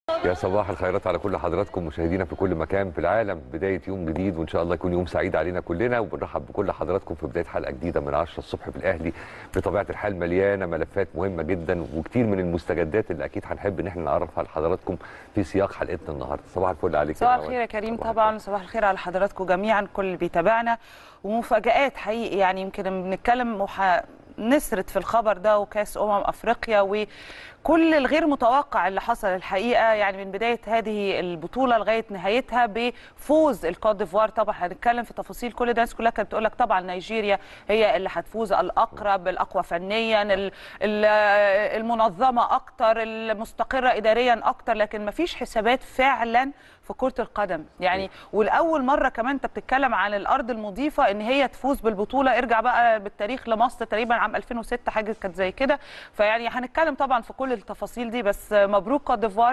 يا صباح الخيرات على كل حضراتكم مشاهدينا في كل مكان في العالم بداية يوم جديد وإن شاء الله يكون يوم سعيد علينا كلنا وبنرحب بكل حضراتكم في بداية حلقة جديدة من 10 الصبح في الأهلي بطبيعة الحال مليانة ملفات مهمة جدا وكتير من المستجدات اللي أكيد هنحب إن احنا نعرفها لحضراتكم في سياق حلقتنا النهاردة صباح الفل عليك صباح نوال. الخير يا كريم صباح طبعا صباح الخير على حضراتكم جميعا كل اللي بيتابعنا ومفاجآت حقيقي يعني يمكن بنتكلم وح... نسرد في الخبر ده وكاس امم افريقيا وكل الغير متوقع اللي حصل الحقيقه يعني من بدايه هذه البطوله لغايه نهايتها بفوز الكوت ديفوار طبعا هنتكلم في تفاصيل كل ده الناس كلها كانت بتقول لك طبعا نيجيريا هي اللي هتفوز الاقرب الاقوى فنيا ال- ال- المنظمه اكتر المستقره اداريا اكتر لكن ما فيش حسابات فعلا في كره القدم يعني ولاول مره كمان انت بتتكلم عن الارض المضيفه ان هي تفوز بالبطوله ارجع بقى بالتاريخ لمصر تقريبا عام 2006 حاجه كانت زي كده فيعني هنتكلم طبعا في كل التفاصيل دي بس مبروك كوت ديفوار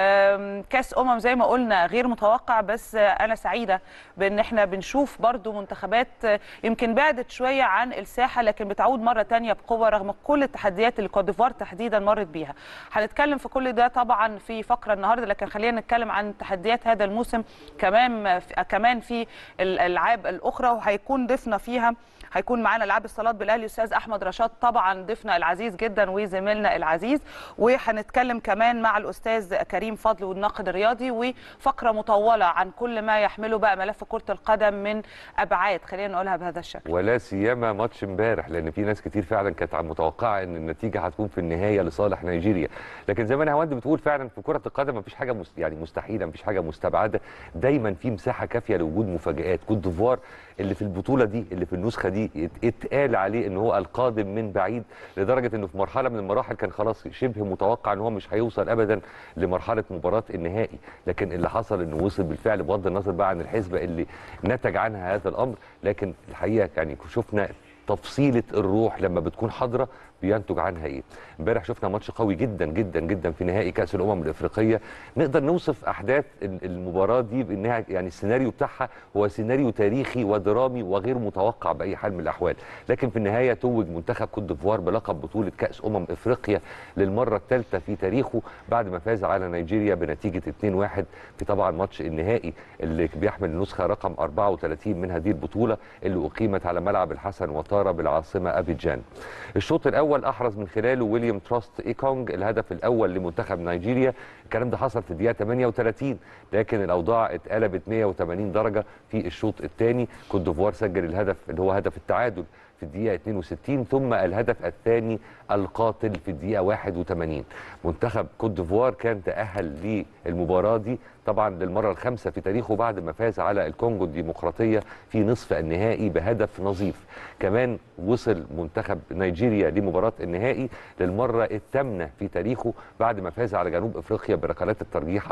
آم، كاس امم زي ما قلنا غير متوقع بس انا سعيده بان احنا بنشوف برضو منتخبات يمكن بعدت شويه عن الساحه لكن بتعود مره تانية بقوه رغم كل التحديات اللي كوت ديفوار تحديدا مرت بيها هنتكلم في كل ده طبعا في فقره النهارده لكن خلينا نتكلم عن تحديات هذا الموسم كمان كمان في الالعاب الاخرى وهيكون ضيفنا فيها هيكون معانا العاب الصالات بالاهلي استاذ احمد رشاد طبعا ضيفنا العزيز جدا وزميلنا العزيز وهنتكلم كمان مع الاستاذ كريم فضل والناقد الرياضي وفقره مطوله عن كل ما يحمله بقى ملف كره القدم من ابعاد خلينا نقولها بهذا الشكل ولا سيما ماتش امبارح لان في ناس كتير فعلا كانت متوقعه ان النتيجه هتكون في النهايه لصالح نيجيريا لكن زي ما انا هوند بتقول فعلا في كره القدم مفيش حاجه مس... يعني مستحيله مفيش حاجه مستبعده دايما في مساحه كافيه لوجود مفاجات كوت ديفوار اللي في البطوله دي اللي في النسخه دي ات- اتقال عليه ان هو القادم من بعيد لدرجه انه في مرحله من المراحل كان خلاص شبه متوقع ان هو مش هيوصل ابدا لمرحله مباراه النهائي لكن اللي حصل انه وصل بالفعل بغض النظر بقى عن الحسبه اللي نتج عنها هذا الامر لكن الحقيقه يعني شفنا تفصيله الروح لما بتكون حاضره بينتج عنها ايه امبارح شفنا ماتش قوي جدا جدا جدا في نهائي كاس الامم الافريقيه نقدر نوصف احداث ال- المباراه دي بانها يعني السيناريو بتاعها هو سيناريو تاريخي ودرامي وغير متوقع باي حال من الاحوال لكن في النهايه توج منتخب كوت ديفوار بلقب بطوله كاس امم افريقيا للمره الثالثه في تاريخه بعد ما فاز على نيجيريا بنتيجه 2-1 في طبعا ماتش النهائي اللي بيحمل النسخه رقم 34 من هذه البطوله اللي اقيمت على ملعب الحسن وطاره بالعاصمه ابيجان الشوط الاول احرز من خلاله ويليام تراست ايكونج الهدف الاول لمنتخب نيجيريا الكلام ده حصل في الدقيقه 38 لكن الاوضاع اتقلبت 180 درجه في الشوط الثاني كوت ديفوار سجل الهدف اللي هو هدف التعادل في الدقيقة 62 ثم الهدف الثاني القاتل في الدقيقة 81 منتخب كوت ديفوار كان تأهل للمباراة دي طبعا للمرة الخامسة في تاريخه بعد ما فاز على الكونغو الديمقراطية في نصف النهائي بهدف نظيف كمان وصل منتخب نيجيريا لمباراة النهائي للمرة الثامنة في تاريخه بعد ما فاز على جنوب افريقيا بركلات الترجيح 4-2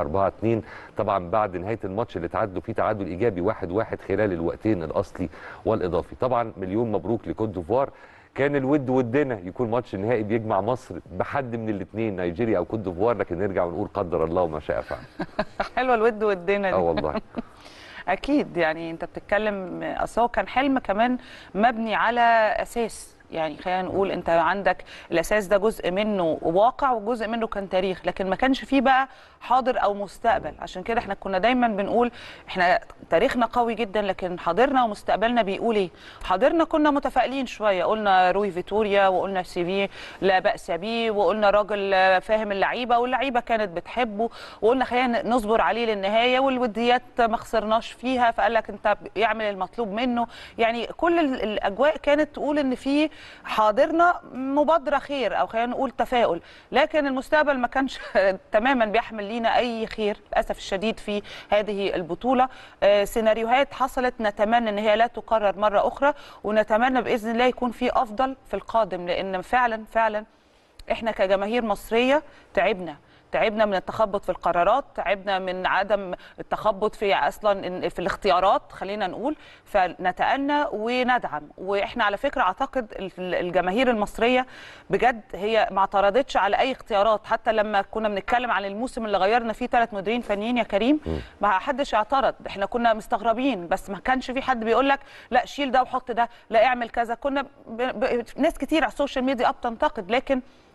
طبعا بعد نهاية الماتش اللي تعادلوا فيه تعادل ايجابي 1-1 خلال الوقتين الاصلي والاضافي طبعا مليون مبروك لكوت ديفوار كان الود ودنا يكون ماتش النهائي بيجمع مصر بحد من الاثنين نيجيريا او كوت ديفوار لكن نرجع ونقول قدر الله وما شاء فعل حلوه الود والدنا اه دي والله اكيد يعني انت بتتكلم اصل هو كان حلم كمان مبني على اساس يعني خلينا نقول انت عندك الاساس ده جزء منه واقع وجزء منه كان تاريخ لكن ما كانش فيه بقى حاضر او مستقبل عشان كده احنا كنا دايما بنقول احنا تاريخنا قوي جدا لكن حاضرنا ومستقبلنا بيقول ايه حاضرنا كنا متفائلين شويه قلنا روي فيتوريا وقلنا سيفي لا باس به وقلنا راجل فاهم اللعيبه واللعيبه كانت بتحبه وقلنا خلينا نصبر عليه للنهايه والوديات ما خسرناش فيها فقال لك انت يعمل المطلوب منه يعني كل ال- الاجواء كانت تقول ان في حاضرنا مبادره خير او خلينا نقول تفاؤل لكن المستقبل ما كانش تماما بيحمل لينا اي خير للاسف الشديد في هذه البطوله آه، سيناريوهات حصلت نتمنى ان هي لا تكرر مره اخرى ونتمنى باذن الله يكون في افضل في القادم لان فعلا فعلا احنا كجماهير مصريه تعبنا تعبنا من التخبط في القرارات تعبنا من عدم التخبط في اصلا إن- في الاختيارات خلينا نقول فنتأنى وندعم واحنا على فكره اعتقد ال- الجماهير المصريه بجد هي ما اعترضتش على اي اختيارات حتى لما كنا بنتكلم عن الموسم اللي غيرنا فيه ثلاث مديرين فنيين يا كريم ما حدش اعترض احنا كنا مستغربين بس ما كانش في حد بيقول لك لا شيل ده وحط ده لا اعمل كذا كنا ب... ب... ناس كتير على السوشيال ميديا اه بتنتقد لكن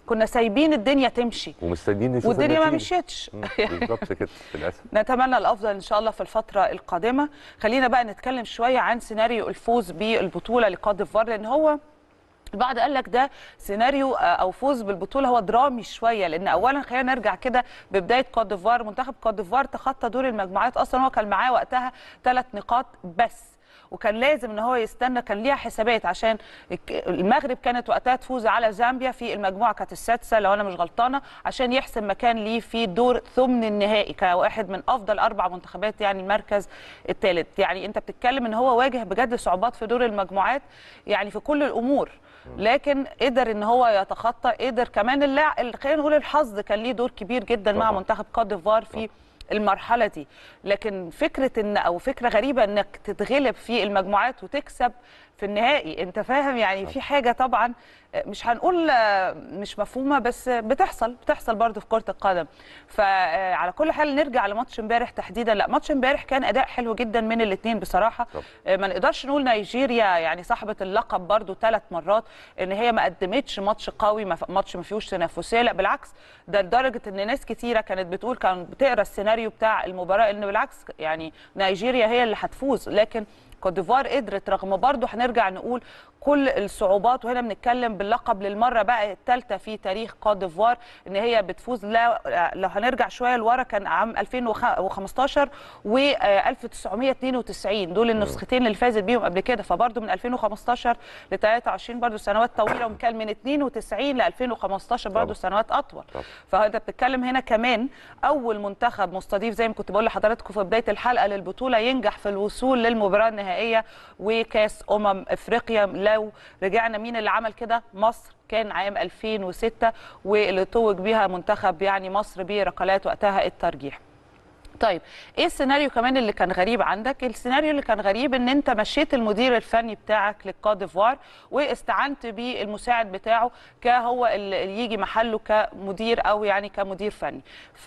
كنا سايبين الدنيا تمشي ومستنيين نشوف والدنيا ما النتيجة. مشيتش مم، بالظبط كده للاسف نتمنى الافضل ان شاء الله في الفتره القادمه خلينا بقى نتكلم شويه عن سيناريو الفوز بالبطوله لكوت ديفوار لان هو البعض قال لك ده سيناريو آه، او فوز بالبطوله هو درامي شويه لان اولا خلينا نرجع كده ببدايه كوت ديفوار منتخب كوت ديفوار تخطى دور المجموعات اصلا هو كان معاه وقتها ثلاث نقاط بس وكان لازم ان هو يستنى كان ليها حسابات عشان الك- المغرب كانت وقتها تفوز على زامبيا في المجموعه كانت السادسه لو انا مش غلطانه عشان يحسم مكان ليه في دور ثمن النهائي كواحد من افضل اربع منتخبات يعني المركز الثالث يعني انت بتتكلم ان هو واجه بجد صعوبات في دور المجموعات يعني في كل الامور لكن قدر ان هو يتخطى قدر كمان اللاعب خلينا نقول الحظ كان ليه دور كبير جدا مع طبعاً. منتخب كوت ديفوار في المرحله دي لكن فكره ان او فكره غريبه انك تتغلب في المجموعات وتكسب في النهائي انت فاهم يعني في حاجه طبعا مش هنقول آه، مش مفهومه بس بتحصل بتحصل برضه في كره القدم فعلى كل حال نرجع لماتش امبارح تحديدا لا ماتش امبارح كان اداء حلو جدا من الاثنين بصراحه طب. آه، ما نقدرش نقول نيجيريا يعني صاحبه اللقب برضو ثلاث مرات ان هي ما قدمتش ماتش قوي ما ف- ماتش ما فيهوش تنافسيه لا بالعكس ده لدرجه ان ناس كتيره كانت بتقول كان بتقرا السيناريو بتاع المباراه ان بالعكس يعني نيجيريا هي اللي هتفوز لكن كوت ديفوار قدرت رغم برضو هنرجع نقول كل الصعوبات وهنا بنتكلم باللقب للمره بقى الثالثه في تاريخ كوت ديفوار ان هي بتفوز لا لو هنرجع شويه لورا كان عام 2015 و 1992 دول النسختين اللي فازت بيهم قبل كده فبرضه من 2015 ل 23 برضه سنوات طويله وكان من 92 ل 2015 برضه طبعا. سنوات اطول طبعا. فانت بتتكلم هنا كمان اول منتخب مستضيف زي ما كنت بقول لحضراتكم في بدايه الحلقه للبطوله ينجح في الوصول للمباراه النهائيه وكاس امم افريقيا لو رجعنا مين اللي عمل كده مصر كان عام 2006 واللي توج بيها منتخب يعني مصر بركلات وقتها الترجيح طيب ايه السيناريو كمان اللي كان غريب عندك السيناريو اللي كان غريب ان انت مشيت المدير الفني بتاعك للكوت ديفوار واستعنت بالمساعد بتاعه كهو اللي يجي محله كمدير او يعني كمدير فني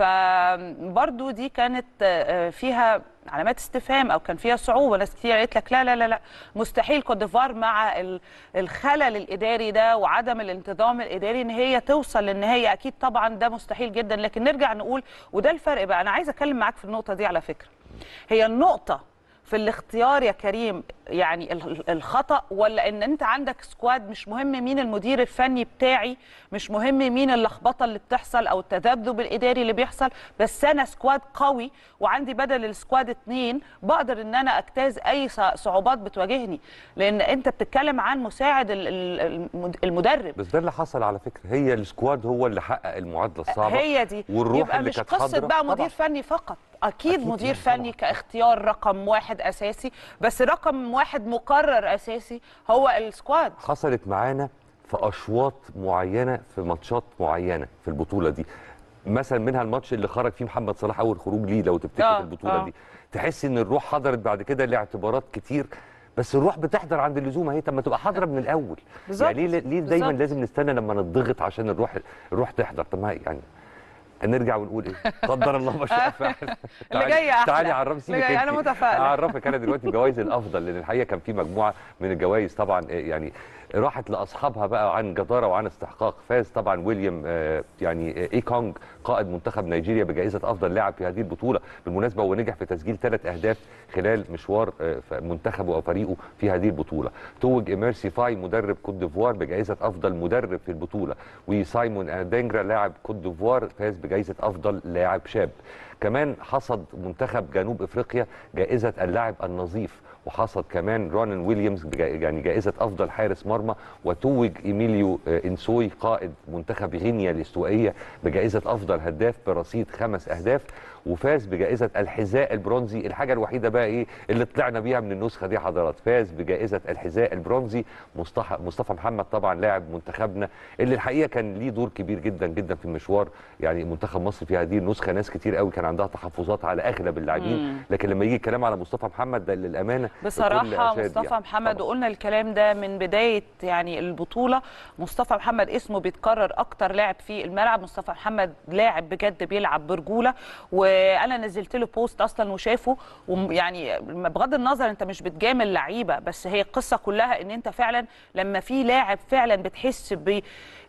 فبرضو دي كانت آه، فيها علامات استفهام او كان فيها صعوبه ناس كتير قالت لك لا لا لا لا مستحيل كوت ديفوار مع ال- الخلل الاداري ده وعدم الانتظام الاداري ان هي توصل للنهايه اكيد طبعا ده مستحيل جدا لكن نرجع نقول وده الفرق بقى انا عايزه اتكلم معاك في النقطه دي على فكره هي النقطه في الاختيار يا كريم يعني ال- الخطا ولا ان انت عندك سكواد مش مهم مين المدير الفني بتاعي مش مهم مين اللخبطه اللي بتحصل او التذبذب الاداري اللي بيحصل بس انا سكواد قوي وعندي بدل السكواد اتنين بقدر ان انا اجتاز اي ص- صعوبات بتواجهني لان انت بتتكلم عن مساعد ال- ال- المد- المدرب بس ده اللي حصل على فكره هي السكواد هو اللي حقق المعادله الصعبه هي دي والروح يبقى اللي مش كانت قصه حاضرة. بقى مدير طبعاً. فني فقط اكيد, أكيد مدير يعني فني طبعاً. كاختيار رقم واحد اساسي بس رقم واحد مقرر اساسي هو السكواد حصلت معانا في اشواط معينه في ماتشات معينه في البطوله دي مثلا منها الماتش اللي خرج فيه محمد صلاح اول خروج ليه لو تفتكر آه، في البطوله آه. دي تحس ان الروح حضرت بعد كده لاعتبارات كتير بس الروح بتحضر عند اللزوم اهي طب ما تبقى حاضره من الاول بالظبط، يعني ليه ليه دايما بالظبط. لازم نستنى لما نضغط عشان الروح الروح تحضر طب ما هي يعني هنرجع ونقول ايه قدر الله ما شاء فعل اللي جاي أحلى. تعالي عرفي اللي سيبك جاي، أنا انتي. متفائلة. اعرفك انا دلوقتي جوائز الافضل لان الحقيقه كان في مجموعه من الجوائز طبعا آه، يعني راحت لاصحابها بقى عن جداره وعن استحقاق فاز طبعا ويليام آه، يعني آه، ايكونج قائد منتخب نيجيريا بجائزه افضل لاعب في هذه البطوله بالمناسبه ونجح في تسجيل ثلاث اهداف خلال مشوار آه، ف- منتخبه او فريقه في هذه البطوله توج ايميرسي فاي مدرب كوت ديفوار بجائزه افضل مدرب في البطوله وسايمون ادينجرا لاعب كوت ديفوار فاز بجائزه افضل لاعب شاب كمان حصد منتخب جنوب افريقيا جائزه اللاعب النظيف وحصد كمان رونن ويليامز بجا- يعني جائزه افضل حارس مرمى وتوج ايميليو آه، انسوي قائد منتخب غينيا الاستوائيه بجائزه افضل هداف برصيد خمس اهداف وفاز بجائزه الحذاء البرونزي الحاجه الوحيده بقى ايه اللي طلعنا بيها من النسخه دي حضرات فاز بجائزه الحذاء البرونزي مصطفى مصطفى محمد طبعا لاعب منتخبنا اللي الحقيقه كان ليه دور كبير جدا جدا في المشوار يعني منتخب مصر في هذه النسخه ناس كتير قوي كان عندها تحفظات على اغلب اللاعبين لكن لما يجي الكلام على مصطفى محمد ده للامانه بكل بصراحة أشاد مصطفى يعني. محمد طبعاً. وقلنا الكلام ده من بداية يعني البطولة مصطفى محمد اسمه بيتكرر أكتر لاعب في الملعب مصطفى محمد لاعب بجد بيلعب برجولة وأنا نزلت له بوست أصلا وشافه ويعني بغض النظر أنت مش بتجامل لعيبة بس هي القصة كلها إن أنت فعلا لما في لاعب فعلا بتحس ب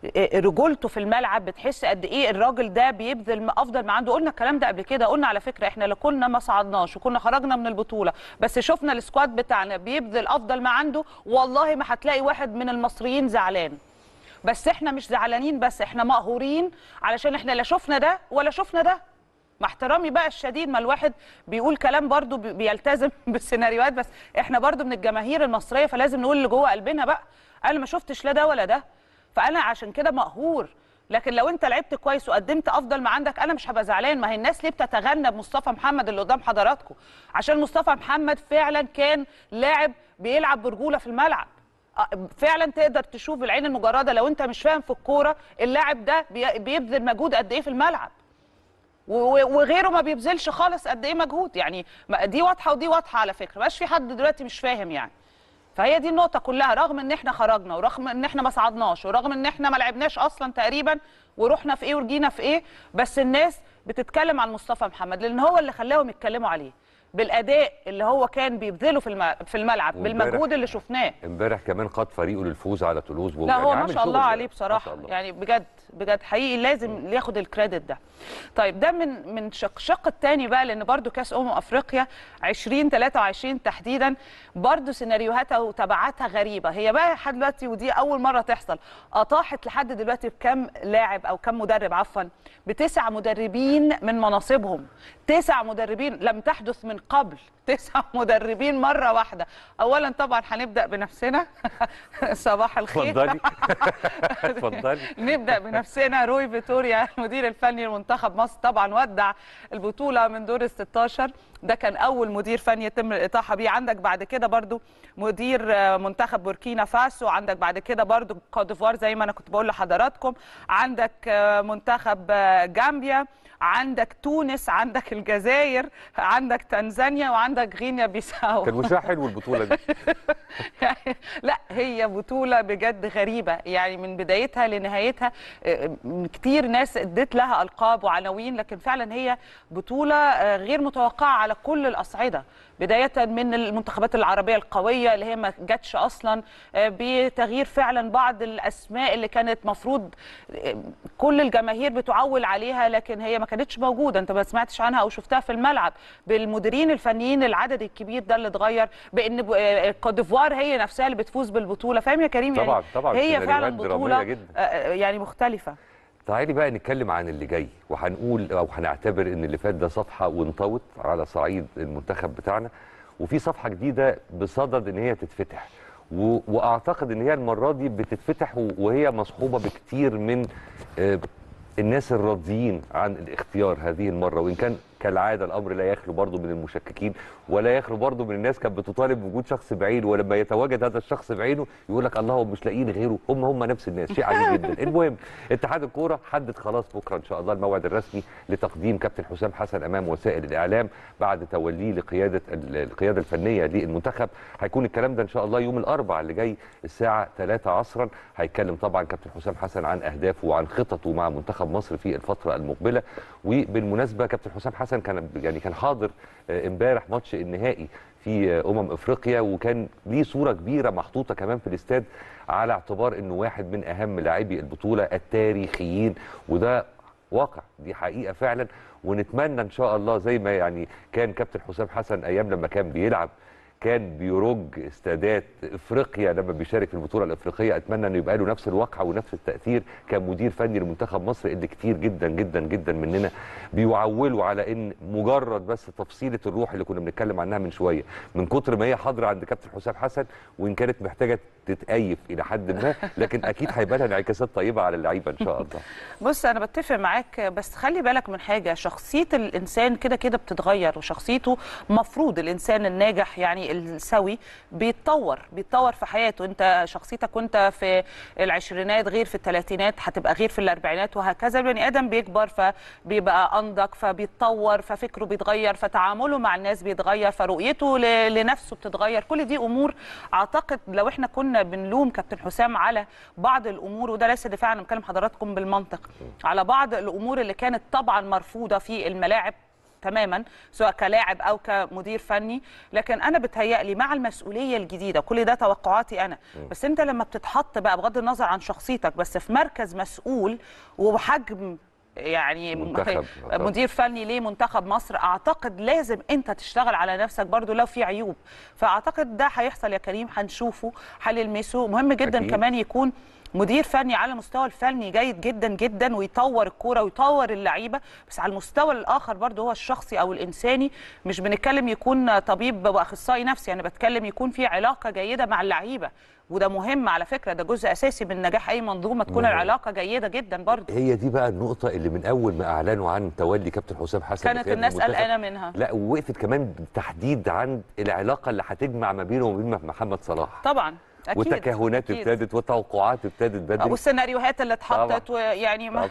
رجولته في الملعب بتحس قد ايه الراجل ده بيبذل افضل ما عنده قلنا الكلام ده قبل كده قلنا على فكره احنا لو كنا ما صعدناش وكنا خرجنا من البطوله بس شفنا السكواد بتاعنا بيبذل افضل ما عنده والله ما هتلاقي واحد من المصريين زعلان بس احنا مش زعلانين بس احنا مقهورين علشان احنا لا شفنا ده ولا شفنا ده مع احترامي بقى الشديد ما الواحد بيقول كلام برضو بي- بيلتزم بالسيناريوهات بس احنا برضو من الجماهير المصريه فلازم نقول اللي جوه قلبنا بقى انا ما شفتش لا ده ولا ده فانا عشان كده مقهور لكن لو انت لعبت كويس وقدمت افضل ما عندك انا مش هبقى زعلان ما هي الناس ليه بتتغنى بمصطفى محمد اللي قدام حضراتكم عشان مصطفى محمد فعلا كان لاعب بيلعب برجوله في الملعب آه، فعلا تقدر تشوف العين المجرده لو انت مش فاهم في الكوره اللاعب ده بي- بيبذل مجهود قد ايه في الملعب و- و- وغيره ما بيبذلش خالص قد ايه مجهود يعني ما- دي واضحه ودي واضحه على فكره مبقاش في حد دلوقتي مش فاهم يعني فهي دي النقطه كلها رغم ان احنا خرجنا ورغم ان احنا ما صعدناش ورغم ان احنا ما لعبناش اصلا تقريبا ورحنا في ايه ورجينا في ايه بس الناس بتتكلم عن مصطفى محمد لان هو اللي خلاهم يتكلموا عليه بالاداء اللي هو كان بيبذله في الم- في الملعب وامبارح- بالمجهود اللي شفناه امبارح كمان قاد فريقه للفوز على تولوز لا هو ما عامل شاء الله شغل- عليه ما بصراحه شاء الله. يعني بجد بجد حقيقي لازم ياخد الكريدت ده طيب ده من من شق شق الثاني بقى لان برضو كاس امم افريقيا 2023 تحديدا برضو سيناريوهاتها وتبعاتها غريبه هي بقى لحد دلوقتي ودي اول مره تحصل اطاحت لحد دلوقتي بكم لاعب او كم مدرب عفوا بتسع مدربين من مناصبهم تسع مدربين لم تحدث من قبل تسع مدربين مره واحده اولا طبعا هنبدا بنفسنا صباح الخير اتفضلي اتفضلي نبدا بنفسنا روي فيتوريا المدير الفني لمنتخب مصر طبعا ودع البطوله من دور ال 16 ده كان اول مدير فني يتم الاطاحه بيه عندك بعد كده برضو مدير آه، منتخب بوركينا فاسو عندك بعد كده برضو كوت ديفوار زي ما انا كنت بقول لحضراتكم عندك آه، منتخب آه، جامبيا عندك تونس عندك الجزائر عندك تنزانيا وعندك غينيا بيساو كان وشها حلو البطوله دي يعني لا هي بطولة بجد غريبة يعني من بدايتها لنهايتها آه، كتير ناس ادت لها ألقاب وعناوين لكن فعلا هي بطولة آه، غير متوقعة على كل الأصعدة بداية من المنتخبات العربية القوية اللي هي ما جاتش أصلا آه، بتغيير فعلا بعض الأسماء اللي كانت مفروض آه، كل الجماهير بتعول عليها لكن هي ما كانتش موجودة أنت ما سمعتش عنها أو شفتها في الملعب بالمديرين الفنيين العدد الكبير ده اللي اتغير بأن ب- آه، كوت ديفوار هي نفسها اللي بتفوز بالبطولة فاهم يا كريم طبعاً، يعني طبعاً، هي فعلا سيناريوهات درامية بطولة جداً. آه، آه، يعني مختلفة تعالي بقى نتكلم عن اللي جاي وهنقول او هنعتبر ان اللي فات ده صفحه وانطوت على صعيد المنتخب بتاعنا وفي صفحه جديده بصدد ان هي تتفتح و... واعتقد ان هي المره دي بتتفتح و- وهي مصحوبه بكتير من آه، الناس الراضيين عن الاختيار هذه المره وان كان كالعاده الامر لا يخلو برضه من المشككين ولا يخلو برضه من الناس كانت بتطالب بوجود شخص بعينه ولما يتواجد هذا الشخص بعينه يقول لك الله هم مش لاقيين غيره هم هم نفس الناس شيء عجيب جدا المهم اتحاد الكوره حدد خلاص بكره ان شاء الله الموعد الرسمي لتقديم كابتن حسام حسن امام وسائل الاعلام بعد توليه لقياده ال- القياده الفنيه للمنتخب هيكون الكلام ده ان شاء الله يوم الاربعاء اللي جاي الساعه 3 عصرا هيتكلم طبعا كابتن حسام حسن عن اهدافه وعن خططه مع منتخب مصر في الفتره المقبله وبالمناسبه كابتن حسام حسن كان يعني كان حاضر آه، امبارح ماتش النهائي في آه، امم افريقيا وكان ليه صوره كبيره محطوطه كمان في الاستاد على اعتبار انه واحد من اهم لاعبي البطوله التاريخيين وده واقع دي حقيقه فعلا ونتمنى ان شاء الله زي ما يعني كان كابتن حسام حسن ايام لما كان بيلعب كان بيرج استادات افريقيا لما بيشارك في البطوله الافريقيه اتمنى انه يبقى له نفس الواقعه ونفس التاثير كمدير فني لمنتخب مصر اللي كتير جدا جدا جدا مننا بيعولوا على ان مجرد بس تفصيله الروح اللي كنا بنتكلم عنها من شويه من كتر ما هي حاضره عند كابتن حسام حسن وان كانت محتاجه تتأيف الى حد ما لكن اكيد هيبقى لها انعكاسات طيبه على اللعيبه ان شاء الله بص انا بتفق معاك بس خلي بالك من حاجه شخصيه الانسان كده كده بتتغير وشخصيته مفروض الانسان الناجح يعني السوي بيتطور بيتطور في حياته انت شخصيتك وانت في العشرينات غير في الثلاثينات هتبقى غير في الاربعينات وهكذا البني ادم بيكبر فبيبقى انضج فبيتطور ففكره بيتغير فتعامله مع الناس بيتغير فرؤيته ل- لنفسه بتتغير كل دي امور اعتقد لو احنا كنا بنلوم كابتن حسام على بعض الامور وده ليس دفاع انا بكلم حضراتكم بالمنطق على بعض الامور اللي كانت طبعا مرفوضه في الملاعب تماما سواء كلاعب او كمدير فني لكن انا بتهيألي مع المسؤوليه الجديده كل ده توقعاتي انا بس انت لما بتتحط بقى بغض النظر عن شخصيتك بس في مركز مسؤول وبحجم يعني منتخب. مدير فني لمنتخب مصر اعتقد لازم انت تشتغل على نفسك برضو لو في عيوب فاعتقد ده هيحصل يا كريم هنشوفه هنلمسه مهم جدا أكيد. كمان يكون مدير فني على المستوى الفني جيد جدا جدا ويطور الكوره ويطور اللعيبه بس على المستوى الاخر برضو هو الشخصي او الانساني مش بنتكلم يكون طبيب واخصائي نفسي انا بتكلم يكون في علاقه جيده مع اللعيبه وده مهم على فكره ده جزء اساسي من نجاح اي منظومه تكون مهم. العلاقه جيده جدا برضو هي دي بقى النقطة اللي من أول ما أعلنوا عن تولي كابتن حسام حسن كانت لقيادة الناس المنتخب، قلقانه منها لا ووقفت كمان بالتحديد عن العلاقة اللي هتجمع ما بينه وما بين محمد صلاح طبعا اكيد وتكهنات أكيد. ابتدت وتوقعات ابتدت بدري والسيناريوهات اللي اتحطت ويعني ما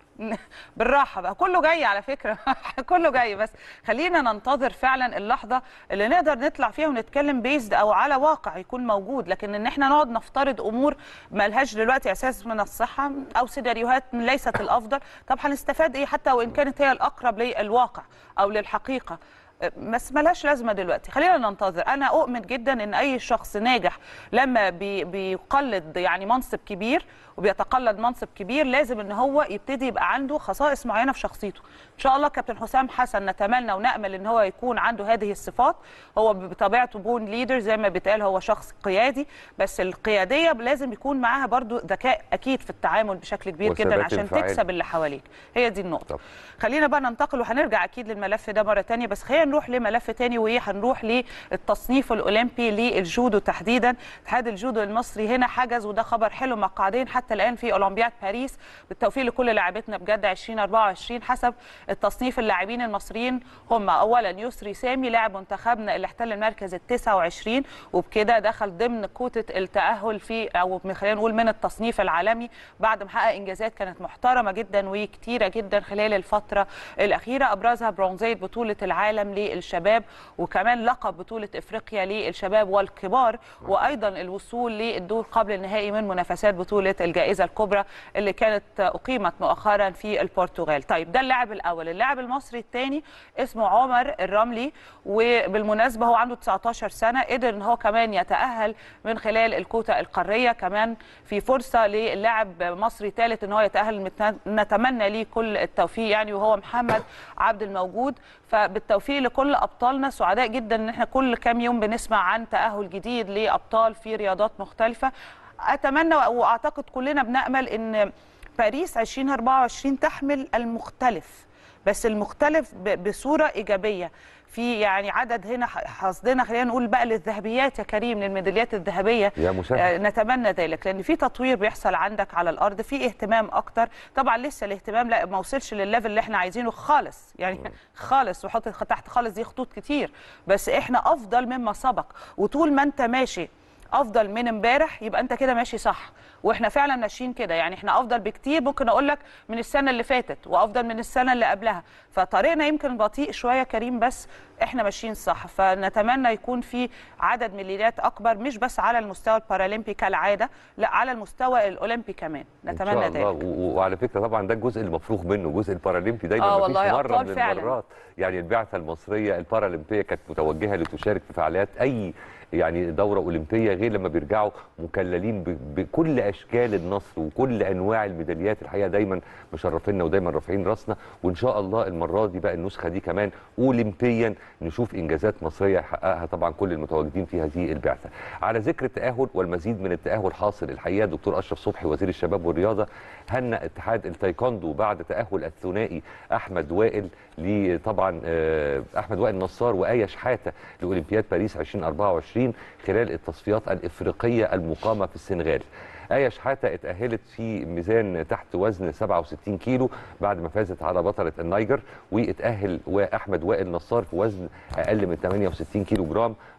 بالراحه بقى كله جاي على فكره كله جاي بس خلينا ننتظر فعلا اللحظه اللي نقدر نطلع فيها ونتكلم بيزد او على واقع يكون موجود لكن ان احنا نقعد نفترض امور ملهاش دلوقتي اساس من الصحه او سيناريوهات ليست الافضل طب هنستفاد ايه حتى وان كانت هي الاقرب للواقع او للحقيقه بس ملهاش لازمه دلوقتي خلينا ننتظر انا اؤمن جدا ان اي شخص ناجح لما بي بيقلد يعني منصب كبير وبيتقلد منصب كبير لازم ان هو يبتدي يبقى عنده خصائص معينه في شخصيته ان شاء الله كابتن حسام حسن نتمنى ونامل ان هو يكون عنده هذه الصفات هو بطبيعته بون ليدر زي ما بيتقال هو شخص قيادي بس القياديه لازم يكون معاها برضو ذكاء اكيد في التعامل بشكل كبير جدا وثبات عشان انفعالي. تكسب اللي حواليك هي دي النقطه طب. خلينا بقى ننتقل وهنرجع اكيد للملف ده مره تانية بس خلينا نروح لملف تاني وهي هنروح للتصنيف الاولمبي للجودو تحديدا اتحاد الجودو المصري هنا حجز وده خبر حلو مقعدين حتى الان في اولمبياد باريس بالتوفيق لكل لاعبتنا بجد 2024 حسب التصنيف اللاعبين المصريين هم اولا يسري سامي لاعب منتخبنا اللي احتل المركز ال 29 وبكده دخل ضمن كوته التاهل في او خلينا نقول من التصنيف العالمي بعد ما حقق انجازات كانت محترمه جدا وكتيره جدا خلال الفتره الاخيره ابرزها برونزيه بطوله العالم للشباب وكمان لقب بطوله افريقيا للشباب والكبار وايضا الوصول للدور قبل النهائي من منافسات بطوله الجائزه الكبرى اللي كانت اقيمت مؤخرا في البرتغال طيب ده اللاعب الاول اللاعب المصري الثاني اسمه عمر الرملي وبالمناسبه هو عنده 19 سنه قدر ان هو كمان يتاهل من خلال الكوتا القاريه كمان في فرصه للاعب مصري ثالث ان هو يتاهل مت- نتمنى ليه كل التوفيق يعني وهو محمد عبد الموجود فبالتوفيق لكل ابطالنا سعداء جدا ان احنا كل كام يوم بنسمع عن تاهل جديد لابطال في رياضات مختلفه اتمنى واعتقد كلنا بنامل ان باريس 2024 تحمل المختلف بس المختلف ب- بصوره ايجابيه في يعني عدد هنا ح- حصدنا خلينا نقول بقى للذهبيات يا كريم للميداليات الذهبيه يا مسهل. آه، نتمنى ذلك لان في تطوير بيحصل عندك على الارض في اهتمام اكتر طبعا لسه الاهتمام لا ما وصلش للليفل اللي احنا عايزينه خالص يعني خالص وحط تحت خالص دي خطوط كتير بس احنا افضل مما سبق وطول ما انت ماشي افضل من امبارح يبقى انت كده ماشي صح واحنا فعلا ماشيين كده يعني احنا افضل بكتير ممكن اقول لك من السنه اللي فاتت وافضل من السنه اللي قبلها فطريقنا يمكن بطيء شويه كريم بس احنا ماشيين صح فنتمنى يكون في عدد ميداليات اكبر مش بس على المستوى البارالمبي كالعاده لا على المستوى الاولمبي كمان نتمنى ان شاء الله ذلك و- و- وعلى فكره طبعا ده الجزء المفروغ منه جزء البارالمبي دايما آه مفيش والله مره أبطال من فعلاً. المرات يعني البعثه المصريه البارالمبيه كانت متوجهه لتشارك في فعاليات اي يعني دوره اولمبيه غير لما بيرجعوا مكللين ب- بكل اشكال النصر وكل انواع الميداليات الحقيقه دايما مشرفينا ودايما رافعين راسنا وان شاء الله المره دي بقى النسخه دي كمان اولمبيا نشوف انجازات مصريه يحققها طبعا كل المتواجدين في هذه البعثه. على ذكر التاهل والمزيد من التاهل حاصل الحقيقه دكتور اشرف صبحي وزير الشباب والرياضه هنأ اتحاد التايكوندو بعد تاهل الثنائي احمد وائل ل طبعا آه، احمد وائل نصار وايه شحاته لاولمبياد باريس 2024 خلال التصفيات الافريقيه المقامه في السنغال. آية شحاتة اتأهلت في ميزان تحت وزن 67 كيلو بعد ما فازت على بطلة النيجر واتأهل وأحمد وائل نصار في وزن أقل من 68 كيلو جرام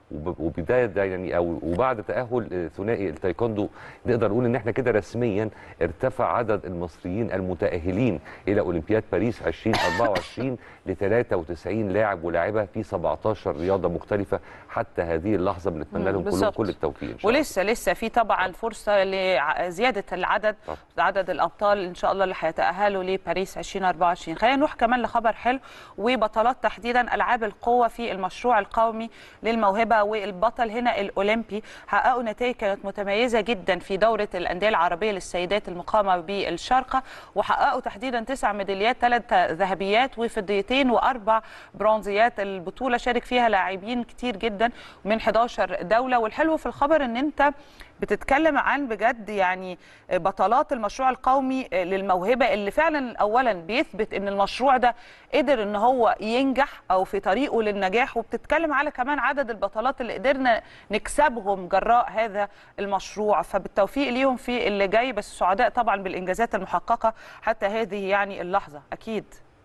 وب- وبدايه ده يعني او وبعد تاهل آه، ثنائي التايكوندو نقدر نقول ان احنا كده رسميا ارتفع عدد المصريين المتاهلين الى اولمبياد باريس 2024 ل 93 لاعب ولاعبه في 17 رياضه مختلفه حتى هذه اللحظه بنتمنى مم، لهم كلهم بالظبط. كل التوفيق ان شاء الله ولسه لسه في طبعا فرصه لزياده العدد طبعا. عدد الابطال ان شاء الله اللي هيتاهلوا لباريس 2024 خلينا نروح كمان لخبر حلو وبطلات تحديدا العاب القوه في المشروع القومي للموهبه والبطل هنا الاولمبي حققوا نتائج كانت متميزه جدا في دوره الانديه العربيه للسيدات المقامه بالشارقه وحققوا تحديدا تسع ميداليات ثلاث ذهبيات وفضيتين واربع برونزيات البطوله شارك فيها لاعبين كتير جدا من 11 دوله والحلو في الخبر ان انت بتتكلم عن بجد يعني بطلات المشروع القومي للموهبه اللي فعلا اولا بيثبت ان المشروع ده قدر ان هو ينجح او في طريقه للنجاح وبتتكلم على كمان عدد البطلات اللي قدرنا نكسبهم جراء هذا المشروع فبالتوفيق ليهم في اللي جاي بس سعداء طبعا بالانجازات المحققه حتى هذه يعني اللحظه اكيد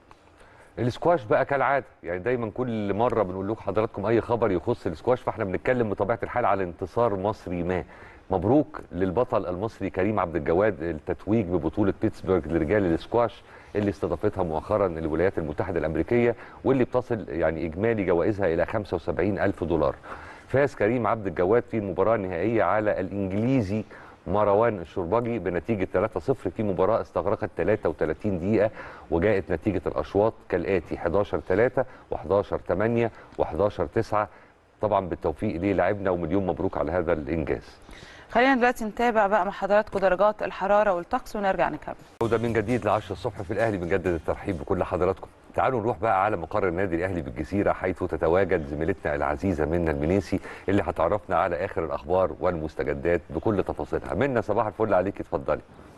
السكواش بقى كالعاده يعني دايما كل مره بنقول لكم حضراتكم اي خبر يخص السكواش فاحنا بنتكلم بطبيعه الحال على انتصار مصري ما مبروك للبطل المصري كريم عبد الجواد التتويج ببطوله بيتسبرغ لرجال السكواش اللي استضافتها مؤخرا الولايات المتحده الامريكيه واللي بتصل يعني اجمالي جوائزها الى 75 الف دولار فاز كريم عبد الجواد في المباراه النهائيه على الانجليزي مروان الشربجي بنتيجه 3-0 في مباراه استغرقت 33 دقيقه وجاءت نتيجه الاشواط كالاتي 11 3 و11 8 و11 9 طبعا بالتوفيق ليه لاعبنا ومليون مبروك على هذا الانجاز خلينا دلوقتي نتابع بقى مع حضراتكم درجات الحراره والطقس ونرجع نكمل وده من جديد ل 10 الصبح في الاهلي بنجدد الترحيب بكل حضراتكم تعالوا نروح بقى على مقر النادي الاهلي بالجزيره حيث تتواجد زميلتنا العزيزه منى المنيسي اللي هتعرفنا على اخر الاخبار والمستجدات بكل تفاصيلها منى صباح الفل عليك اتفضلي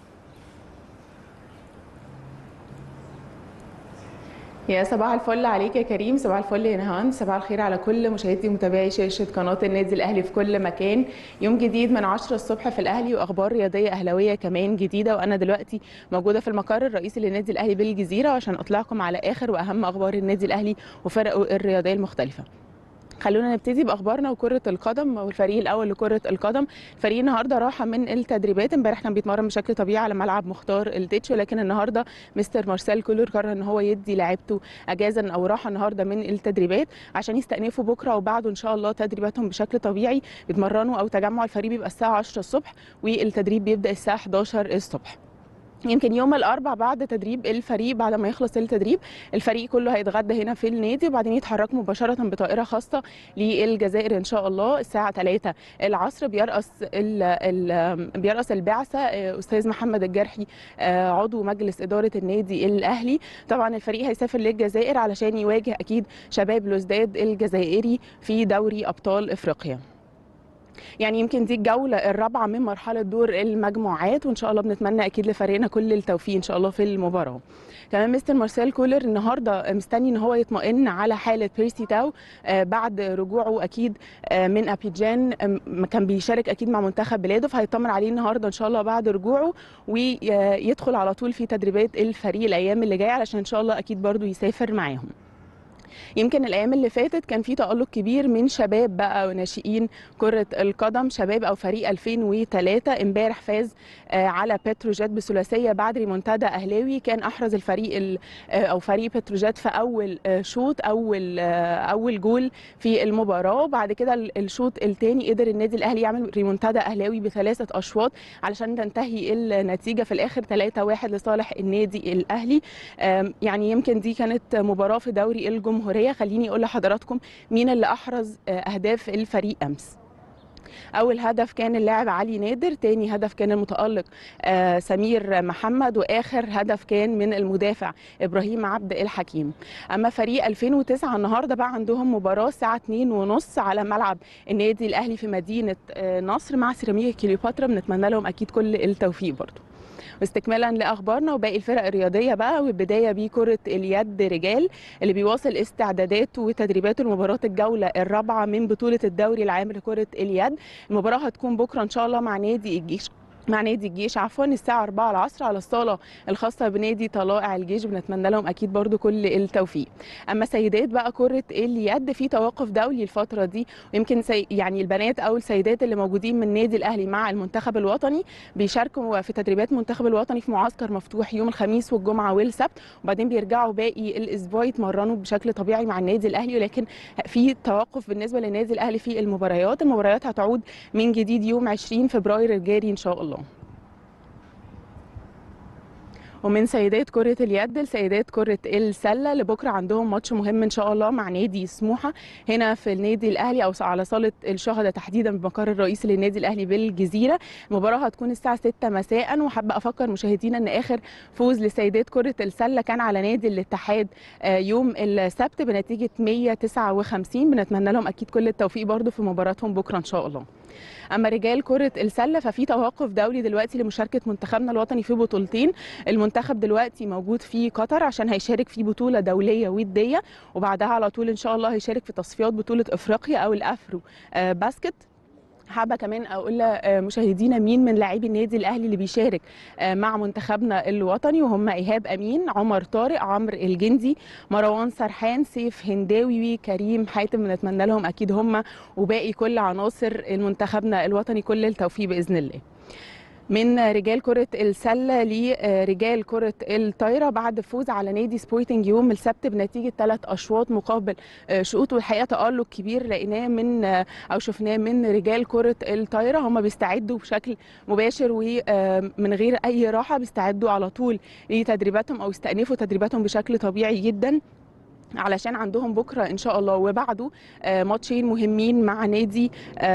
يا صباح الفل عليك يا كريم صباح الفل يا نهان صباح الخير على كل مشاهدي ومتابعي شاشه قناه النادي الاهلي في كل مكان يوم جديد من 10 الصبح في الاهلي واخبار رياضيه اهلاويه كمان جديده وانا دلوقتي موجوده في المقر الرئيسي للنادي الاهلي بالجزيره عشان اطلعكم على اخر واهم اخبار النادي الاهلي وفرقه الرياضيه المختلفه خلونا نبتدي باخبارنا وكره القدم والفريق الاول لكره القدم الفريق النهارده راحه من التدريبات امبارح كان بيتمرن بشكل طبيعي على ملعب مختار التتش ولكن النهارده مستر مارسيل كولر قرر ان هو يدي لاعيبته اجازه او راحه النهارده من التدريبات عشان يستأنفوا بكره وبعده ان شاء الله تدريباتهم بشكل طبيعي بيتمرنوا او تجمع الفريق بيبقى الساعه 10 الصبح والتدريب بيبدا الساعه 11 الصبح يمكن يوم الاربع بعد تدريب الفريق بعد ما يخلص التدريب الفريق كله هيتغدى هنا في النادي وبعدين يتحركوا مباشره بطائره خاصه للجزائر ان شاء الله الساعه 3 العصر بيرأس ال ال بيرأس البعثه استاذ محمد الجرحي عضو مجلس اداره النادي الاهلي طبعا الفريق هيسافر للجزائر علشان يواجه اكيد شباب لوزداد الجزائري في دوري ابطال افريقيا يعني يمكن دي الجوله الرابعه من مرحله دور المجموعات وان شاء الله بنتمنى اكيد لفريقنا كل التوفيق ان شاء الله في المباراه كمان مستر مارسيل كولر النهارده مستني ان هو يطمئن على حاله بيرسي تاو بعد رجوعه اكيد من ابيجان كان بيشارك اكيد مع منتخب بلاده فهيطمن عليه النهارده ان شاء الله بعد رجوعه ويدخل على طول في تدريبات الفريق الايام اللي جايه علشان ان شاء الله اكيد برضو يسافر معاهم يمكن الايام اللي فاتت كان في تالق كبير من شباب بقى وناشئين كره القدم شباب او فريق 2003 امبارح فاز على بتروجيت بثلاثيه بعد ريمونتادا اهلاوي كان احرز الفريق او فريق بتروجيت في اول شوط اول اول جول في المباراه وبعد كده الشوط الثاني قدر النادي الاهلي يعمل ريمونتادا اهلاوي بثلاثه اشواط علشان تنتهي النتيجه في الاخر 3-1 لصالح النادي الاهلي يعني يمكن دي كانت مباراه في دوري الجمهوريه الجمهوريه خليني اقول لحضراتكم مين اللي احرز اهداف الفريق امس اول هدف كان اللاعب علي نادر تاني هدف كان المتالق آه سمير محمد واخر هدف كان من المدافع ابراهيم عبد الحكيم اما فريق 2009 النهارده بقى عندهم مباراه الساعه 2:30 على ملعب النادي الاهلي في مدينه آه نصر مع سيراميكا كليوباترا بنتمنى لهم اكيد كل التوفيق برضه واستكمالا لاخبارنا وباقي الفرق الرياضيه بقى والبدايه بكره اليد رجال اللي بيواصل استعداداته وتدريباته لمباراه الجوله الرابعه من بطوله الدوري العام لكره اليد المباراه هتكون بكره ان شاء الله مع نادي الجيش مع نادي الجيش عفوا الساعة 4 العصر على الصالة الخاصة بنادي طلائع الجيش بنتمنى لهم أكيد برضو كل التوفيق أما سيدات بقى كرة اليد في توقف دولي الفترة دي ويمكن سي يعني البنات أو السيدات اللي موجودين من النادي الأهلي مع المنتخب الوطني بيشاركوا في تدريبات المنتخب الوطني في معسكر مفتوح يوم الخميس والجمعة والسبت وبعدين بيرجعوا باقي الأسبوع يتمرنوا بشكل طبيعي مع النادي الأهلي ولكن في توقف بالنسبة للنادي الأهلي في المباريات المباريات هتعود من جديد يوم 20 فبراير الجاري إن شاء الله ومن سيدات كرة اليد لسيدات كرة السلة لبكرة عندهم ماتش مهم إن شاء الله مع نادي سموحة هنا في النادي الأهلي أو على صالة الشهداء تحديدا بمقر الرئيسي للنادي الأهلي بالجزيرة المباراة هتكون الساعة 6 مساء وحابة أفكر مشاهدينا أن آخر فوز لسيدات كرة السلة كان على نادي الاتحاد يوم السبت بنتيجة 159 بنتمنى لهم أكيد كل التوفيق برضو في مباراتهم بكرة إن شاء الله اما رجال كره السله ففي توقف دولي دلوقتي لمشاركه منتخبنا الوطني في بطولتين المنتخب دلوقتي موجود في قطر عشان هيشارك في بطوله دوليه وديه وبعدها على طول ان شاء الله هيشارك في تصفيات بطوله افريقيا او الافرو باسكت حابه كمان اقول لمشاهدينا مين من لاعبي النادي الاهلي اللي بيشارك مع منتخبنا الوطني وهم ايهاب امين عمر طارق عمرو الجندي مروان سرحان سيف هنداوي كريم حاتم بنتمنى لهم اكيد هم وباقي كل عناصر منتخبنا الوطني كل التوفيق باذن الله من رجال كرة السلة لرجال كرة الطايرة بعد فوز على نادي سبورتنج يوم السبت بنتيجة ثلاث أشواط مقابل شوط والحقيقة تألق كبير لقيناه من أو شفناه من رجال كرة الطايرة هم بيستعدوا بشكل مباشر ومن غير أي راحة بيستعدوا على طول لتدريباتهم أو يستأنفوا تدريباتهم بشكل طبيعي جدا علشان عندهم بكره ان شاء الله وبعده ماتشين مهمين مع نادي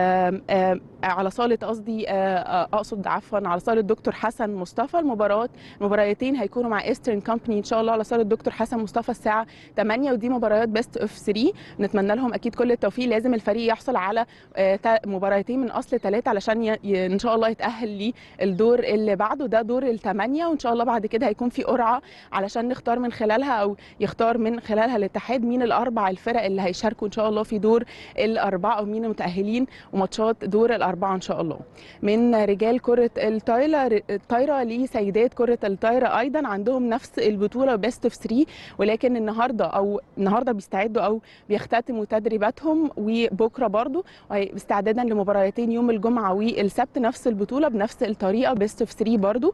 على صاله قصدي اقصد عفوا على صاله دكتور حسن مصطفى المباراه المباراتين هيكونوا مع ايسترن كومباني ان شاء الله على صاله دكتور حسن مصطفى الساعه 8 ودي مباريات بيست اوف 3 نتمنى لهم اكيد كل التوفيق لازم الفريق يحصل على مباراتين من اصل ثلاثه علشان ي... ان شاء الله يتاهل للدور اللي بعده ده دور الثمانيه وان شاء الله بعد كده هيكون في قرعه علشان نختار من خلالها او يختار من خلالها الاتحاد مين الاربع الفرق اللي هيشاركوا ان شاء الله في دور الاربعه او مين المتاهلين وماتشات دور الاربعه ان شاء الله من رجال كره الطايره الطايره لسيدات كره الطايره ايضا عندهم نفس البطوله بيست اوف 3 ولكن النهارده او النهارده بيستعدوا او بيختتموا تدريباتهم وبكره برضو استعدادا لمباراتين يوم الجمعه والسبت نفس البطوله بنفس الطريقه بيست اوف 3 برضو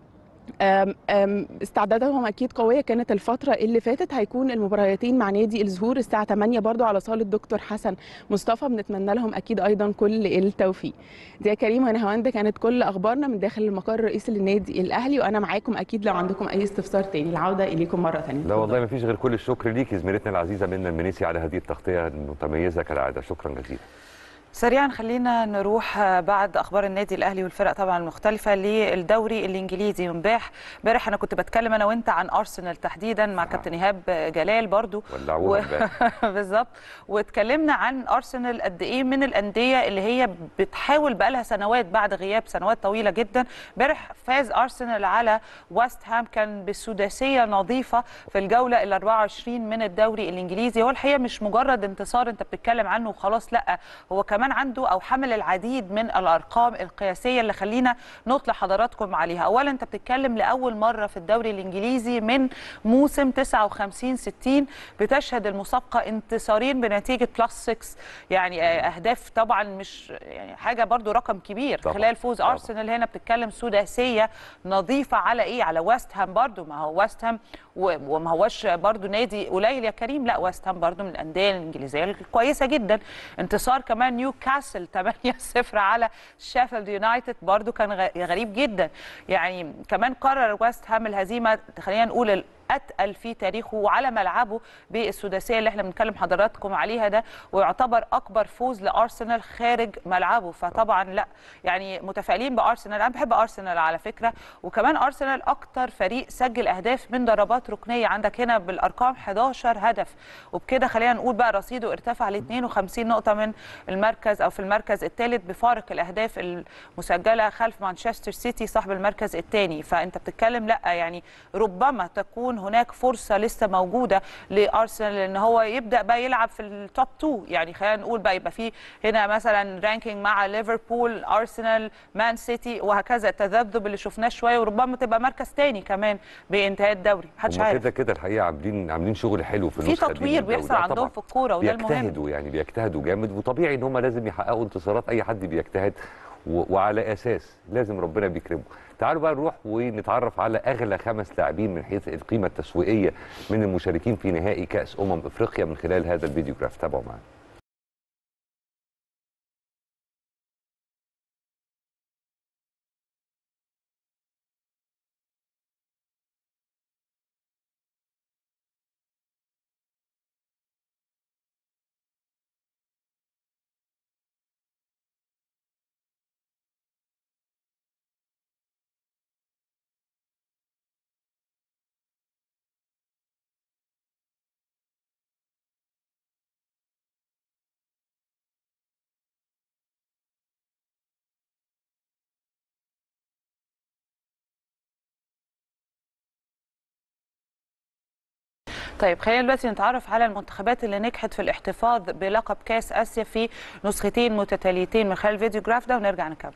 أم أم استعداداتهم اكيد قويه كانت الفتره اللي فاتت هيكون المباراتين مع نادي الزهور الساعه 8 برضو على صاله دكتور حسن مصطفى بنتمنى لهم اكيد ايضا كل التوفيق دي يا كريم وانا هوند كانت كل اخبارنا من داخل المقر الرئيسي للنادي الاهلي وانا معاكم اكيد لو عندكم اي استفسار تاني العوده اليكم مره ثانيه لا والله ما فيش غير كل الشكر ليكي زميلتنا العزيزه منى المنيسي على هذه التغطيه المتميزه كالعاده شكرا جزيلا سريعا خلينا نروح بعد اخبار النادي الاهلي والفرق طبعا المختلفه للدوري الانجليزي امبارح امبارح انا كنت بتكلم انا وانت عن ارسنال تحديدا مع كابتن ايهاب جلال برضو و... بالظبط واتكلمنا عن ارسنال قد ايه من الانديه اللي هي بتحاول بقى لها سنوات بعد غياب سنوات طويله جدا امبارح فاز ارسنال على ويست هام كان بسداسيه نظيفه في الجوله ال 24 من الدوري الانجليزي هو الحقيقه مش مجرد انتصار انت بتتكلم عنه وخلاص لا هو كمان كمان عنده او حمل العديد من الارقام القياسيه اللي خلينا نطلع حضراتكم عليها اولا انت بتتكلم لاول مره في الدوري الانجليزي من موسم 59 60 بتشهد المسابقه انتصارين بنتيجه بلس 6 يعني اهداف طبعا مش يعني حاجه برضو رقم كبير طبعا. خلال فوز طبعا. ارسنال هنا بتتكلم سداسيه نظيفه على ايه على ويست هام برضو ما هو ويست هام وما هوش برضو نادي قليل يا كريم لا ويست هام برضو من الانديه الانجليزيه الكويسه جدا انتصار كمان نيوكاسل 8-0 على شيفيلد يونايتد برضو كان غريب جدا يعني كمان قرر ويست هام الهزيمه خلينا نقول اتقل في تاريخه وعلى ملعبه بالسداسيه اللي احنا بنتكلم حضراتكم عليها ده ويعتبر اكبر فوز لارسنال خارج ملعبه فطبعا لا يعني متفائلين بارسنال انا بحب ارسنال على فكره وكمان ارسنال اكتر فريق سجل اهداف من ضربات ركنيه عندك هنا بالارقام 11 هدف وبكده خلينا نقول بقى رصيده ارتفع ل 52 نقطه من المركز او في المركز الثالث بفارق الاهداف المسجله خلف مانشستر سيتي صاحب المركز الثاني فانت بتتكلم لا يعني ربما تكون هناك فرصه لسه موجوده لارسنال ان هو يبدا بقى يلعب في التوب 2 يعني خلينا نقول بقى يبقى في هنا مثلا رانكينج مع ليفربول ارسنال مان سيتي وهكذا التذبذب اللي شفناه شويه وربما تبقى مركز تاني كمان بانتهاء الدوري محدش هم عارف كده كده الحقيقه عاملين عاملين شغل حلو في في النسخه دي تطوير من الدوري. بيحصل آه عندهم طبعاً. في الكوره وده المهم بيجتهدوا يعني بيجتهدوا جامد وطبيعي ان هم لازم يحققوا انتصارات اي حد بيجتهد و... وعلى اساس لازم ربنا بيكرمه تعالوا بقى نروح ونتعرف على اغلى خمس لاعبين من حيث القيمه التسويقيه من المشاركين في نهائي كاس امم افريقيا من خلال هذا الفيديو جراف تابعوا معانا طيب خلينا دلوقتي نتعرف على المنتخبات اللي نجحت في الاحتفاظ بلقب كاس اسيا في نسختين متتاليتين من خلال الفيديو جراف ده ونرجع نكمل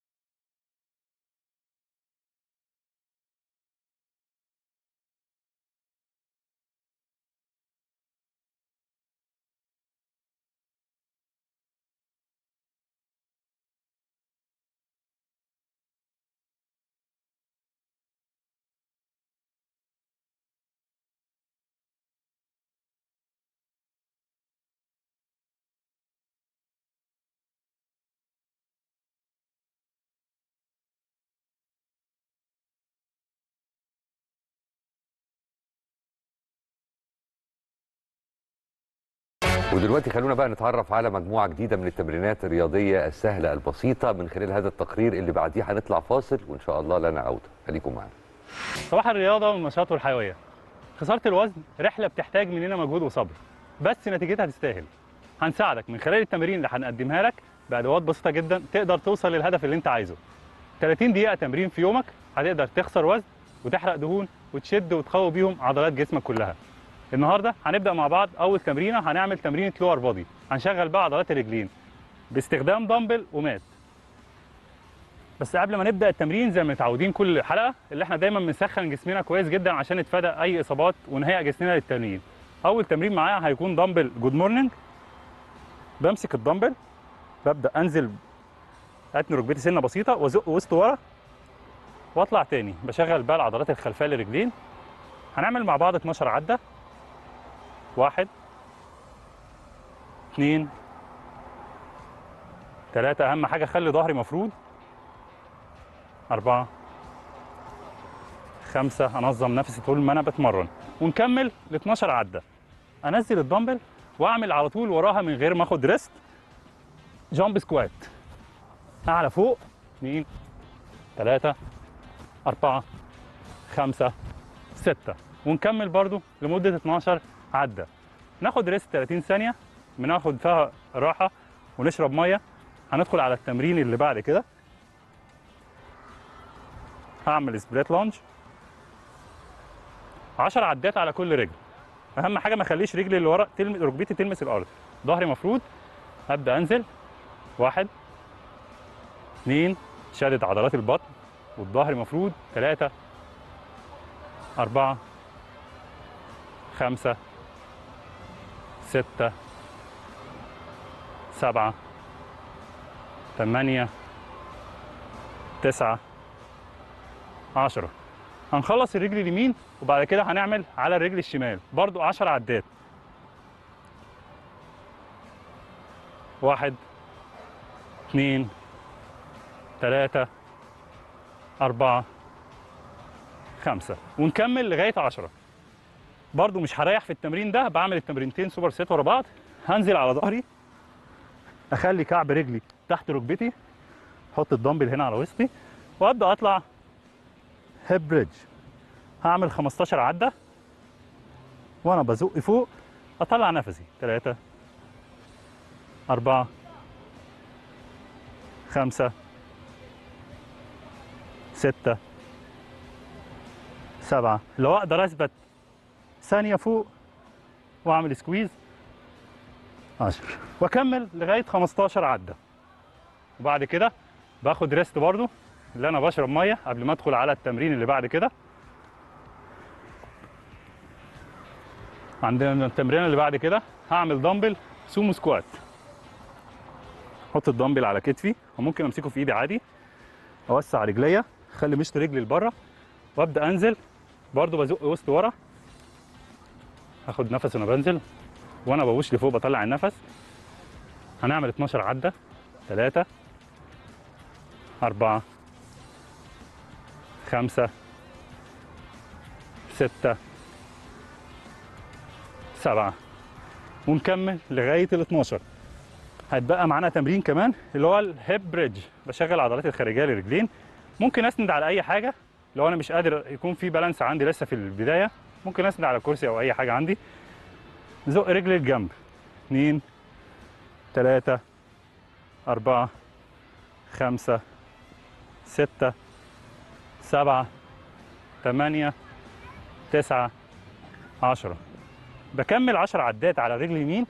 ودلوقتي خلونا بقى نتعرف على مجموعه جديده من التمرينات الرياضيه السهله البسيطه من خلال هذا التقرير اللي بعديه هنطلع فاصل وان شاء الله لنا عوده خليكم معانا صباح الرياضه والنشاط والحيويه خساره الوزن رحله بتحتاج مننا مجهود وصبر بس نتيجتها تستاهل هنساعدك من خلال التمارين اللي هنقدمها لك بادوات بسيطه جدا تقدر توصل للهدف اللي انت عايزه 30 دقيقه تمرين في يومك هتقدر تخسر وزن وتحرق دهون وتشد وتقوي بيهم عضلات جسمك كلها النهارده هنبدا مع بعض اول تمرينه هنعمل تمرينه لور بودي هنشغل بقى عضلات الرجلين باستخدام دمبل ومات بس قبل ما نبدا التمرين زي ما متعودين كل حلقه اللي احنا دايما بنسخن جسمنا كويس جدا عشان نتفادى اي اصابات ونهيئ جسمنا للتمرين اول تمرين معايا هيكون دمبل جود مورنينج بمسك الدمبل ببدا انزل اتني ركبتي سنه بسيطه وازق وسط ورا واطلع تاني بشغل بقى العضلات الخلفيه للرجلين هنعمل مع بعض 12 عده واحد اثنين ثلاثة أهم حاجة خلي ظهري مفرود أربعة خمسة أنظم نفسي طول ما أنا بتمرن ونكمل ل 12 عدة أنزل الدمبل وأعمل على طول وراها من غير ما آخد ريست جامب سكوات أعلى فوق اثنين ثلاثة أربعة خمسة ستة ونكمل برضو لمدة 12 عدة ناخد ريست 30 ثانية بناخد فيها راحة ونشرب مية هندخل على التمرين اللي بعد كده هعمل سبليت لانج 10 عدات على كل رجل اهم حاجه ما اخليش رجلي اللي ورا تلمس ركبتي تلمس الارض ظهري مفرود ابدا انزل واحد اثنين شادد عضلات البطن والظهر مفرود ثلاثة أربعة خمسة ستة سبعة ثمانية تسعة عشرة هنخلص الرجل اليمين وبعد كده هنعمل على الرجل الشمال برضو عشر عدات واحد اثنين ثلاثة أربعة خمسة ونكمل لغاية عشرة برضو مش هريح في التمرين ده بعمل التمرينتين سوبر سيت ورا بعض هنزل على ظهري اخلي كعب رجلي تحت ركبتي احط الدمبل هنا على وسطي وابدا اطلع هيب بريدج هعمل 15 عده وانا بزق فوق اطلع نفسي 3 4 5 6 7 لو اقدر اثبت ثانيه فوق واعمل سكويز 10 واكمل لغايه 15 عده وبعد كده باخد ريست برضو اللي انا بشرب ميه قبل ما ادخل على التمرين اللي بعد كده عندنا التمرين اللي بعد كده هعمل دمبل سومو سكوات احط الدمبل على كتفي وممكن امسكه في ايدي عادي اوسع رجليا اخلي مشط رجلي لبره وابدا انزل برضو بزق وسط ورا هاخد نفس وانا بنزل وانا بوش لفوق بطلع النفس هنعمل 12 عده 3 4 5 6 7 ونكمل لغايه ال 12 هتبقى معانا تمرين كمان اللي هو الهيب بريدج بشغل العضلات الخارجيه للرجلين ممكن اسند على اي حاجه لو انا مش قادر يكون في بالانس عندي لسه في البدايه ممكن اسند على كرسي او اي حاجه عندي زق رجلي الجنب اتنين تلاتة أربعة خمسة ستة سبعة تمانية تسعة عشرة بكمل عشر عدات على الرجل اليمين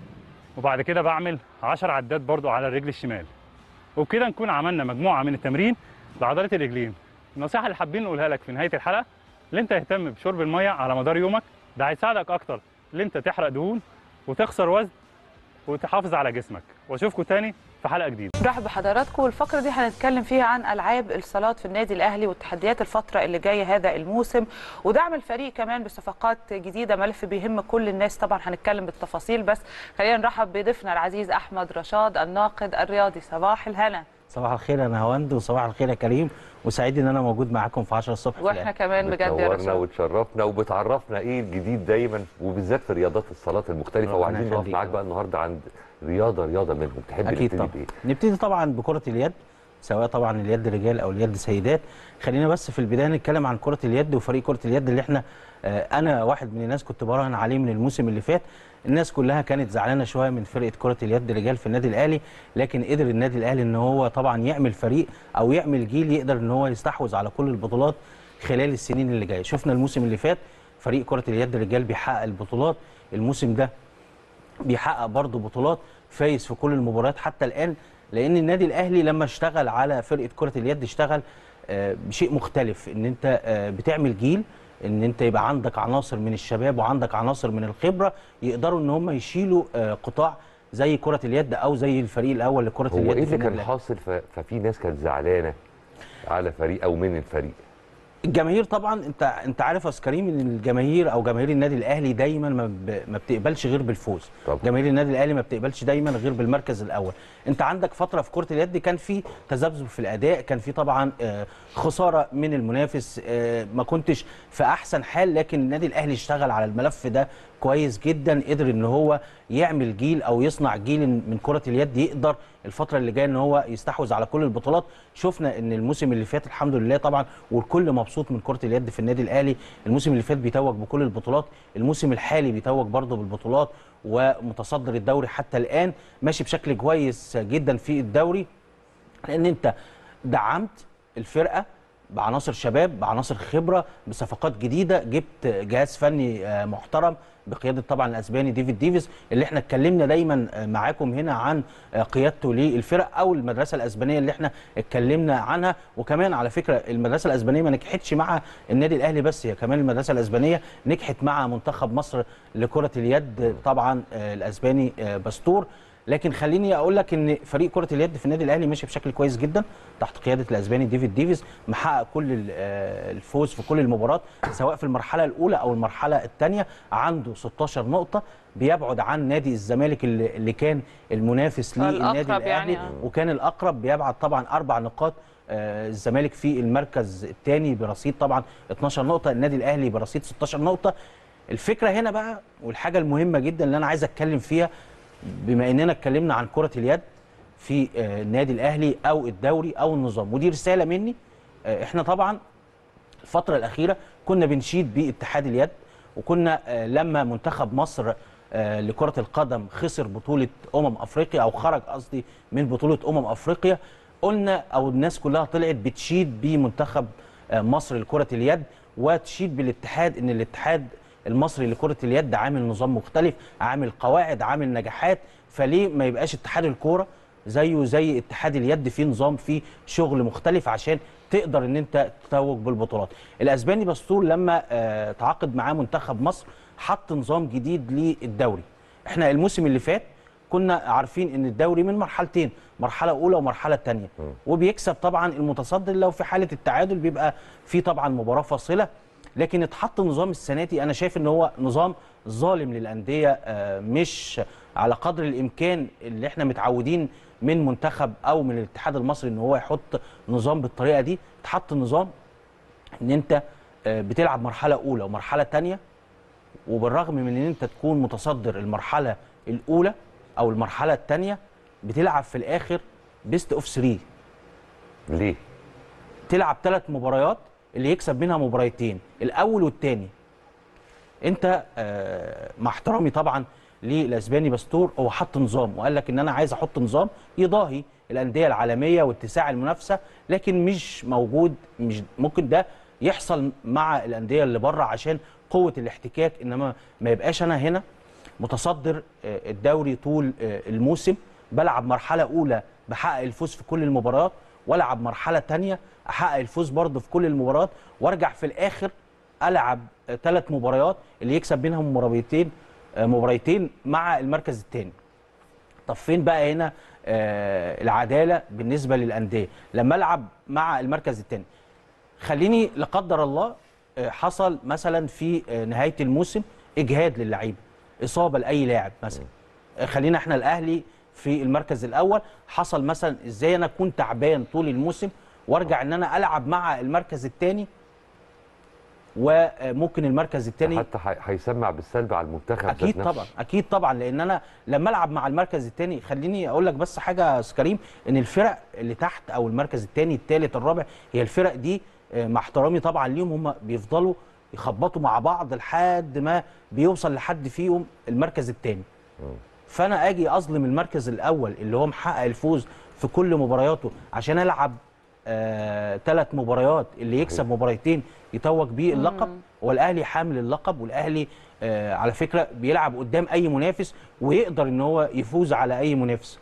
وبعد كده بعمل عشر عدات برضو على الرجل الشمال وبكده نكون عملنا مجموعة من التمرين لعضلة الرجلين النصيحة اللي حابين نقولها لك في نهاية الحلقة اللي انت تهتم بشرب المية على مدار يومك ده هيساعدك اكتر اللي انت تحرق دهون وتخسر وزن وتحافظ على جسمك واشوفكم تاني في حلقة جديدة نرحب بحضراتكم والفقرة دي هنتكلم فيها عن ألعاب الصالات في النادي الأهلي والتحديات الفترة اللي جاية هذا الموسم ودعم الفريق كمان بصفقات جديدة ملف بيهم كل الناس طبعا هنتكلم بالتفاصيل بس خلينا نرحب بضيفنا العزيز أحمد رشاد الناقد الرياضي صباح الهنا صباح الخير انا هوند وصباح الخير يا كريم وسعيد ان انا موجود معاكم في 10 الصبح في واحنا الأهلي. كمان بجد يا بتنورنا رشاد وتشرفنا وبتعرفنا ايه الجديد دايما وبالذات في رياضات الصالات المختلفه ربنا وعايزين نقف يخليك. معاك بقى النهارده عند رياضه رياضه منهم تحب اكيد نبتدي طبعا بايه؟ نبتدي طبعا بكره اليد سواء طبعا اليد رجال او اليد سيدات خلينا بس في البدايه نتكلم عن كره اليد وفريق كره اليد اللي احنا آه، انا واحد من الناس كنت براهن عليه من الموسم اللي فات الناس كلها كانت زعلانه شويه من فرقه كره اليد رجال في النادي الاهلي لكن قدر النادي الاهلي ان هو طبعا يعمل فريق او يعمل جيل يقدر ان هو يستحوذ على كل البطولات خلال السنين اللي جايه شفنا الموسم اللي فات فريق كره اليد رجال بيحقق البطولات الموسم ده بيحقق برضه بطولات فايز في كل المباريات حتى الان لان النادي الاهلي لما اشتغل على فرقه كره اليد اشتغل آه، بشيء مختلف ان انت آه، بتعمل جيل ان انت يبقى عندك عناصر من الشباب وعندك عناصر من الخبره يقدروا ان هم يشيلوا آه، قطاع زي كره اليد او زي الفريق الاول لكره هو اليد ايه في اللي النادي كان الأهلي. حاصل ف- ففي ناس كانت زعلانه على فريق او من الفريق الجماهير طبعا انت انت عارف يا أستاذ كريم ان الجماهير او جماهير النادي الاهلي دايما ما, ب... ما بتقبلش غير بالفوز طبعا. جماهير النادي الاهلي ما بتقبلش دايما غير بالمركز الاول انت عندك فتره في كره اليد كان في تذبذب في الاداء كان في طبعا آه، خساره من المنافس آه، ما كنتش في احسن حال لكن النادي الاهلي اشتغل على الملف ده كويس جدا قدر ان هو يعمل جيل او يصنع جيل من كره اليد يقدر الفتره اللي جايه ان هو يستحوذ على كل البطولات شفنا ان الموسم اللي فات الحمد لله طبعا والكل مبسوط من كره اليد في النادي الاهلي الموسم اللي فات بيتوج بكل البطولات الموسم الحالي بيتوج برضه بالبطولات ومتصدر الدوري حتى الان ماشي بشكل كويس جدا في الدوري لان انت دعمت الفرقه بعناصر شباب بعناصر خبره بصفقات جديده جبت جهاز فني آه، محترم بقياده طبعا الاسباني ديفيد ديفيز اللي احنا اتكلمنا دايما آه، معاكم هنا عن آه، قيادته للفرق او المدرسه الاسبانيه اللي احنا اتكلمنا عنها وكمان على فكره المدرسه الاسبانيه ما نجحتش مع النادي الاهلي بس هي كمان المدرسه الاسبانيه نجحت مع منتخب مصر لكره اليد آه، طبعا آه، الاسباني آه، باستور لكن خليني اقول لك ان فريق كره اليد في النادي الاهلي ماشي بشكل كويس جدا تحت قياده الاسباني ديفيد ديفيز محقق كل ال- آه، الفوز في كل المباريات سواء في المرحله الاولى او المرحله الثانيه عنده 16 نقطه بيبعد عن نادي الزمالك اللي اللي كان المنافس للنادي الأقرب الاهلي يعني، آه. وكان الاقرب بيبعد طبعا اربع نقاط آه، الزمالك في المركز الثاني برصيد طبعا 12 نقطه النادي الاهلي برصيد 16 نقطه الفكره هنا بقى والحاجه المهمه جدا اللي انا عايز اتكلم فيها بما اننا اتكلمنا عن كره اليد في آه، النادي الاهلي او الدوري او النظام ودي رساله مني آه، احنا طبعا الفتره الاخيره كنا بنشيد باتحاد اليد وكنا آه، لما منتخب مصر آه، لكره القدم خسر بطوله امم افريقيا او خرج قصدي من بطوله امم افريقيا قلنا او الناس كلها طلعت بتشيد بمنتخب آه، مصر لكره اليد وتشيد بالاتحاد ان الاتحاد المصري لكره اليد عامل نظام مختلف عامل قواعد عامل نجاحات فليه ما يبقاش اتحاد الكوره زيه زي اتحاد اليد في نظام فيه شغل مختلف عشان تقدر ان انت تتوج بالبطولات الاسباني باسطور لما آه تعاقد معاه منتخب مصر حط نظام جديد للدوري احنا الموسم اللي فات كنا عارفين ان الدوري من مرحلتين مرحله اولى ومرحله ثانيه وبيكسب طبعا المتصدر لو في حاله التعادل بيبقى في طبعا مباراه فاصله لكن اتحط نظام السنه دي انا شايف ان هو نظام ظالم للانديه آه، مش على قدر الامكان اللي احنا متعودين من منتخب او من الاتحاد المصري ان هو يحط نظام بالطريقه دي اتحط نظام ان انت آه، بتلعب مرحله اولى ومرحله ثانيه وبالرغم من ان انت تكون متصدر المرحله الاولى او المرحله الثانيه بتلعب في الاخر بيست اوف 3 ليه؟ تلعب ثلاث مباريات اللي يكسب منها مباريتين الاول والثاني انت آه، مع احترامي طبعا للاسباني باستور هو حط نظام وقال لك ان انا عايز احط نظام يضاهي الانديه العالميه واتساع المنافسه لكن مش موجود مش ممكن ده يحصل مع الانديه اللي بره عشان قوه الاحتكاك انما ما يبقاش انا هنا متصدر آه، الدوري طول آه، الموسم بلعب مرحله اولى بحقق الفوز في كل المباريات والعب مرحله تانية احقق الفوز برضه في كل المباريات وارجع في الاخر العب ثلاث مباريات اللي يكسب منهم مباريتين آه، مباريتين مع المركز الثاني طب فين بقى هنا آه، العداله بالنسبه للانديه لما العب مع المركز الثاني خليني لا قدر الله آه، حصل مثلا في آه، نهايه الموسم اجهاد للعيبه اصابه لاي لاعب مثلا آه، خلينا احنا الاهلي في المركز الاول حصل مثلا ازاي انا اكون تعبان طول الموسم وارجع ان انا العب مع المركز الثاني وممكن المركز الثاني حتى هي- هيسمع بالسلب على المنتخب ذات اكيد نفسه. طبعا اكيد طبعا لان انا لما العب مع المركز الثاني خليني اقول لك بس حاجه يا أستاذ كريم ان الفرق اللي تحت او المركز الثاني الثالث الرابع هي الفرق دي آه، مع احترامي طبعا ليهم هم بيفضلوا يخبطوا مع بعض لحد ما بيوصل لحد فيهم المركز الثاني فانا اجي اظلم المركز الاول اللي هو محقق الفوز في كل مبارياته عشان العب ثلاث مباريات اللي يكسب مباريتين يتوج بيه اللقب والاهلي حامل اللقب والاهلي آه على فكره بيلعب قدام اي منافس ويقدر ان هو يفوز على اي منافس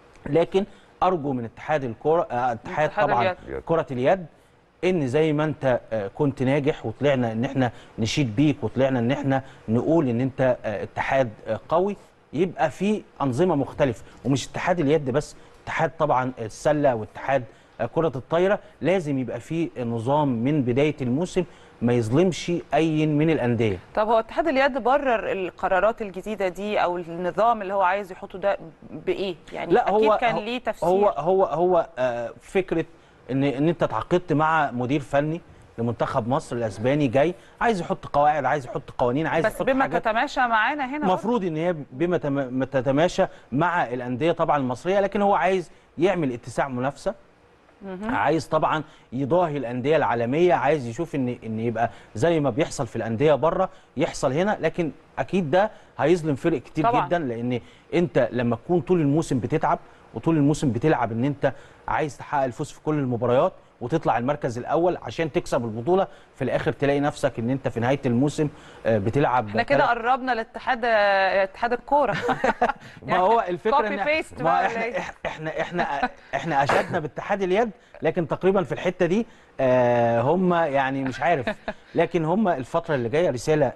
لكن ارجو من اتحاد الكره آه اتحاد اتحاد طبعا اليد. كره اليد ان زي ما انت آه، كنت ناجح وطلعنا ان احنا نشيد بيك وطلعنا ان احنا نقول ان انت آه، اتحاد آه، قوي يبقى في انظمه مختلفه ومش اتحاد اليد بس اتحاد طبعا السله واتحاد آه، كره الطايره لازم يبقى في نظام من بدايه الموسم ما يظلمش اي من الانديه طب هو اتحاد اليد برر القرارات الجديده دي او النظام اللي هو عايز يحطه ده بايه يعني لا هو اكيد كان هو- ليه تفسير هو هو هو آه، فكره ان ان انت اتعاقدت مع مدير فني لمنتخب مصر الاسباني جاي عايز يحط قواعد عايز يحط قوانين عايز بس يحط بما حاجات تتماشى معانا هنا برضه. المفروض ان هي بما تم- ما تتماشى مع الانديه طبعا المصريه لكن هو عايز يعمل اتساع منافسه عايز طبعا يضاهي الانديه العالميه عايز يشوف ان ان يبقى زي ما بيحصل في الانديه بره يحصل هنا لكن اكيد ده هيظلم فرق كتير طبعاً. جدا لان انت لما تكون طول الموسم بتتعب وطول الموسم بتلعب ان انت عايز تحقق الفوز في كل المباريات وتطلع المركز الاول عشان تكسب البطوله في الاخر تلاقي نفسك ان انت في نهايه الموسم آه، بتلعب احنا كده قربنا لاتحاد اتحاد الكوره ما هو الفكره copy ان paste ما بقى احنا ولا إيه؟ احنا احنا احنا اشدنا باتحاد اليد لكن تقريبا في الحته دي آه هم يعني مش عارف لكن هم الفتره اللي جايه رساله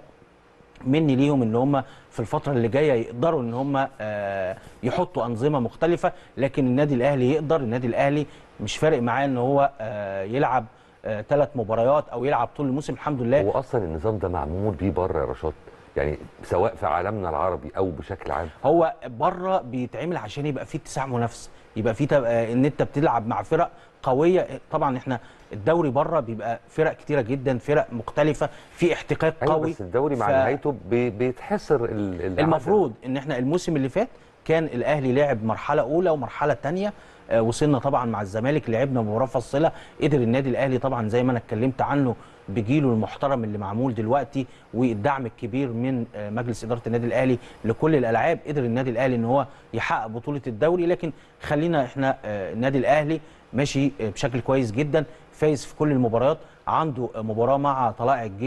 مني ليهم ان هم في الفتره اللي جايه يقدروا ان هم آه يحطوا انظمه مختلفه لكن النادي الاهلي يقدر النادي الاهلي مش فارق معاه ان هو آه يلعب ثلاث مباريات او يلعب طول الموسم الحمد لله هو اصلا النظام ده معمول بيه بره يا رشاد يعني سواء في عالمنا العربي او بشكل عام هو بره بيتعمل عشان يبقى فيه اتساع منافسه يبقى فيه تب- آه، ان انت بتلعب مع فرق قويه طبعا احنا الدوري بره بيبقى فرق كتيره جدا فرق مختلفه في احتكاك ايوه قوي بس الدوري مع ف- نهايته بي- بيتحسر ال- العدد. المفروض ان احنا الموسم اللي فات كان الاهلي لعب مرحله اولى ومرحله ثانيه وصلنا طبعا مع الزمالك لعبنا مباراه فاصله قدر النادي الاهلي طبعا زي ما انا اتكلمت عنه بجيله المحترم اللي معمول دلوقتي والدعم الكبير من آه، مجلس اداره النادي الاهلي لكل الالعاب قدر النادي الاهلي ان هو يحقق بطوله الدوري لكن خلينا احنا آه، النادي الاهلي ماشي آه، بشكل كويس جدا فايز في كل المباريات عنده آه، مباراه مع طلائع الجيش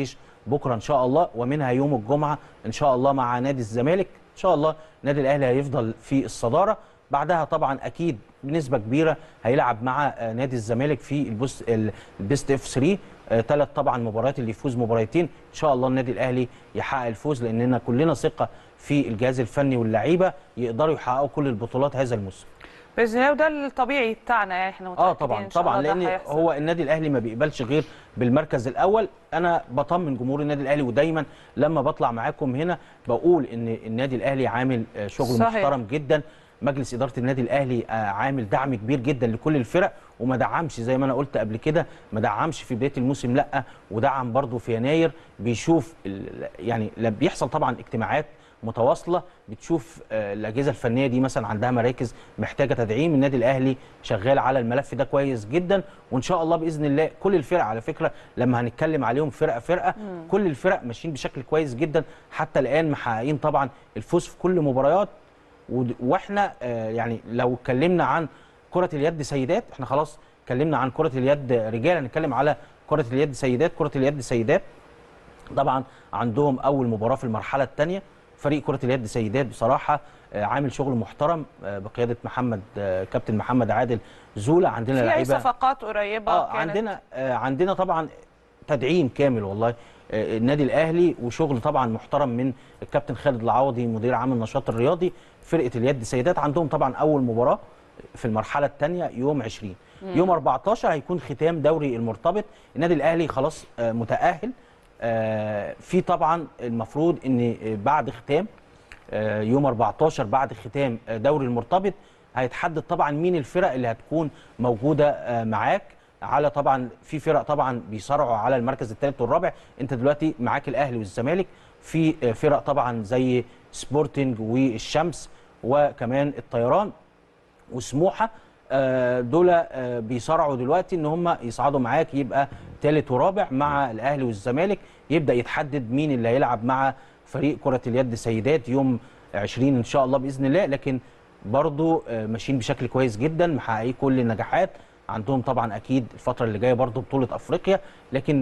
بكره ان شاء الله ومنها يوم الجمعه ان شاء الله مع نادي الزمالك ان شاء الله النادي الاهلي هيفضل في الصداره بعدها طبعا اكيد بنسبه كبيره هيلعب مع آه، نادي الزمالك في البوست البيست اف 3 ثلاث طبعا مباريات اللي يفوز مباراتين ان شاء الله النادي الاهلي يحقق الفوز لاننا كلنا ثقه في الجهاز الفني واللعيبه يقدروا يحققوا كل البطولات هذا الموسم باذن الله وده الطبيعي بتاعنا يعني احنا متاكدين اه طبعا إن شاء طبعا الله ده لان هيحصل. هو النادي الاهلي ما بيقبلش غير بالمركز الاول انا بطمن جمهور النادي الاهلي ودايما لما بطلع معاكم هنا بقول ان النادي الاهلي عامل آه، شغل صحيح. محترم جدا مجلس اداره النادي الاهلي آه، عامل دعم كبير جدا لكل الفرق وما دعمش زي ما انا قلت قبل كده ما دعمش في بدايه الموسم لا ودعم برضه في يناير بيشوف ال- يعني لا بيحصل طبعا اجتماعات متواصله بتشوف آه، الاجهزه الفنيه دي مثلا عندها مراكز محتاجه تدعيم النادي الاهلي شغال على الملف ده كويس جدا وان شاء الله باذن الله كل الفرق على فكره لما هنتكلم عليهم فرقه فرقه كل الفرق ماشيين بشكل كويس جدا حتى الان محققين طبعا الفوز في كل مباريات ود- واحنا آه، يعني لو اتكلمنا عن كره اليد سيدات احنا خلاص اتكلمنا عن كره اليد رجال هنتكلم على كره اليد سيدات كره اليد سيدات طبعا عندهم اول مباراه في المرحله الثانيه فريق كره اليد سيدات بصراحه آه، عامل شغل محترم آه، بقياده محمد آه، كابتن محمد عادل زولا عندنا في اي لعيبه صفقات قريبه اه كانت عندنا آه عندنا طبعا تدعيم كامل والله آه النادي الاهلي وشغل طبعا محترم من الكابتن خالد العوضي مدير عام النشاط الرياضي فرقه اليد سيدات عندهم طبعا اول مباراه في المرحله الثانيه يوم 20 يوم 14 هيكون ختام دوري المرتبط النادي الاهلي خلاص آه متاهل آه في طبعا المفروض ان آه، بعد ختام آه، يوم 14 بعد ختام آه، دوري المرتبط هيتحدد طبعا مين الفرق اللي هتكون موجوده آه، معاك على طبعا في فرق طبعا بيصارعوا على المركز الثالث والرابع انت دلوقتي معاك الاهلي والزمالك في آه، فرق طبعا زي سبورتنج والشمس وكمان الطيران وسموحه آه، دول آه، بيصارعوا دلوقتي ان هم يصعدوا معاك يبقى ثالث ورابع مع الاهلي والزمالك يبدا يتحدد مين اللي هيلعب مع فريق كره اليد سيدات يوم 20 ان شاء الله باذن الله لكن برضو آه، ماشيين بشكل كويس جدا محققين كل النجاحات عندهم طبعا اكيد الفتره اللي جايه برضو بطوله افريقيا لكن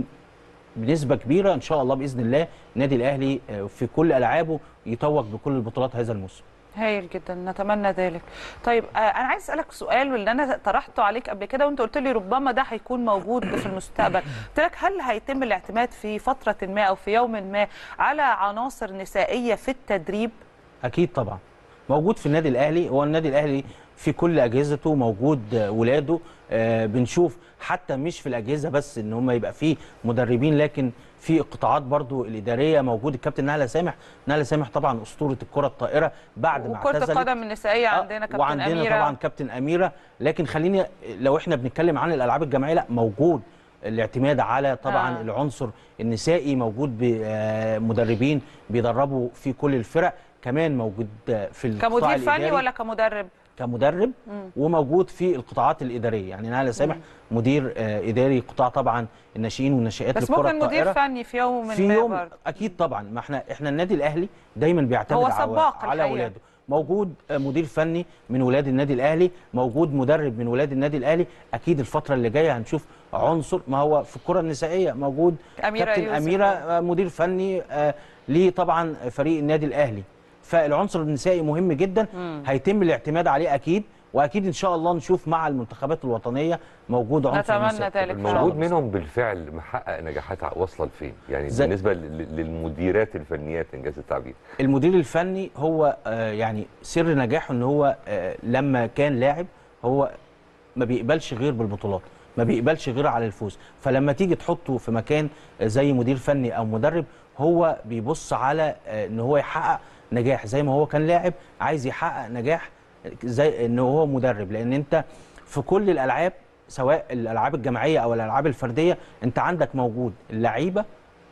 بنسبه كبيره ان شاء الله باذن الله النادي الاهلي آه، في كل العابه يتوج بكل البطولات هذا الموسم هايل جدا نتمنى ذلك طيب آه انا عايز اسالك سؤال واللي انا طرحته عليك قبل كده وانت قلت لي ربما ده هيكون موجود في المستقبل قلت لك هل هيتم الاعتماد في فتره ما او في يوم ما على عناصر نسائيه في التدريب اكيد طبعا موجود في النادي الاهلي هو النادي الاهلي في كل اجهزته موجود آه، ولاده آه، بنشوف حتى مش في الاجهزه بس ان هم يبقى في مدربين لكن في القطاعات برضو الاداريه موجود الكابتن نهله سامح نهله سامح طبعا اسطوره الكره الطائره بعد ما وكره اعتزلت القدم النسائيه آه، عندنا كابتن وعندنا اميره طبعا كابتن اميره لكن خليني لو احنا بنتكلم عن الالعاب الجماعيه لا موجود الاعتماد على طبعا آه. آه. العنصر النسائي موجود بمدربين بيدربوا في كل الفرق كمان موجود آه، في القطاع كمدير فني الإداري ولا كمدرب كمدرب وموجود في القطاعات الاداريه يعني نهله سامح مدير آه، اداري قطاع طبعا الناشئين والناشئات بس للكره ممكن مدير الطائره فني في يوم في ما يوم برضه. اكيد طبعا ما احنا احنا النادي الاهلي دايما بيعتمد هو على سباق على الحقيقة. اولاده موجود آه، مدير فني من ولاد النادي الاهلي موجود مدرب من ولاد النادي الاهلي اكيد الفتره اللي جايه هنشوف عنصر ما هو في الكره النسائيه موجود أميرة كابتن يوسف. اميره آه، مدير فني آه، ليه طبعا فريق النادي الاهلي فالعنصر النسائي مهم جدا هيتم الاعتماد عليه اكيد واكيد ان شاء الله نشوف مع المنتخبات الوطنيه موجود عنصر نتمنى نسائي. ذلك إن شاء الموجود الله. منهم بالفعل محقق نجاحات واصله لفين؟ يعني زي- بالنسبه لل- للمديرات الفنيات انجاز التعبير المدير الفني هو آه، يعني سر نجاحه ان هو آه، لما كان لاعب هو ما بيقبلش غير بالبطولات ما بيقبلش غير على الفوز فلما تيجي تحطه في مكان آه، زي مدير فني او مدرب هو بيبص على آه، ان هو يحقق نجاح زي ما هو كان لاعب عايز يحقق نجاح زي ان هو مدرب لان انت في كل الالعاب سواء الالعاب الجماعيه او الالعاب الفرديه انت عندك موجود اللعيبه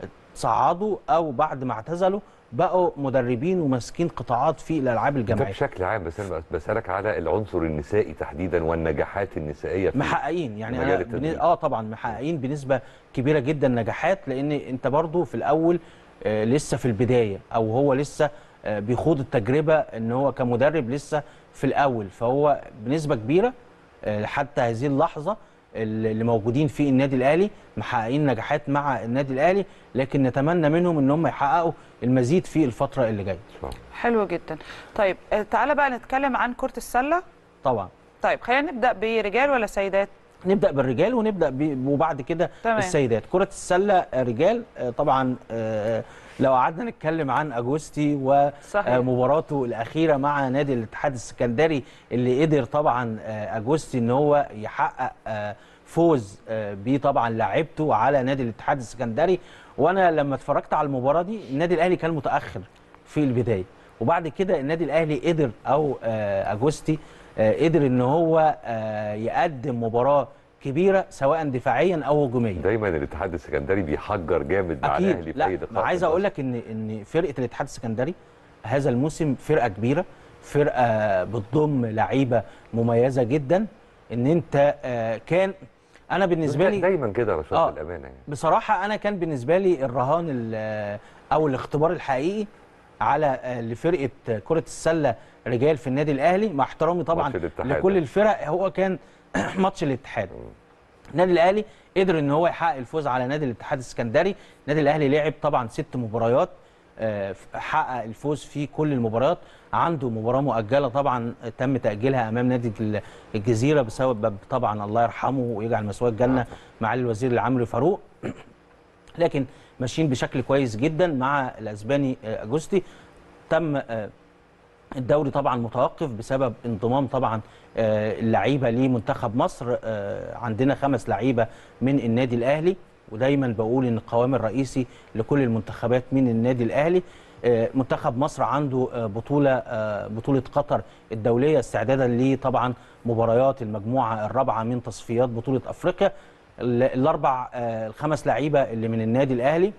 صعدوا او بعد ما اعتزلوا بقوا مدربين وماسكين قطاعات في الالعاب ده الجماعيه بشكل عام بس انا بسالك على العنصر النسائي تحديدا والنجاحات النسائيه في محققين يعني مجال انا التدريب. بن... اه طبعا محققين بنسبه كبيره جدا نجاحات لان انت برضو في الاول آه لسه في البدايه او هو لسه آه بيخوض التجربه ان هو كمدرب لسه في الاول فهو بنسبه كبيره آه حتى هذه اللحظه اللي موجودين في النادي الاهلي محققين نجاحات مع النادي الاهلي لكن نتمنى منهم ان هم يحققوا المزيد في الفتره اللي جايه حلو جدا طيب آه، تعالى بقى نتكلم عن كره السله طبعا طيب خلينا نبدا برجال ولا سيدات نبدا بالرجال ونبدا ب... وبعد كده تمام. السيدات كره السله آه، رجال آه، طبعا آه، لو قعدنا نتكلم عن اجوستي صحيح. ومباراته الاخيره مع نادي الاتحاد السكندري اللي قدر طبعا آه، اجوستي ان هو يحقق آه، فوز آه، بيه طبعا لاعبته على نادي الاتحاد السكندري وانا لما اتفرجت على المباراه دي النادي الاهلي كان متاخر في البدايه وبعد كده النادي الاهلي قدر او آه، اجوستي آه، قدر ان هو آه، يقدم مباراه كبيره سواء دفاعيا او هجوميا دايما الاتحاد السكندري بيحجر جامد مع اكيد الاهلي في لا اي ما لقاء عايز اقول لك ان ان فرقه الاتحاد السكندري هذا الموسم فرقه كبيره فرقه بتضم لعيبه مميزه جدا ان انت آه، كان انا بالنسبه لي دايما كده يا رشاد آه. بالامانه يعني بصراحه انا كان بالنسبه لي الرهان ال- او الاختبار الحقيقي على آه، لفرقه كره السله رجال في النادي الاهلي مع احترامي طبعا ماتش الاتحاد. لكل الفرق هو كان ماتش الاتحاد النادي الاهلي قدر ان هو يحقق الفوز على نادي الاتحاد السكندري النادي الاهلي لعب طبعا ست مباريات آه، حقق الفوز في كل المباريات عنده مباراه مؤجله طبعا تم تاجيلها امام نادي ال- الجزيره بسبب طبعا الله يرحمه ويجعل مثواه الجنه معالي الوزير العمري فاروق لكن ماشيين بشكل كويس جدا مع الاسباني آه، اجوستي تم آه، الدوري طبعا متوقف بسبب انضمام طبعا آه، اللعيبه لمنتخب مصر آه، عندنا خمس لعيبه من النادي الاهلي ودايما بقول ان القوام الرئيسي لكل المنتخبات من النادي الاهلي آه، منتخب مصر عنده آه، بطوله آه، بطوله قطر الدوليه استعدادا لطبعا مباريات المجموعه الرابعه من تصفيات بطوله افريقيا ال- الاربع آه، الخمس لعيبه اللي من النادي الاهلي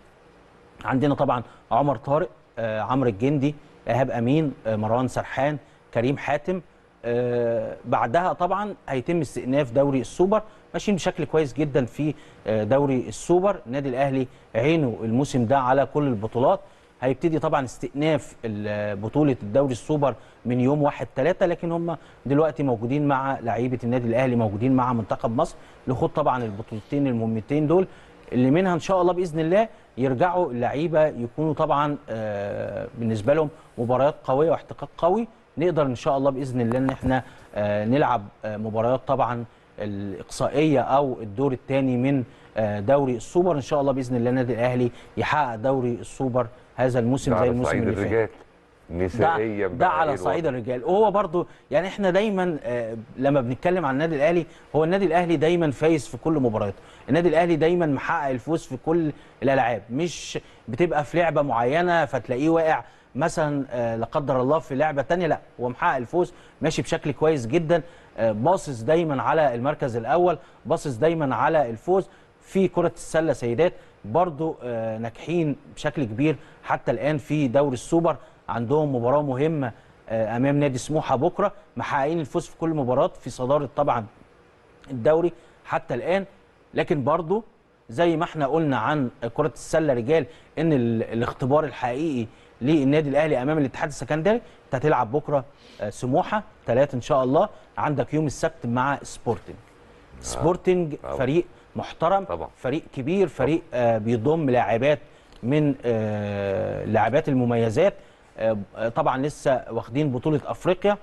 عندنا طبعا عمر طارق آه، عمرو الجندي ايهاب امين آه، مروان سرحان كريم حاتم آه، بعدها طبعا هيتم استئناف دوري السوبر ماشيين بشكل كويس جدا في آه، دوري السوبر النادي الاهلي عينه الموسم ده على كل البطولات هيبتدي طبعا استئناف ال- بطوله الدوري السوبر من يوم 1 3 لكن هم دلوقتي موجودين مع لعيبه النادي الاهلي موجودين مع منتخب مصر لخوض طبعا البطولتين المهمتين دول اللي منها ان شاء الله باذن الله يرجعوا اللعيبه يكونوا طبعا آه، بالنسبه لهم مباريات قويه واحتكاك قوي نقدر ان شاء الله باذن الله ان احنا آه، نلعب آه، مباريات طبعا الاقصائيه او الدور الثاني من آه، دوري السوبر ان شاء الله باذن الله النادي الاهلي يحقق دوري السوبر هذا الموسم ده زي على الموسم صعيد اللي فات الرجال ده, نسائيا ده بقى على إيه صعيد الوضع؟ الرجال وهو برضو يعني احنا دايما آه، لما بنتكلم عن النادي الاهلي هو النادي الاهلي دايما فايز في كل مبارياته النادي الاهلي دايما محقق الفوز في كل الالعاب مش بتبقى في لعبه معينه فتلاقيه واقع مثلا آه، لا قدر الله في لعبه تانية لا هو محقق الفوز ماشي بشكل كويس جدا آه، باصص دايما على المركز الاول باصص دايما على الفوز في كره السله سيدات برضو آه، ناجحين بشكل كبير حتى الان في دوري السوبر عندهم مباراه مهمه آه، امام نادي سموحه بكره محققين الفوز في كل مباراه في صداره طبعا الدوري حتى الان لكن برضو زي ما احنا قلنا عن كره السله رجال ان ال- الاختبار الحقيقي للنادي الاهلي امام الاتحاد السكندري انت هتلعب بكره آه، سموحه ثلاثة ان شاء الله عندك يوم السبت مع سبورتنج سبورتنج طبعا. فريق محترم طبعا. فريق كبير فريق آه بيضم لاعبات من آه اللاعبات المميزات آه طبعا لسه واخدين بطوله افريقيا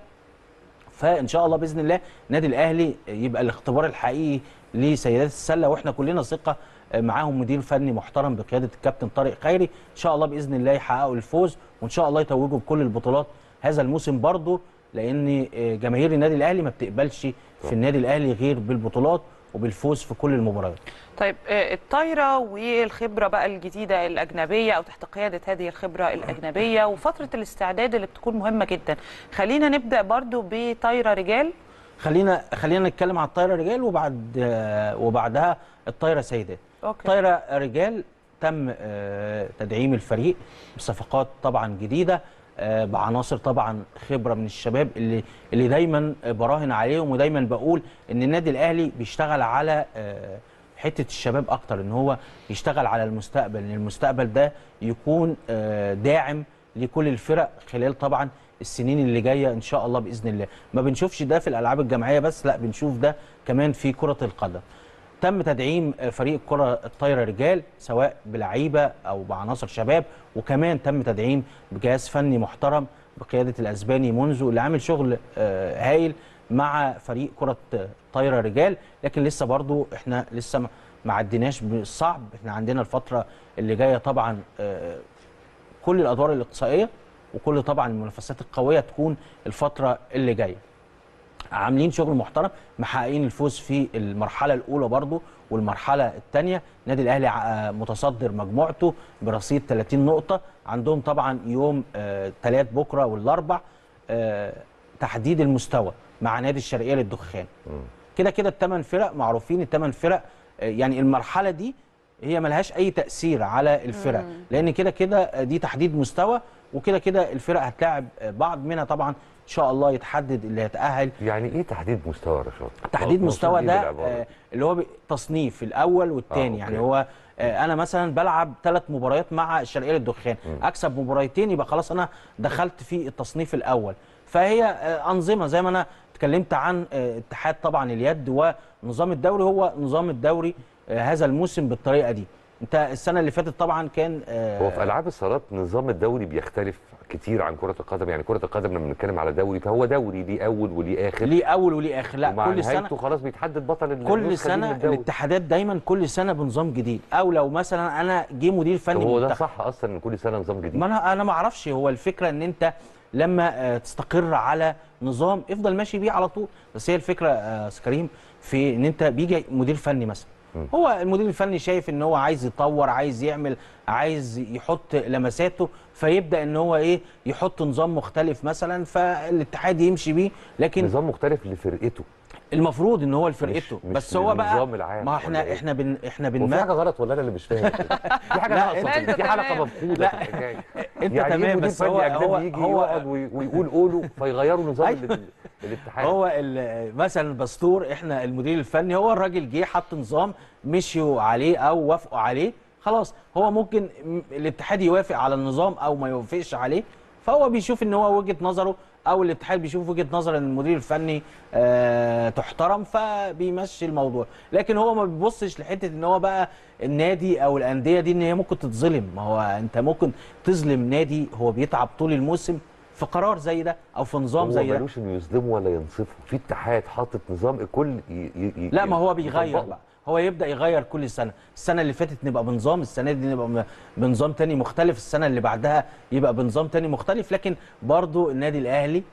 فان شاء الله باذن الله النادي الاهلي يبقى الاختبار الحقيقي لسيدات السله واحنا كلنا ثقه معاهم مدير فني محترم بقياده الكابتن طارق خيري ان شاء الله باذن الله يحققوا الفوز وان شاء الله يتوجوا بكل البطولات هذا الموسم برضه لان جماهير النادي الاهلي ما بتقبلش في النادي الاهلي غير بالبطولات وبالفوز في كل المباريات طيب آه، الطايره والخبره بقى الجديده الاجنبيه او تحت قياده هذه الخبره الاجنبيه وفتره الاستعداد اللي بتكون مهمه جدا خلينا نبدا برضو بطايره رجال خلينا خلينا نتكلم على الطايره رجال وبعد آه، وبعدها الطايره سيدات أوكي. طايره رجال تم آه، تدعيم الفريق بصفقات طبعا جديده آه، بعناصر طبعا خبره من الشباب اللي اللي دايما براهن عليهم ودايما بقول ان النادي الاهلي بيشتغل على آه، حته الشباب اكتر ان هو يشتغل على المستقبل ان المستقبل ده يكون آه، داعم لكل الفرق خلال طبعا السنين اللي جايه ان شاء الله باذن الله ما بنشوفش ده في الالعاب الجماعيه بس لا بنشوف ده كمان في كره القدم تم تدعيم فريق الكره الطايره رجال سواء بلعيبه او بعناصر شباب وكمان تم تدعيم بجهاز فني محترم بقياده الاسباني منذ اللي عامل شغل آه، هايل مع فريق كره طايره رجال لكن لسه برضو احنا لسه ما- ما عديناش بالصعب احنا عندنا الفتره اللي جايه طبعا آه، كل الادوار الاقصائيه وكل طبعا المنافسات القويه تكون الفتره اللي جايه عاملين شغل محترم محققين الفوز في المرحله الاولى برضو والمرحله الثانيه النادي الاهلي ع- متصدر مجموعته برصيد 30 نقطه عندهم طبعا يوم ثلاث بكره والاربع آه، تحديد المستوى مع نادي الشرقيه للدخان كده كده الثمان فرق معروفين الثمان فرق آه، يعني المرحله دي هي ملهاش اي تاثير على الفرق لان كده كده دي تحديد مستوى وكده كده الفرق هتلاعب بعض منها طبعا ان شاء الله يتحدد اللي هيتاهل يعني ايه تحديد مستوى يا رشاد؟ تحديد مقصود مستوى إيه ده بالعبارة آه، دي؟ اللي هو ب- تصنيف الاول والثاني آه، يعني أوكي. هو آه، انا مثلا بلعب ثلاث مباريات مع الشرقيه للدخان اكسب مباريتين يبقى خلاص انا دخلت في التصنيف الاول فهي آه، انظمه زي ما انا اتكلمت عن آه، اتحاد طبعا اليد ونظام الدوري هو نظام الدوري آه، هذا الموسم بالطريقه دي انت السنه اللي فاتت طبعا كان آه، هو في العاب الصالات نظام الدوري بيختلف كتير عن كره القدم يعني كره القدم لما بنتكلم على دوري فهو دوري ليه اول وليه اخر ليه اول وليه اخر لا ومع كل سنه نهايته خلاص بيتحدد بطل النسخة كل دي سنه من الدوري. الاتحادات دايما كل سنه بنظام جديد او لو مثلا انا جه مدير طب فني هو ده منتخب صح اصلا ان كل سنه نظام جديد ما انا انا ما اعرفش هو الفكره ان انت لما آه، تستقر على نظام افضل ماشي بيه على طول بس هي الفكره آه، أستاذ كريم في ان انت بيجي مدير فني مثلا هو المدير الفني شايف ان هو عايز يطور عايز يعمل عايز يحط لمساته فيبدا ان هو ايه يحط نظام مختلف مثلا فالاتحاد يمشي بيه لكن نظام مختلف لفرقته المفروض ان هو لفرقته مش بس هو بقى للنظام العام ما ولا احنا إيه؟ احنا بن احنا وفي بنما حاجه غلط ولا انا اللي مش فاهم في حاجه لا، ناقصه لا، في- أنت في حلقه تمام. مفقوده في الحكايه انت يعني إيه تمام مدير بس فني هو أجنبي هو يجي هو يقعد وي- ويقول قوله فيغيروا نظام أيوة. ال- الاتحاد هو ال- مثلا الباسطور احنا المدير الفني هو الراجل جه حط نظام مشيوا عليه او وافقوا عليه خلاص هو ممكن م- الاتحاد يوافق على النظام او ما يوافقش عليه فهو بيشوف ان هو وجهه نظره او الاتحاد بيشوف وجهه نظر ان المدير الفني آه تحترم فبيمشي الموضوع لكن هو ما بيبصش لحته ان هو بقى النادي او الانديه دي ان هي ممكن تتظلم ما هو انت ممكن تظلم نادي هو بيتعب طول الموسم في قرار زي ده او في نظام هو زي ده ملوش انه يصدمه ولا ينصفه في اتحاد حاطط نظام الكل ي... ي... ي... لا ما هو بيغير يطبقه. بقى هو يبدا يغير كل سنه السنه اللي فاتت نبقى بنظام السنه دي نبقى م- بنظام تاني مختلف السنه اللي بعدها يبقى بنظام تاني مختلف لكن برضو النادي الاهلي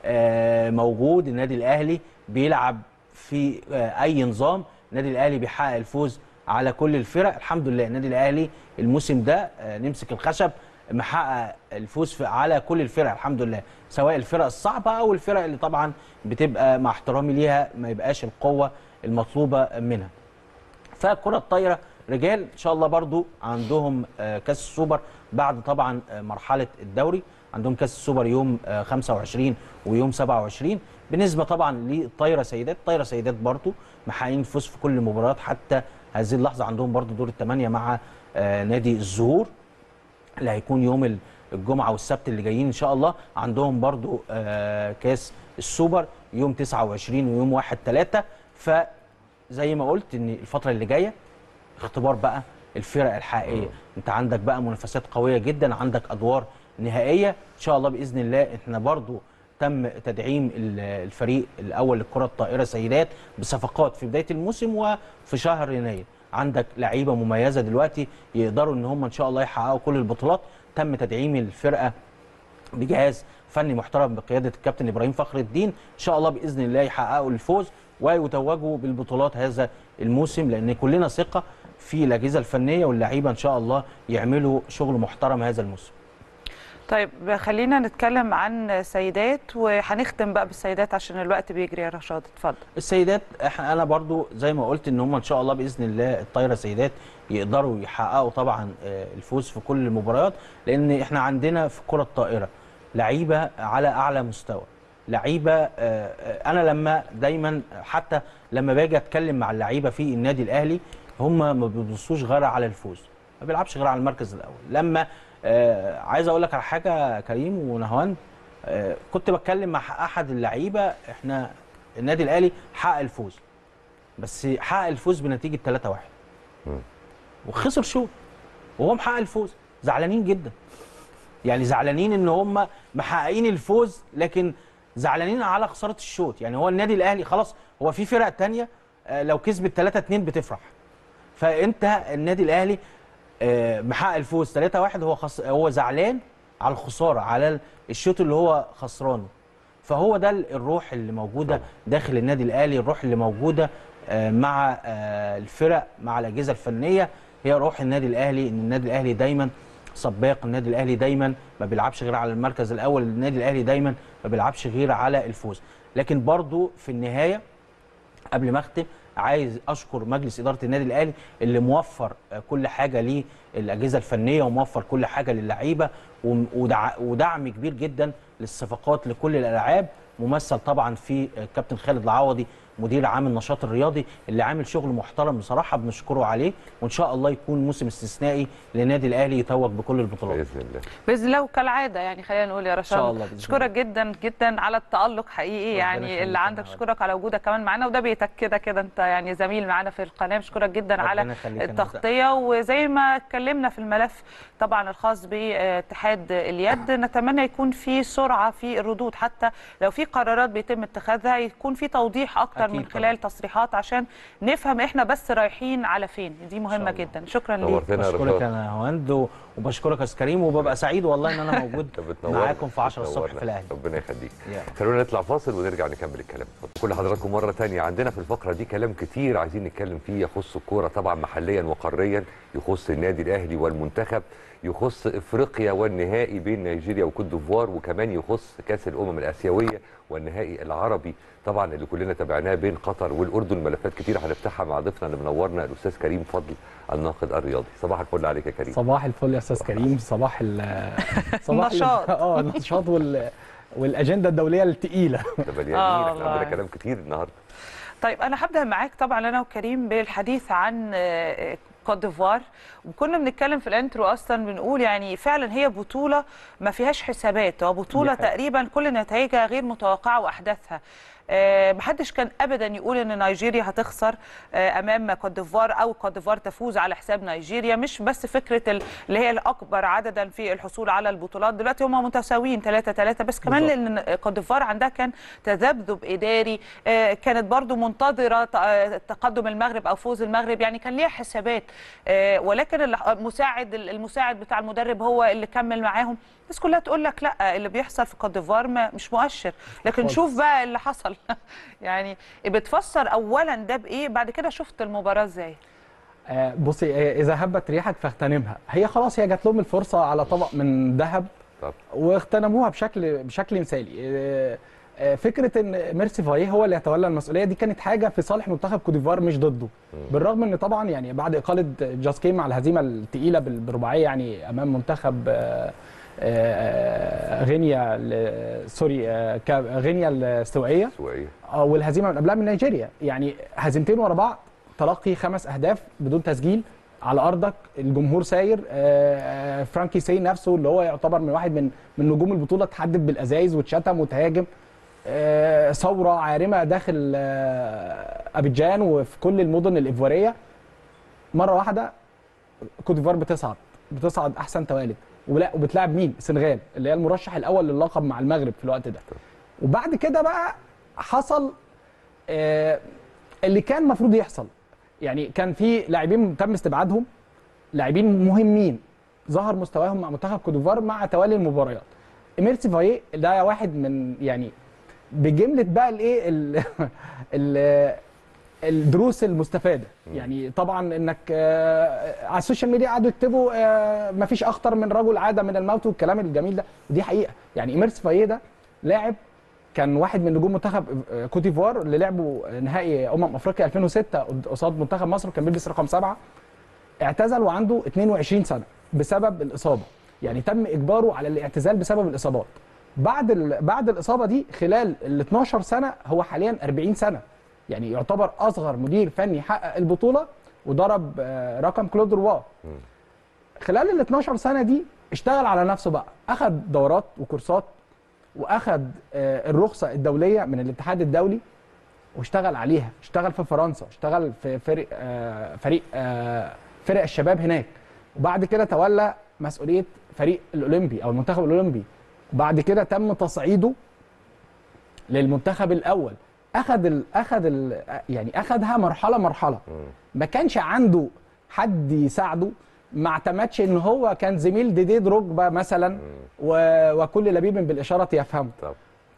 آه، موجود النادي الاهلي بيلعب في آه، اي نظام النادي الاهلي بيحقق الفوز على كل الفرق الحمد لله النادي الاهلي الموسم ده آه، نمسك الخشب محقق الفوز في على كل الفرق الحمد لله سواء الفرق الصعبه او الفرق اللي طبعا بتبقى مع احترامي ليها ما يبقاش القوه المطلوبه منها فكرة الطايرة رجال ان شاء الله برضو عندهم آه، كاس السوبر بعد طبعا آه، مرحلة الدوري عندهم كاس السوبر يوم آه، 25 ويوم 27 بالنسبة طبعا للطايرة سيدات طايرة سيدات برضو محققين الفوز في كل المباريات حتى هذه اللحظة عندهم برضو دور الثمانية مع آه، نادي الزهور اللي هيكون يوم ال- الجمعة والسبت اللي جايين إن شاء الله عندهم برضو آه، كاس السوبر يوم 29 ويوم 1 3 فزي ما قلت إن الفترة اللي جاية اختبار بقى الفرق الحقيقية أنت عندك بقى منافسات قوية جدا عندك أدوار نهائية إن شاء الله بإذن الله إحنا برضو تم تدعيم ال- الفريق الأول للكرة الطائرة سيدات بصفقات في بداية الموسم وفي شهر يناير عندك لعيبة مميزة دلوقتي يقدروا إن هم إن شاء الله يحققوا كل البطولات تم تدعيم الفرقة بجهاز فني محترم بقياده الكابتن ابراهيم فخر الدين ان شاء الله باذن الله يحققوا الفوز ويتوجوا بالبطولات هذا الموسم لان كلنا ثقه في الاجهزه الفنيه واللعيبه ان شاء الله يعملوا شغل محترم هذا الموسم طيب خلينا نتكلم عن سيدات وهنختم بقى بالسيدات عشان الوقت بيجري يا رشاد اتفضل السيدات احنا انا برضو زي ما قلت ان هم ان شاء الله باذن الله الطايره سيدات يقدروا يحققوا طبعا آه، الفوز في كل المباريات لان احنا عندنا في كره الطائره لعيبه على اعلى مستوى لعيبه آه، آه، انا لما دايما حتى لما باجي اتكلم مع اللعيبه في النادي الاهلي هم ما بيبصوش غير على الفوز ما بيلعبش غير على المركز الاول لما آه، عايز اقول لك على حاجه يا كريم ونهوان آه، كنت بتكلم مع احد اللعيبه احنا النادي الاهلي حقق الفوز بس حقق الفوز بنتيجه 3-1 وخسر شوط وهو محقق الفوز زعلانين جدا يعني زعلانين ان هم محققين الفوز لكن زعلانين على خساره الشوط يعني هو النادي الاهلي خلاص هو في فرق تانية آه، لو كسبت 3 2 بتفرح فانت النادي الاهلي آه، محقق الفوز 3 1 هو خس... هو زعلان على الخساره على الشوط اللي هو خسرانه فهو ده الروح اللي موجوده داخل النادي الاهلي الروح اللي موجوده آه، مع آه، الفرق مع الاجهزه الفنيه هي روح النادي الاهلي ان النادي الاهلي دايما سباق النادي الاهلي دايما ما بيلعبش غير على المركز الاول النادي الاهلي دايما ما بيلعبش غير على الفوز لكن برضو في النهايه قبل ما اختم عايز اشكر مجلس اداره النادي الاهلي اللي موفر آه، كل حاجه للاجهزه الفنيه وموفر كل حاجه للعيبه وم- ودع- ودعم كبير جدا للصفقات لكل الالعاب ممثل طبعا في آه، كابتن خالد العوضي مدير عام النشاط الرياضي اللي عامل شغل محترم بصراحه بنشكره عليه وان شاء الله يكون موسم استثنائي للنادي الاهلي يتوج بكل البطولات باذن الله باذن الله وكالعاده يعني خلينا نقول يا رشاد شاء الله بإذن اشكرك جدا جدا على التالق حقيقي ربنا يعني يخليك اللي يا عندك نهار. اشكرك على وجودك كمان معانا وده بيتك كده كده انت يعني زميل معانا في القناه اشكرك جدا ربنا على يخليك يا نهار. التغطيه وزي ما اتكلمنا في الملف طبعا الخاص باتحاد اليد نتمنى يكون في سرعه في الردود حتى لو في قرارات بيتم اتخاذها يكون في توضيح اكتر أكيد من طبعاً. خلال تصريحات عشان نفهم احنا بس رايحين على فين دي مهمه الله. جدا شكرا ليك نورتنا يا بشكرك رشاد انا هوند و- وبشكرك يا استاذ كريم وببقى سعيد والله ان انا موجود انت بتنورنا. معاكم في 10 الصبح بتنورنا. في الاهلي ربنا يخليك يا. خلونا نطلع فاصل ونرجع نكمل الكلام كل حضراتكم مره تانية عندنا في الفقره دي كلام كتير عايزين نتكلم فيه يخص الكوره طبعا محليا وقاريا يخص النادي الاهلي والمنتخب يخص افريقيا والنهائي بين نيجيريا وكوت ديفوار وكمان يخص كاس الامم الاسيويه والنهائي العربي طبعا اللي كلنا تابعناه بين قطر والاردن ملفات كتير هنفتحها مع ضيفنا اللي منورنا الاستاذ كريم فضل الناقد الرياضي صباح الفل عليك يا كريم صباح الفل يا استاذ كريم صباح ال صباح ال- النشاط. اه النشاط وال والاجنده الدوليه الثقيله ده مليانين آه احنا عندنا والله. كلام كتير النهارده طيب انا هبدا معاك طبعا انا وكريم بالحديث عن آه، كوت ديفوار وكنا بنتكلم في الانترو اصلا بنقول يعني فعلا هي بطوله ما فيهاش حسابات وبطوله دي حقيقة. تقريبا كل نتائجها غير متوقعه واحداثها آه، محدش كان ابدا يقول ان نيجيريا هتخسر آه، امام كوت ديفوار او كوت ديفوار تفوز على حساب نيجيريا مش بس فكره ال- اللي هي الاكبر عددا في الحصول على البطولات دلوقتي هم متساويين 3 3 بس كمان بالظبط. لان كوت ديفوار عندها كان تذبذب اداري آه، كانت برضو منتظره ت- آه، تقدم المغرب او فوز المغرب يعني كان ليها حسابات آه، ولكن المساعد المساعد بتاع المدرب هو اللي كمل معاهم الناس كلها تقول لك لا اللي بيحصل في كوت ديفوار ما- مش مؤشر لكن خالص. شوف بقى اللي حصل يعني بتفسر اولا ده بايه بعد كده شفت المباراه ازاي آه، بصي آه، اذا هبت ريحك فاغتنمها هي خلاص هي جات لهم الفرصه على طبق من ذهب طب واغتنموها بشكل بشكل مثالي آه، آه، فكره ان ميرسي فايه هو اللي يتولى المسؤوليه دي كانت حاجه في صالح منتخب كوت ديفوار مش ضده بالرغم ان طبعا يعني بعد اقاله جاسكي مع الهزيمه الثقيله بال- برباعيه يعني امام منتخب آه، آه، غينيا ل- سوري آه، كا- غينيا السويقيه سوائيه اه والهزيمه من قبلها من نيجيريا يعني هزيمتين ورا بعض تلقي خمس اهداف بدون تسجيل على ارضك الجمهور ساير آه، آه، فرانكي سي نفسه اللي هو يعتبر من واحد من من نجوم البطوله اتحدد بالازايز واتشتم وتهاجم آه، ثوره عارمه داخل آه، ابيجان وفي كل المدن الايفواريه مره واحده كوت ديفوار بتصعد بتصعد احسن توالد ولا وبتلاعب مين السنغال اللي هي المرشح الاول للقب مع المغرب في الوقت ده وبعد كده بقى حصل آه، اللي كان المفروض يحصل يعني كان في لاعبين تم استبعادهم لاعبين مهمين ظهر مستواهم مع منتخب كوت ديفوار مع توالي المباريات ميرسي فايه ده واحد من يعني بجمله بقى الايه ال- ال- الدروس المستفاده يعني طبعا انك آه، على السوشيال ميديا قعدوا يكتبوا آه، مفيش اخطر من رجل عاد من الموت والكلام الجميل ده ودي حقيقه يعني ميرسي فايه ده لاعب كان واحد من نجوم منتخب آه، كوت ديفوار اللي لعبوا نهائي امم افريقيا 2006 قد- قصاد منتخب مصر كان بيلبس رقم سبعه اعتزل وعنده 22 سنه بسبب الاصابه يعني تم اجباره على الاعتزال بسبب الاصابات بعد ال... بعد الاصابه دي خلال ال 12 سنه هو حاليا 40 سنه يعني يعتبر اصغر مدير فني حقق البطوله وضرب آه، رقم كلود روا خلال ال 12 سنه دي اشتغل على نفسه بقى اخذ دورات وكورسات واخد آه، الرخصه الدوليه من الاتحاد الدولي واشتغل عليها اشتغل في فرنسا اشتغل في فريق آه، فريق آه، فرق الشباب هناك وبعد كده تولى مسؤوليه فريق الاولمبي او المنتخب الاولمبي وبعد كده تم تصعيده للمنتخب الاول اخذ ال اخذ ال يعني اخذها مرحله مرحله ما كانش عنده حد يساعده ما اعتمدش ان هو كان زميل ديدي دروجبا مثلا و... وكل لبيب بالاشاره يفهمه طب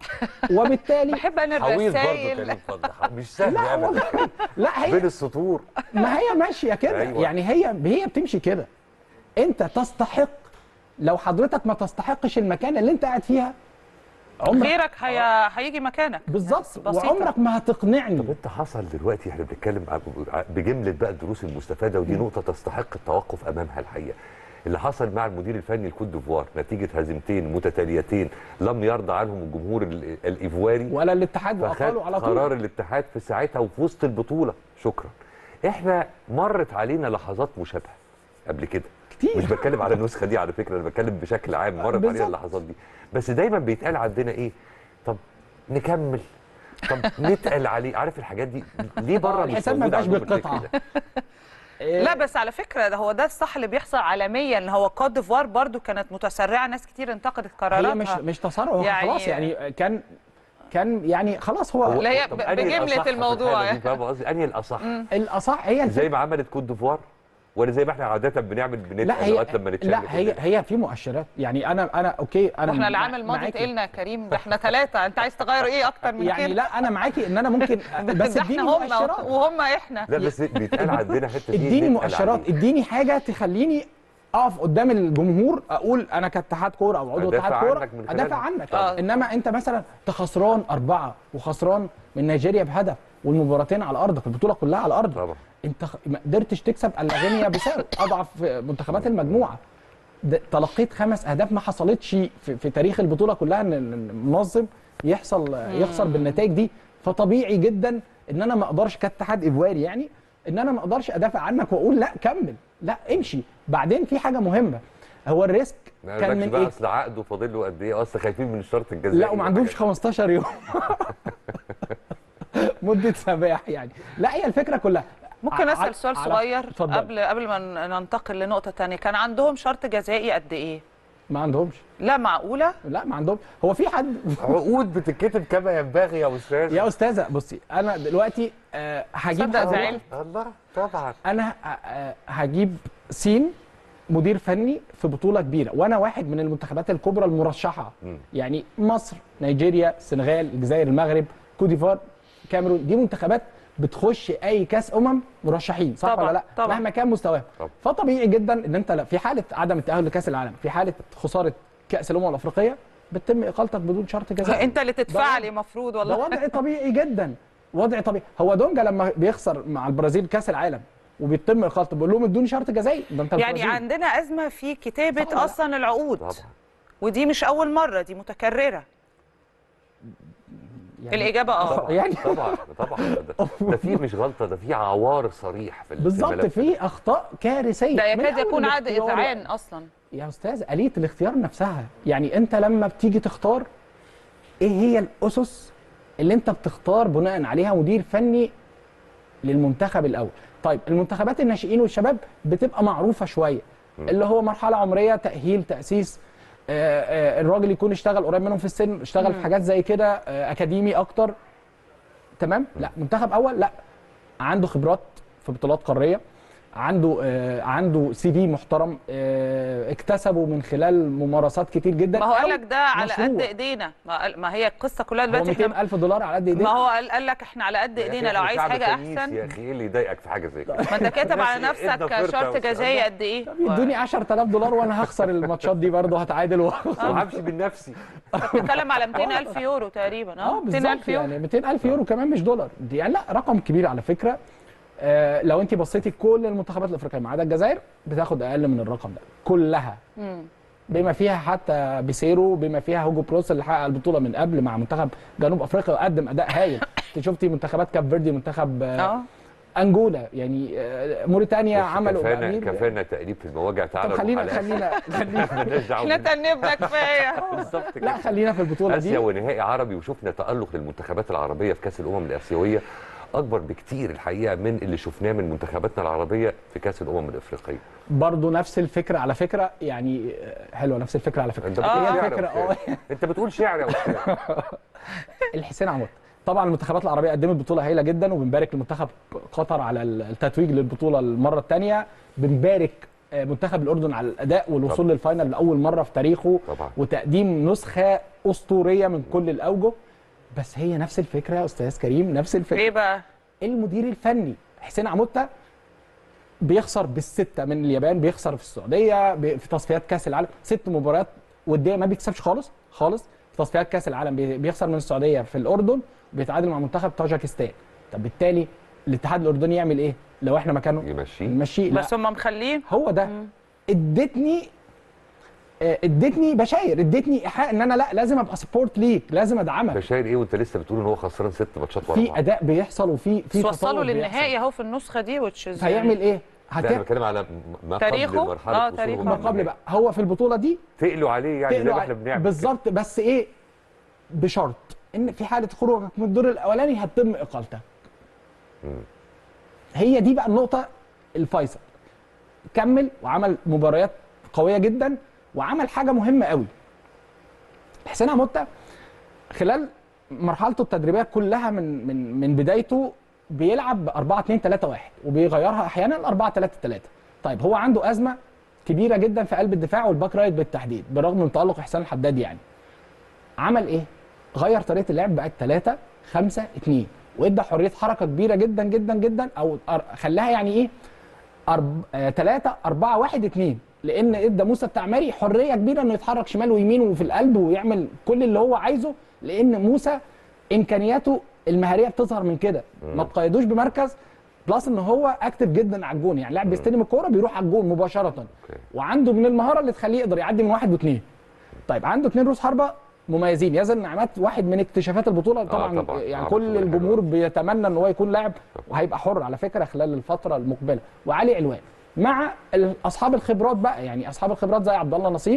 وبالتالي بحب انا حويط برضه الرسائل كريم فضل مش سهل لا ابدا والله لا هي بين السطور ما هي ماشيه كده أيوة. يعني هي هي بتمشي كده انت تستحق لو حضرتك ما تستحقش المكان اللي انت قاعد فيها عمرك غيرك هي... هيجي مكانك بالظبط بسيطة. وعمرك ما هتقنعني طب انت حصل دلوقتي احنا بنتكلم ع- بجمله بقى الدروس المستفاده ودي نقطه تستحق التوقف امامها الحقيقه اللي حصل مع المدير الفني الكوت ديفوار نتيجه هزيمتين متتاليتين لم يرضى عنهم الجمهور ال- الايفواري ولا الاتحاد فخد واقاله على طول قرار الاتحاد في ساعتها وفي وسط البطوله شكرا احنا مرت علينا لحظات مشابهه قبل كده كتير. مش بتكلم على النسخه دي على فكره انا بتكلم بشكل عام مرت علينا بالظبط. اللحظات دي بس دايما بيتقال عندنا ايه طب نكمل طب نتقل عليه عارف الحاجات دي ليه بره مش الحساب ما موجودة يبقاش عندهم الفكر بالقطعة. ده؟ لا بس على فكره ده هو ده الصح اللي بيحصل عالميا ان هو كوت ديفوار برضو كانت متسرعه ناس كتير انتقدت قراراتها هي مش مش تسرع هو يعني- خلاص يعني كان كان يعني خلاص هو لا، هي طب ب- أنهي بجملة الأصح في الموضوع الحالة يعني. دي فاهم قصدي انهي الاصح الاصح هي زي الفكرة ما عملت كوت ديفوار ولا زي ما احنا عاده بنعمل بنتقل لا هي لغايه لما نتشل لا هي كلنا؟ هي في مؤشرات يعني انا انا اوكي انا واحنا مع- العام الماضي معاكي. تقلنا يا كريم ده احنا ثلاثه انت عايز تغير ايه اكتر من يعني كده لا انا معاكي ان انا ممكن بس ده اديني احنا هم مؤشرات وهم احنا لا بس بيتقال عندنا حته دي اديني نتقل مؤشرات عليه. اديني حاجه تخليني اقف قدام الجمهور اقول انا كاتحاد كوره او عضو أدافع اتحاد كوره عنك من ادافع خلالها. عنك طبعا. انما انت مثلا انت خسران اربعه وخسران من نيجيريا بهدف والمباراتين على ارضك البطوله كلها على ارضك طبعا انت خ- ما قدرتش تكسب الا غينيا بيساو اضعف منتخبات المجموعه ده- تلقيت خمس اهداف ما حصلتش في, في تاريخ البطوله كلها ان إن المنظم يحصل يخسر بالنتائج دي فطبيعي جدا ان انا ما اقدرش كاتحاد ايفواري يعني ان انا ما اقدرش ادافع عنك واقول لا كمل لا امشي بعدين في حاجه مهمه هو الريسك ما كان قالكش من بقى ايه اصل عقده فاضل له قد ايه اصل خايفين من الشرط الجزائي لا وما عندهمش 15 يوم مده سماح يعني لا هي الفكره كلها ممكن ع- اسال سؤال على- صغير اتفضل. قبل قبل ما ن- ننتقل لنقطه تانية كان عندهم شرط جزائي قد ايه ما عندهمش لا معقوله لا ما عندهم هو في حد عقود بتتكتب كما ينبغي يا استاذ يا استاذه بصي انا دلوقتي آه، هجيب تصدق حضرتك- زعلت. الله طبعا انا ه- آه، هجيب سين مدير فني في بطوله كبيره وانا واحد من المنتخبات الكبرى المرشحه مم. يعني مصر نيجيريا السنغال الجزائر المغرب كوت ديفوار كاميرون دي منتخبات بتخش اي كاس امم مرشحين صح طبعاً، ولا لا طبعاً. مهما كان مستواهم طبعاً. فطبيعي جدا ان انت لا- في حاله عدم التاهل لكاس العالم في حاله خساره كاس الامم الافريقيه بتتم اقالتك بدون شرط جزائي انت اللي تدفع ده- لي المفروض ده والله وضع طبيعي جدا وضع طبيعي هو دونجا لما بيخسر مع البرازيل كاس العالم وبيتم اقالته بيقول لهم ادوني شرط جزائي ده انت يعني البرازيل. عندنا ازمه في كتابه صح ولا لا؟ اصلا العقود طبعا ودي مش اول مره دي متكرره يعني الاجابه اه طبعا يعني- طبعا طبعا ده, ده في مش غلطه ده في عوار صريح في بالظبط الملف. في اخطاء كارثيه ده من يكاد أول يكون عقد الاختيار. اذعان اصلا يا استاذ اليه الاختيار نفسها يعني انت لما بتيجي تختار ايه هي الاسس اللي انت بتختار بناء عليها مدير فني للمنتخب الاول طيب المنتخبات الناشئين والشباب بتبقى معروفه شويه اللي هو مرحله عمريه تاهيل تاسيس آه، آه، الراجل يكون اشتغل قريب منهم في السن اشتغل في حاجات زي كده آه، اكاديمي اكتر تمام لا منتخب اول لا عنده خبرات في بطولات قاريه عنده آه عنده سي في محترم آه اكتسبه من خلال ممارسات كتير جدا ما هو قال أو لك ده على قد مشروع. ايدينا ما, قال- ما هي القصه كلها هو دلوقتي 200 احنا الف دولار على قد ايديك ما هو قال, قال لك احنا على قد يا أخي ايدينا لو إحنا عايز شعب حاجه خميس احسن يا اخي ايه اللي يضايقك في حاجه زي كده ما انت كاتب على الناس نفسك إدنا فرصة شرط وبتاع. جزائي قد ايه يدوني 10000 دولار وانا هخسر الماتشات دي برضه هتعادل و... وهمشي من نفسي بتتكلم على 200000 يورو تقريبا اه اه بالظبط 200000 يورو يعني 200000 يورو كمان مش دولار دي يعني لا رقم كبير على فكره آه لو انت بصيتي كل المنتخبات الافريقيه ما عدا الجزائر بتاخد اقل من الرقم ده كلها مم. بما فيها حتى بيسيرو بما فيها هوجو بروس اللي حقق البطوله من قبل مع منتخب جنوب افريقيا وقدم اداء هايل انت شفتي منتخبات كاب فيردي منتخب آه اه انجولا يعني آه، موريتانيا بص، عملوا كفانا أمير. كفانا تقليب في المواجع تعالى طب خلينا نروح على خلينا خلينا مالناش دعوه احنا بالله. تنبنا كفايه بالظبط كده لا خلينا في البطوله اسيا دي ونهائي عربي وشفنا تالق للمنتخبات العربيه في كاس الامم الاسيويه اكبر بكتير الحقيقه من اللي شفناه من منتخباتنا العربيه في كاس الامم الافريقيه برضه نفس الفكره على فكره يعني آه، حلوه نفس الفكره على فكره انت آه. بتقول هي شعر الفكره يا اه أستاذ. انت بتقول شعر يا استاذ الحسين عمود طبعا المنتخبات العربيه قدمت بطوله هايله جدا وبنبارك لمنتخب قطر على التتويج للبطوله المره الثانيه بنبارك آه، منتخب الاردن على الاداء والوصول للفاينل لاول مره في تاريخه طبعا وتقديم نسخه اسطوريه من كل الاوجه بس هي نفس الفكره يا استاذ كريم نفس الفكره ليه بقى المدير الفني حسين عموته بيخسر بالسته من اليابان بيخسر في السعوديه بي- في تصفيات كاس العالم ست مباريات وديه ما بيكسبش خالص خالص في تصفيات كاس العالم بي- بيخسر من السعوديه في الاردن وبيتعادل مع منتخب طاجكستان طب بالتالي الاتحاد الاردني يعمل ايه لو احنا مكانه يمشيه نمشيه لا بس هم مخلين هو ده ادتني آه، ادتني بشاير ادتني ايحاء ان انا لا لازم ابقى سبورت ليك لازم ادعمك بشاير ايه وانت لسه بتقول ان هو خسران ست ماتشات ورا في بعض اداء بيحصل وفي في بس وصلوا تطور للنهائي بيحصل. اهو في النسخه دي وتشيز هيعمل ايه لا انا هت... بتكلم على ما قبل تاريخه؟ مرحله آه، وصولهم تاريخه. ما قبل للنهائي. بقى هو في البطوله دي تقلوا عليه يعني زي تقلوا ما ع- احنا بنعمل بالظبط بس ايه بشرط ان في حاله خروجك من الدور الاولاني هتتم اقالتك مم. هي دي بقى النقطه الفيصل كمل وعمل مباريات قويه جدا وعمل حاجه مهمه قوي حسين عموته خلال مرحلته التدريبيه كلها من من من بدايته بيلعب ب 4 2 3 1 وبيغيرها احيانا ل 4 3 3 طيب هو عنده ازمه كبيره جدا في قلب الدفاع والباك رايت بالتحديد بالرغم من تالق حسين الحداد يعني عمل ايه غير طريقه اللعب بقت 3 5 2 وادى حريه حركه كبيره جدا جدا جدا او أر- خلاها يعني ايه 3 4 1 2 لان ادى موسى التعماري حريه كبيره انه يتحرك شمال ويمين وفي القلب ويعمل كل اللي هو عايزه لان موسى امكانياته المهاريه بتظهر من كده ما تقيدوش بمركز بلس ان هو اكتف جدا على الجون يعني لاعب بيستلم الكوره بيروح على الجون مباشره وعنده من المهاره اللي تخليه يقدر يعدي من واحد واثنين طيب عنده اثنين روس حربه مميزين يزن نعمات واحد من اكتشافات البطوله طبعا, طبعاً. يعني آه، كل بطولة الجمهور حلوة. بيتمنى ان هو يكون لاعب وهيبقى حر على فكره خلال الفتره المقبله وعلي علوان مع ال- اصحاب الخبرات بقى يعني اصحاب الخبرات زي عبد الله نصيب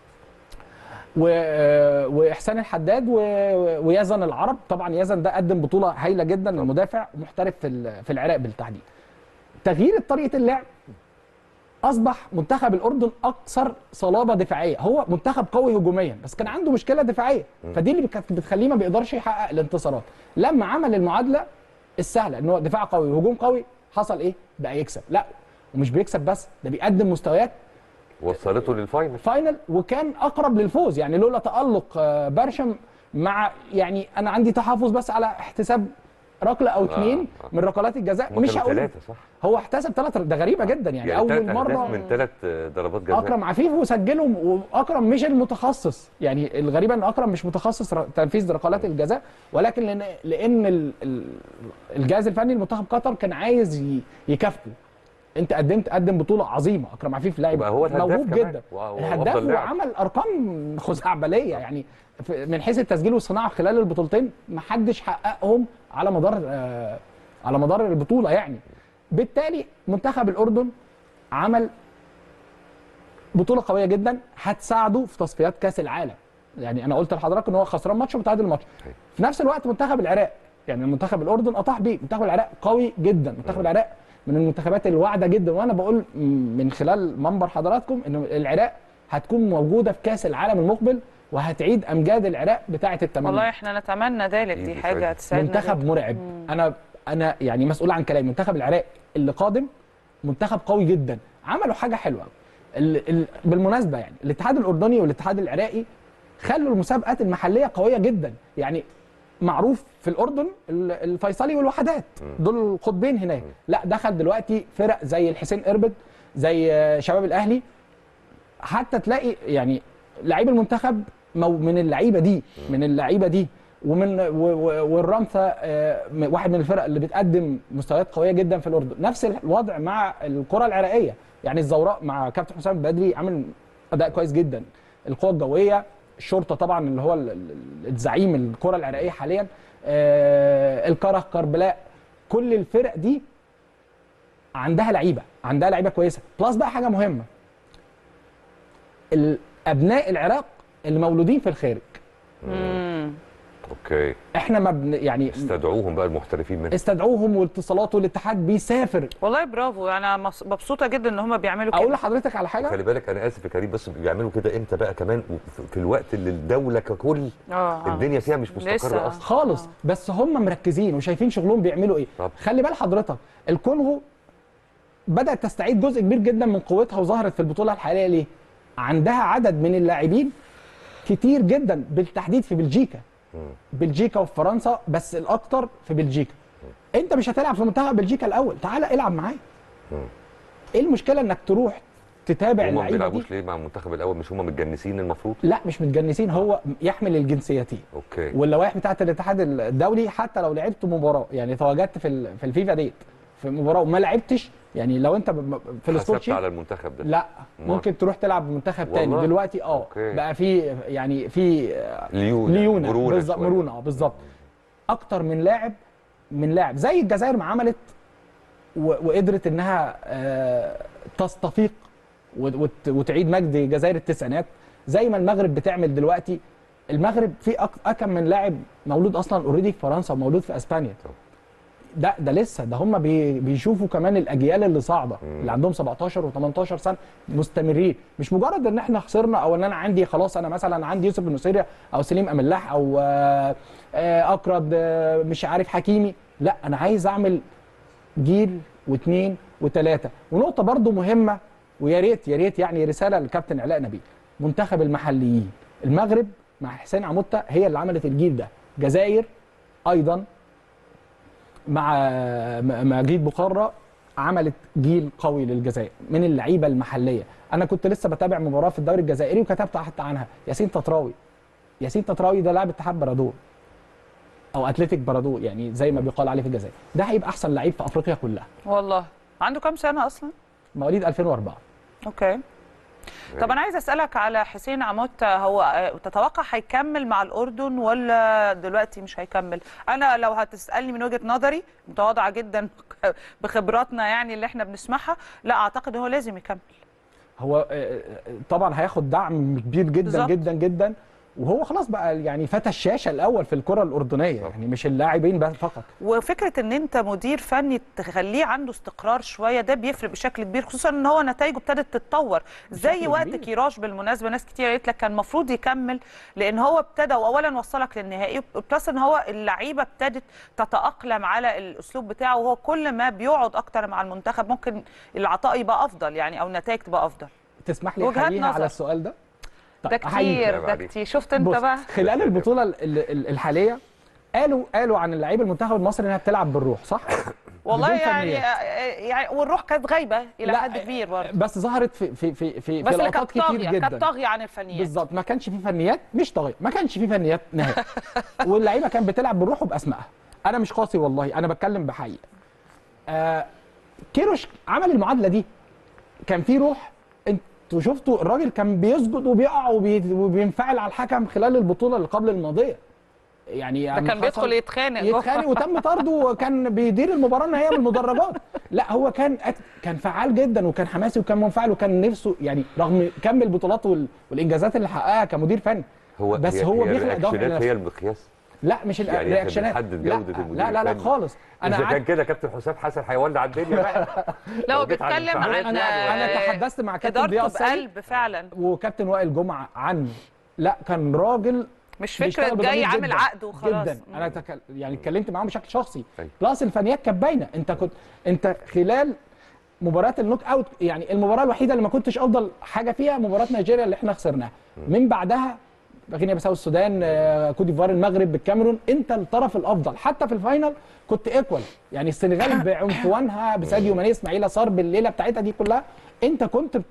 و... واحسان الحداد و... ويزن العرب طبعا يزن ده قدم بطوله هايله جدا المدافع ومحترف في ال- في العراق بالتحديد تغيير طريقه اللعب اصبح منتخب الاردن اكثر صلابه دفاعيه هو منتخب قوي هجوميا بس كان عنده مشكله دفاعيه فدي اللي كانت بتخليه ما بيقدرش يحقق الانتصارات لما عمل المعادله السهله ان هو دفاع قوي وهجوم قوي حصل ايه بقى يكسب لا ومش بيكسب بس ده بيقدم مستويات وصلته للفاينل فاينل وكان اقرب للفوز يعني لولا تالق آه، برشم مع يعني انا عندي تحفظ بس على احتساب ركله او اثنين آه. من ركلات الجزاء هما مش كانوا هقول ثلاثه صح هو احتسب ثلاث ده غريبه جدا يعني, يعني اول تلات مره أهداف من ثلاث ضربات جزاء اكرم عفيف وسجلهم واكرم مش المتخصص يعني الغريبه ان اكرم مش متخصص ر- تنفيذ ركلات الجزاء ولكن لان لان ال- ال- الجهاز الفني لمنتخب قطر كان عايز ي- يكافئه انت قدمت قدم بطوله عظيمه اكرم عفيف لاعب وبقى هو الهداف موهوب كمان. جدا و- و- الهداف وأفضل لاعب. وعمل ارقام خزعبليه يعني في- من حيث التسجيل والصناعه خلال البطولتين ما حدش حققهم على مدار آه، على مدار البطوله يعني بالتالي منتخب الاردن عمل بطوله قويه جدا هتساعده في تصفيات كاس العالم يعني انا قلت لحضرتك ان هو خسران ماتش ومتعادل ماتش في نفس الوقت منتخب العراق يعني منتخب الاردن اطاح بيه منتخب العراق قوي جدا منتخب العراق من المنتخبات الواعده جدا وانا بقول م- من خلال منبر حضراتكم ان العراق هتكون موجوده في كاس العالم المقبل وهتعيد امجاد العراق بتاعه الثمانينات والله احنا نتمنى ذلك دي دي حاجه فعلا. تسعدنا منتخب جداً. مرعب انا انا يعني مسؤول عن كلامي منتخب العراق اللي قادم منتخب قوي جدا عملوا حاجه حلوه ال ال بالمناسبه يعني الاتحاد الاردني والاتحاد العراقي خلوا المسابقات المحليه قويه جدا يعني معروف في الاردن ال- الفيصلي والوحدات دول القطبين هناك لا دخل دلوقتي فرق زي الحسين اربد زي آه، شباب الاهلي حتى تلاقي يعني لعيب المنتخب مو- من اللعيبه دي من اللعيبه دي ومن و- و- والرمثه آه، م- واحد من الفرق اللي بتقدم مستويات قويه جدا في الاردن نفس الوضع مع الكره العراقيه يعني الزوراء مع كابتن حسام البدري عامل اداء كويس جدا القوه الجويه الشرطه طبعا اللي هو ال- ال- الزعيم الكره العراقيه حاليا آه، الكره كربلاء كل الفرق دي عندها لعيبه عندها لعيبه كويسه بلس بقى حاجه مهمه ال- ابناء العراق اللي مولودين في الخارج مم. اوكي احنا ما بن يعني استدعوهم بقى المحترفين منهم استدعوهم واتصالات والاتحاد بيسافر والله برافو انا مص- مبسوطه جدا ان هم بيعملوا اقول كده لحضرتك على حاجه خلي بالك انا اسف يا كريم بس بيعملوا كده امتى بقى كمان في- في الوقت اللي الدوله ككل اه آه. الدنيا فيها مش لسه. مستقره اصلا خالص بس هم مركزين وشايفين شغلهم بيعملوا ايه طب. خلي بال حضرتك الكونغو بدات تستعيد جزء كبير جدا من قوتها وظهرت في البطوله الحاليه ليه عندها عدد من اللاعبين كتير جدا بالتحديد في بلجيكا بلجيكا وفرنسا بس الاكتر في بلجيكا انت مش هتلعب في منتخب بلجيكا الاول تعالى العب معايا ايه المشكله انك تروح تتابع هم ما اللعيبه دي بيلعبوش ليه مع المنتخب الاول مش هم متجنسين المفروض لا مش متجنسين هو يحمل الجنسيتين اوكي واللوائح بتاعت الاتحاد الدولي حتى لو لعبت مباراه يعني تواجدت في ال- في الفيفا ديت في مباراه وما لعبتش يعني لو انت ب- في السبورت حسبت شيت على المنتخب ده لا أمال؟ ممكن تروح تلعب بمنتخب تاني والله؟ دلوقتي اه أوكي. بقى في يعني في آه، ليونه ليونه مرونه بالظبط شوية. مرونه اه بالظبط اكتر من لاعب من لاعب زي الجزائر ما عملت و- وقدرت انها آه، تستفيق وت- وت- وتعيد مجد جزائر التسعينات زي ما المغرب بتعمل دلوقتي المغرب في أك- اكم من لاعب مولود اصلا اوريدي في فرنسا ومولود في اسبانيا طب. ده ده لسه ده هم بي بيشوفوا كمان الاجيال اللي صاعده اللي عندهم 17 و18 سنه مستمرين مش مجرد ان احنا خسرنا او ان انا عندي خلاص انا مثلا عندي يوسف بن نصيري او سليم املاح او آه، آه، اكرد آه، مش عارف حكيمي لا انا عايز اعمل جيل واثنين وثلاثه ونقطه برضو مهمه ويا ريت يا ريت يعني رساله للكابتن علاء نبيل منتخب المحليين المغرب مع حسين عموته هي اللي عملت الجيل ده جزائر ايضا مع م- مجيد بقره عملت جيل قوي للجزائر من اللعيبه المحليه انا كنت لسه بتابع مباراه في الدوري الجزائري وكتبت حتى عنها ياسين تطراوي ياسين تطراوي ده لاعب اتحاد برادور او اتلتيك برادور يعني زي ما بيقال عليه في الجزائر ده هيبقى احسن لعيب في افريقيا كلها والله عنده كام سنه اصلا مواليد 2004 اوكي طب انا عايز اسالك على حسين عموت هو آه، تتوقع هيكمل مع الاردن ولا دلوقتي مش هيكمل انا لو هتسالني من وجهه نظري متواضعه جدا بخبراتنا يعني اللي احنا بنسمعها لا اعتقد هو لازم يكمل هو آه، طبعا هياخد دعم كبير جدا بالظبط. جدا جدا وهو خلاص بقى يعني فتى الشاشه الاول في الكره الاردنيه يعني مش اللاعبين بس فقط وفكره ان انت مدير فني تخليه عنده استقرار شويه ده بيفرق بشكل كبير خصوصا ان هو نتائجه ابتدت تتطور زي بشكل وقت كبير. كيراش بالمناسبه ناس كتير قالت لك كان المفروض يكمل لان هو ابتدى واولا وصلك للنهائي بلس ان هو اللعيبه ابتدت تتاقلم على الاسلوب بتاعه وهو كل ما بيقعد اكتر مع المنتخب ممكن العطاء يبقى افضل يعني او النتائج تبقى افضل تسمح لي وجهات احييها نظر. على السؤال ده ده أحييك. كتير عيب ده عليك. كتير شفت انت بص بقى خلال البطوله ال- ال- الحاليه قالوا قالوا عن اللعيبه المنتخب المصري انها بتلعب بالروح صح والله بدون يعني فنيات. يعني والروح كانت غايبه الى لا، حد كبير برضه بس ظهرت في في في في, بس في اللي لقطات كانت كتير طاغيه جدا كانت طاغيه عن الفنيات بالظبط ما كانش في فنيات مش طاغيه ما كانش في فنيات نهائي واللعيبه كانت بتلعب بالروح وباسمائها انا مش قاسي والله انا بتكلم بحقيقه آه كيروش عمل المعادله دي كان في روح انتوا شفتوا الراجل كان بيسجد وبيقع وبي... وبينفعل على الحكم خلال البطوله اللي قبل الماضيه يعني ده عم كان حصل- بيدخل يتخانق جوه. يتخانق وتم طرده وكان بيدير المباراه ان هي من المدرجات لا هو كان أت- كان فعال جدا وكان حماسي وكان منفعل وكان نفسه يعني رغم كم البطولات وال- والانجازات اللي حققها كمدير فني هو بس هي هو هي بيخلق دوافع الرياكشنات هي لنفسه. المقياس لا مش يعني احنا الرياكشنات بنحدد لا جوده المدير لا لا, لا الفني. خالص انا انا اذا كان عاد- كده كابتن حسام حسن هيولع الدنيا بقى لا هو لو جيت على بيتكلم الانفعالات عن انا انا تحدثت مع كابتن ضياء ادارته السيد بقلب فعلا وكابتن وائل جمعه عنه لا كان راجل مش فكره بيشتغل جاي بضمير عامل جداً. عقد وخلاص جدا انا تكل... يعني اتكلمت معاهم بشكل شخصي أيوة. بلس الفنيات كانت باينه انت كنت انت خلال مباراه النوك اوت يعني المباراه الوحيده اللي ما كنتش افضل حاجه فيها مباراه نيجيريا اللي احنا خسرناها من بعدها غينيا بيساو السودان آه، كوت ديفوار المغرب بالكاميرون انت الطرف الافضل حتى في الفاينل كنت ايكوال يعني السنغال بعنفوانها بساديو ماني اسماعيل صار بالليله بتاعتها دي كلها انت كنت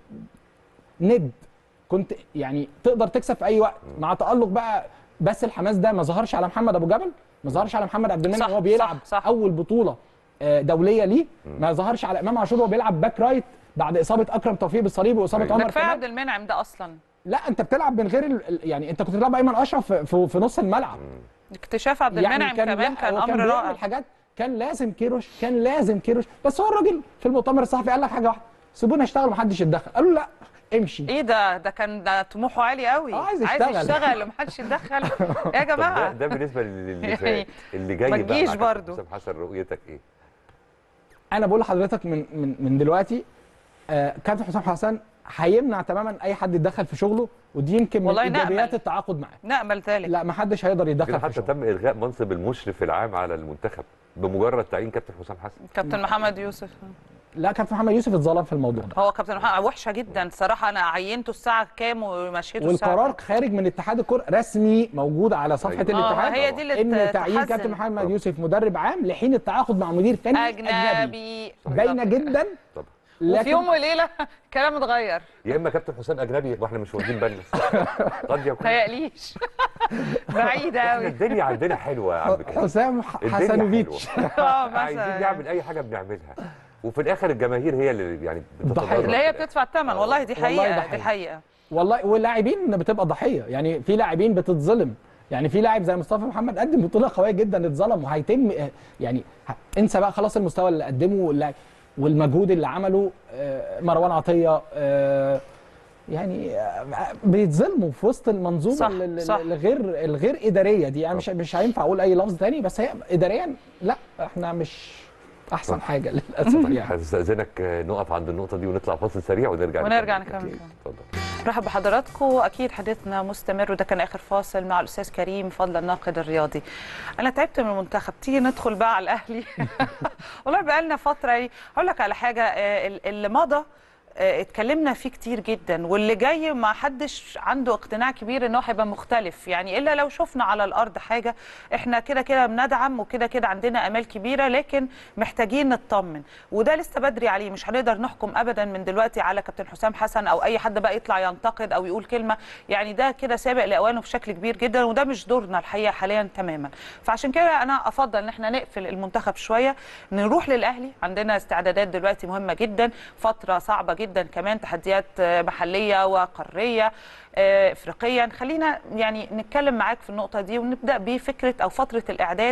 ند كنت يعني تقدر تكسب في اي وقت مع تالق بقى بس الحماس ده ما ظهرش على محمد ابو جبل ما ظهرش على محمد عبد المنعم صح، وهو بيلعب صح، صح. اول بطوله آه، دوليه ليه ما ظهرش على امام عاشور وهو بيلعب باك رايت بعد اصابه اكرم توفيق بالصليب واصابه أيوة. ده عمر كفايه كمال عبد المنعم ده اصلا لا انت بتلعب من غير ال... ال- يعني انت كنت بتلعب ايمن اشرف في, في, في نص الملعب اكتشاف عبد المنعم كان كمان لا، كان هو امر بيعمل رائع حاجات كان لازم كيروش كان لازم كيروش بس هو الراجل في المؤتمر الصحفي قال لك حاجه واحده سيبونا اشتغل محدش يتدخل قالوا لا امشي ايه ده ده كان ده طموحه عالي قوي آه، عايز عايز يشتغل. يشتغل ومحدش يتدخل يا طب ده, جماعه ده بالنسبه للي يعني فات اللي جاي ما بقى تجيش مع كابتن برضو. حسام حسن رؤيتك ايه؟ انا بقول لحضرتك من من من دلوقتي آه كابتن حسام حسن هيمنع تماما اي حد يتدخل في شغله ودي يمكن من والله ايجابيات نأمل. التعاقد معاه نأمل ذلك لا ما حدش هيقدر كده يتدخل في حتى شغله تم الغاء منصب المشرف العام على المنتخب بمجرد تعيين كابتن حسام حسن كابتن محمد يوسف لا كابتن محمد يوسف اتظلم في الموضوع ده هو كابتن محمد وحشه جدا صراحه انا عينته الساعه كام ومشيته الساعه والقرار كام. خارج من اتحاد الكره رسمي موجود على صفحه أيوة. آه، الاتحاد هي دي اللي ان تعيين تحزن. كابتن محمد يوسف مدرب عام لحين التعاقد مع مدير فني اجنبي اجنبي باينه جدا طبعا وفي لكن يوم وليله كلام اتغير يا اما كابتن حسام اجنبي واحنا مش واخدين بالنا قد يكون تهيأليش بعيده احنا قوي الدنيا عندنا حلوه يا عم كريم. حسام ح- الدنيا حسنوفيتش حلوة. اه عايزين مثلا نعمل اي حاجه بنعملها وفي الاخر الجماهير هي اللي يعني الضحية. بتتضرر اللي هي في الآخر. بتدفع الثمن والله دي والله حقيقه ده دي حقيقة. حقيقه والله واللاعبين بتبقى ضحيه يعني في لاعبين بتتظلم يعني في لاعب زي مصطفى محمد قدم بطوله قويه جدا اتظلم وهيتم يعني ه- انسى بقى خلاص المستوى اللي قدمه واللاعب والمجهود اللي عمله آه، مروان عطيه آه، يعني آه، بيتظلموا في وسط المنظومه صح، ال- ال- صح. الغير الغير اداريه دي يعني مش مش هينفع اقول اي لفظ تاني بس هي اداريا لا احنا مش احسن حاجه للاسف يعني هستأذنك آه، نقف عند النقطة دي ونطلع فاصل سريع ونرجع ونرجع نكمل. نكمل. اتفضل مرحبا بحضراتكم اكيد حديثنا مستمر وده كان اخر فاصل مع الاستاذ كريم فضل الناقد الرياضي انا تعبت من المنتخب تيجي ندخل بقى على الاهلي والله بقى لنا فتره ايه هقول لك على حاجه آه، ال- اللي مضى آه، اتكلمنا فيه كتير جدا واللي جاي ما حدش عنده اقتناع كبير ان هو هيبقى مختلف يعني الا لو شفنا على الارض حاجه احنا كده كده بندعم وكده كده عندنا امال كبيره لكن محتاجين نطمن وده لسه بدري عليه مش هنقدر نحكم ابدا من دلوقتي على كابتن حسام حسن او اي حد بقى يطلع ينتقد او يقول كلمه يعني ده كده سابق لاوانه بشكل كبير جدا وده مش دورنا الحقيقه حاليا تماما فعشان كده انا افضل ان احنا نقفل المنتخب شويه نروح للاهلي عندنا استعدادات دلوقتي مهمه جدا فتره صعبه جدا كمان تحديات آه، محليه وقاريه آه، افريقيا خلينا يعني نتكلم معاك في النقطه دي ونبدا بفكره او فتره الاعداد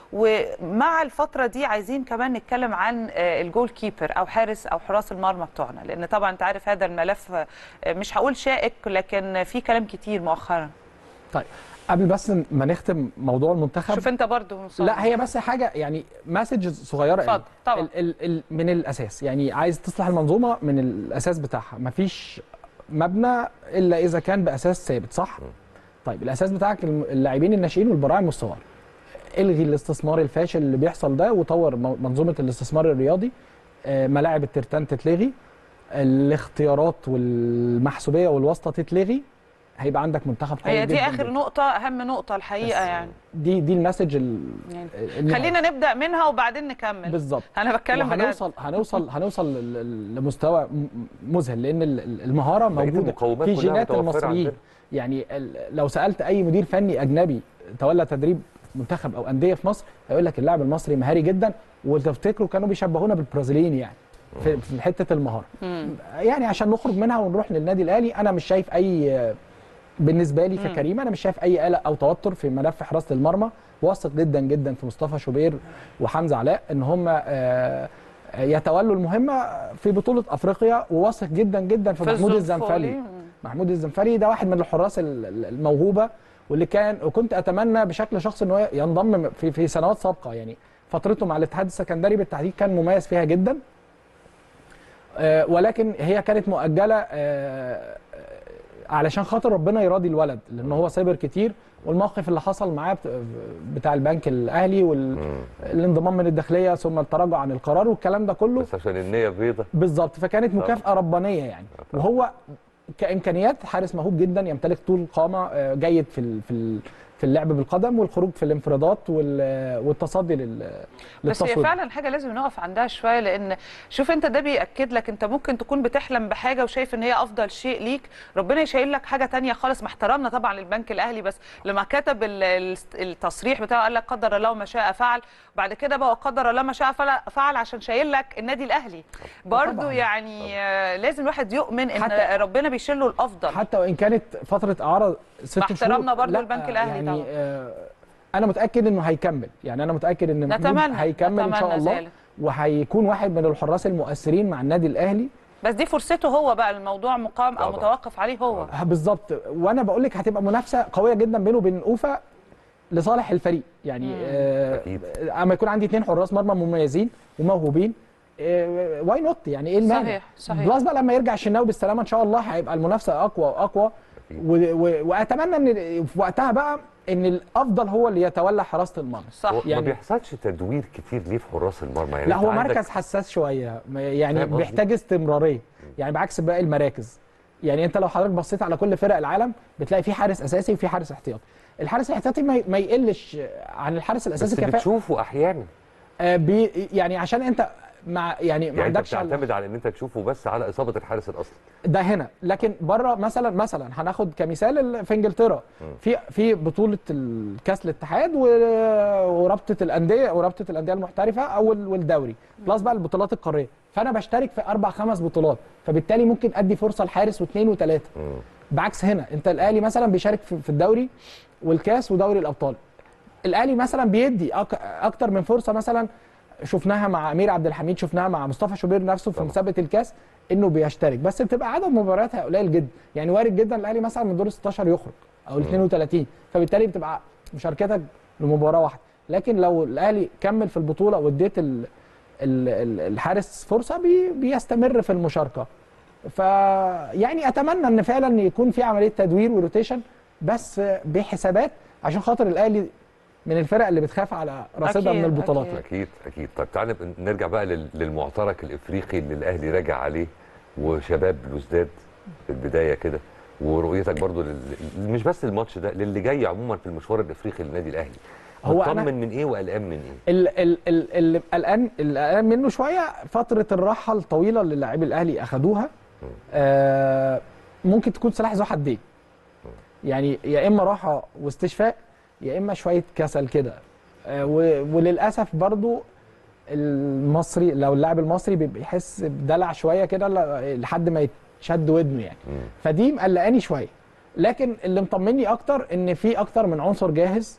ومع الفتره دي عايزين كمان نتكلم عن آه، الجول كيبر او حارس او حراس المرمى بتوعنا لان طبعا انت عارف هذا الملف آه، مش هقول شائك لكن في كلام كتير مؤخرا طيب قبل بس ما نختم موضوع المنتخب شوف انت برضو مصاب. لا هي بس حاجه يعني مسج صغيره اتفضل، طبعا. ال ال ال من الاساس يعني عايز تصلح المنظومه من الاساس بتاعها مفيش مبنى الا اذا كان باساس ثابت صح طيب الاساس بتاعك الم- اللاعبين الناشئين والبراعم والصغار الغي الاستثمار الفاشل اللي بيحصل ده وطور م- منظومه الاستثمار الرياضي آه، ملاعب الترتان تتلغي الاختيارات والمحسوبيه والواسطه تتلغي هيبقى عندك منتخب قوي هي دي جداً اخر جداً. نقطه اهم نقطه الحقيقه يعني دي دي المسج ال- يعني النهائي. خلينا نبدا منها وبعدين نكمل بالظبط انا بتكلم بجد هنوصل هنوصل هنوصل ل- ل- لمستوى م- مذهل لان ال- ال- المهاره بقية موجوده المقومات في كلها جينات متوفرة المصريين عندنا. يعني ال- لو سالت اي مدير فني اجنبي تولى تدريب منتخب او انديه في مصر هيقول لك اللاعب المصري مهاري جدا وتفتكروا كانوا بيشبهونا بالبرازيليين يعني في, في حته المهاره يعني عشان نخرج منها ونروح للنادي الاهلي انا مش شايف اي بالنسبه لي ككريم انا مش شايف اي قلق او توتر في ملف حراسه المرمى واثق جدا جدا في مصطفى شوبير وحمزه علاء ان هم آه، يتولوا المهمه في بطوله افريقيا وواثق جدا جدا في, في محمود الزنفولي. الزنفلي محمود الزنفلي ده واحد من الحراس ال- ال- الموهوبه واللي كان وكنت اتمنى بشكل شخصي ان هو ينضم في في سنوات سابقه يعني فترته مع الاتحاد السكندري بالتحديد كان مميز فيها جدا آه، ولكن هي كانت مؤجله آه، آه، علشان خاطر ربنا يراضي الولد لان هو صبر كتير والموقف اللي حصل معاه بت- بتاع البنك الاهلي والانضمام من الداخليه ثم التراجع عن القرار والكلام ده كله بس عشان النية بيضة بالظبط فكانت مكافاه ربانيه يعني وهو كامكانيات حارس موهوب جدا يمتلك طول قامه آه، جيد في ال- في ال- في اللعب بالقدم والخروج في الانفرادات وال- والتصدي لل بس هي للتصوير فعلا حاجه لازم نقف عندها شويه لان شوف انت ده بياكد لك انت ممكن تكون بتحلم بحاجه وشايف ان هي افضل شيء ليك ربنا يشيل لك حاجه تانية خالص مع احترامنا طبعا للبنك الاهلي بس لما كتب ال- ال- التصريح بتاعه قال لك قدر الله ما شاء فعل بعد كده بقى قدر الله ما شاء فعل- فعل عشان شايل لك النادي الاهلي برضو طبعاً. يعني آه، لازم الواحد يؤمن ان حتى- ربنا بيشيل له الافضل حتى وان كانت فتره اعاره ست مع شهور احترامنا برضو لا، للبنك الأهلي يعني طبعاً. آه، انا متاكد انه هيكمل يعني انا متاكد ان محمود نتمنى هيكمل ان شاء نتمنى الله ذلك. وهيكون واحد من الحراس المؤثرين مع النادي الاهلي بس دي فرصته هو بقى الموضوع مقام او طبعا. متوقف عليه هو ه- بالظبط وانا بقول لك هتبقى منافسه قويه جدا بينه وبين اوفا لصالح الفريق يعني آه أكيد. اما يكون عندي اثنين حراس مرمى مميزين وموهوبين آه واي نوت يعني ايه المانع صحيح، صحيح. بلس بقى لما يرجع الشناوي بالسلامه ان شاء الله هيبقى المنافسه اقوى واقوى أكيد. و- و- واتمنى ان في وقتها بقى ان الافضل هو اللي يتولى حراسه المرمى صح هو ما يعني- بيحصلش تدوير كتير ليه في حراس المرمى يعني لا أنت هو عندك- مركز حساس شويه ما- يعني فاهم قصدي؟ بيحتاج استمراريه يعني بعكس باقي المراكز يعني انت لو حضرتك بصيت على كل فرق العالم بتلاقي في حارس اساسي وفي حارس احتياطي الحارس الاحتياطي ما ما يقلش عن الحارس بس الاساسي كفاءه بتشوفه احيانا آه بي يعني عشان انت مع يعني ما يعني انت عندكش على- بتعتمد على ان انت تشوفه بس على اصابه الحارس الاصلي ده هنا لكن بره مثلا مثلا هناخد كمثال ال- في انجلترا في في بطوله الكاس الاتحاد و- ورابطه الانديه ورابطه الانديه المحترفه او ال- والدوري بلس بقى البطولات القاريه فانا بشترك في اربع خمس بطولات فبالتالي ممكن ادي فرصه لحارس واثنين وثلاثه بعكس هنا انت الاهلي مثلا بيشارك في في الدوري والكاس ودوري الابطال الاهلي مثلا بيدي أك- اكتر من فرصه مثلا شفناها مع امير عبد الحميد شفناها مع مصطفى شوبير نفسه في طبعا. مسابقه الكاس انه بيشترك بس بتبقى عدد مبارياتها قليل جدا يعني وارد جدا الاهلي مثلا من دور 16 يخرج او ال 32 فبالتالي بتبقى مشاركتك لمباراه واحده لكن لو الاهلي كمل في البطوله واديت ال- ال- ال- الحارس فرصه بي بيستمر في المشاركه فيعني اتمنى ان فعلا يكون في عمليه تدوير وروتيشن بس بحسابات عشان خاطر الاهلي من الفرق اللي بتخاف على رصيدها أكيد، من البطولات أكيد. اكيد اكيد طيب تعالى نبقى نرجع بقى لل- للمعترك الافريقي اللي الاهلي راجع عليه وشباب بلوزداد في البدايه كده ورؤيتك برضو لل... مش بس الماتش ده للي جاي عموما في المشوار الافريقي للنادي الاهلي هو أنا- مطمن من ايه وقلقان من ايه ال- ال- ال- اللي قلقان اللي قلقان منه شويه فتره الراحه الطويله اللي لاعبي الاهلي اخذوها آه ممكن تكون سلاح ذو حدين يعني يا اما راحه واستشفاء يا اما شويه كسل كده آه و- وللاسف برضو المصري لو اللاعب المصري بيبقى يحس بدلع شويه كده ل- لحد ما يتشد ودنه يعني مم. فدي مقلقاني شويه لكن اللي مطمني اكتر ان في اكتر من عنصر جاهز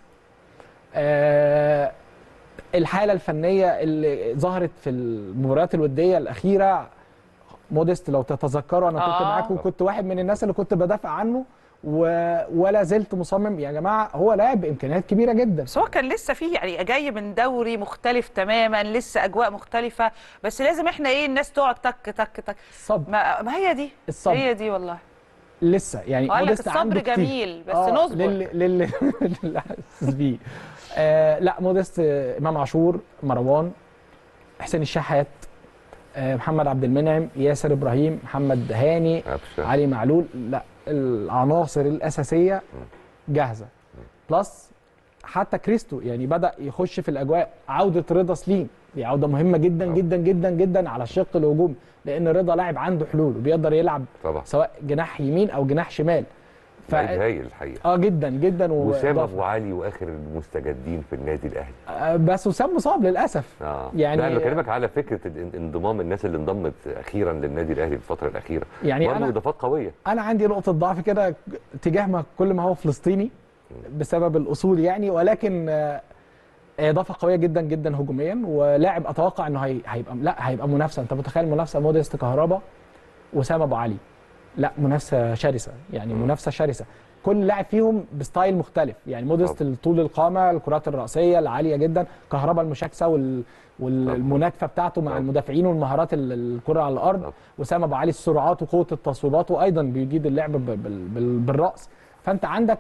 آه الحاله الفنيه اللي ظهرت في المباريات الوديه الاخيره موديست لو تتذكروا انا كنت آه. معاكم وكنت واحد من الناس اللي كنت بدافع عنه و... ولا زلت مصمم يا جماعه هو لاعب بامكانيات كبيره جدا بس هو كان لسه فيه يعني جاي من دوري مختلف تماما لسه اجواء مختلفه بس لازم احنا ايه الناس تقعد تك تك تك الصبر ما, ما هي دي الصبر. هي دي والله لسه يعني قال لك موديست الصبر عنده كتير. جميل، بس آه، نصبر. للي للي للي حاسس بيه آه لا موديست آه، امام عاشور مروان حسين الشحات آه محمد عبد المنعم ياسر ابراهيم محمد هاني أبشر. علي معلول لا العناصر الاساسيه جاهزه بلس حتى كريستو يعني بدا يخش في الاجواء عوده رضا سليم دي عوده مهمه جدا جدا جدا جدا على الشق الهجومي لان رضا لاعب عنده حلول وبيقدر يلعب طبعا سواء جناح يمين او جناح شمال ف... لعيب هايل الحقيقه اه جدا جدا وسام وإضافة. ابو علي واخر المستجدين في النادي الاهلي آه بس وسام مصاب للاسف اه يعني- يعني لا انا بكلمك على فكره الان- انضمام الناس اللي انضمت اخيرا للنادي الاهلي في الفتره الاخيره يعني برضه أنا- اضافات قويه انا عندي نقطه ضعف كده تجاه ما كل ما هو فلسطيني بسبب الاصول يعني ولكن آه، اضافه قويه جدا جدا هجوميا ولاعب اتوقع انه هي... هيبقى لا هيبقى منافسه انت متخيل منافسه موديست كهربا وسام ابو علي لا منافسه شرسه يعني منافسه شرسه كل لاعب فيهم بستايل مختلف يعني موديست طول القامه الكرات الراسيه العاليه جدا كهربا المشاكسه وال والمناكفه بتاعته مع طبعا. المدافعين والمهارات ال- الكره على الارض طبعا. وسام ابو علي السرعات وقوه التصويبات وايضا بيجيد اللعب ب- بال- بال- بالراس فانت عندك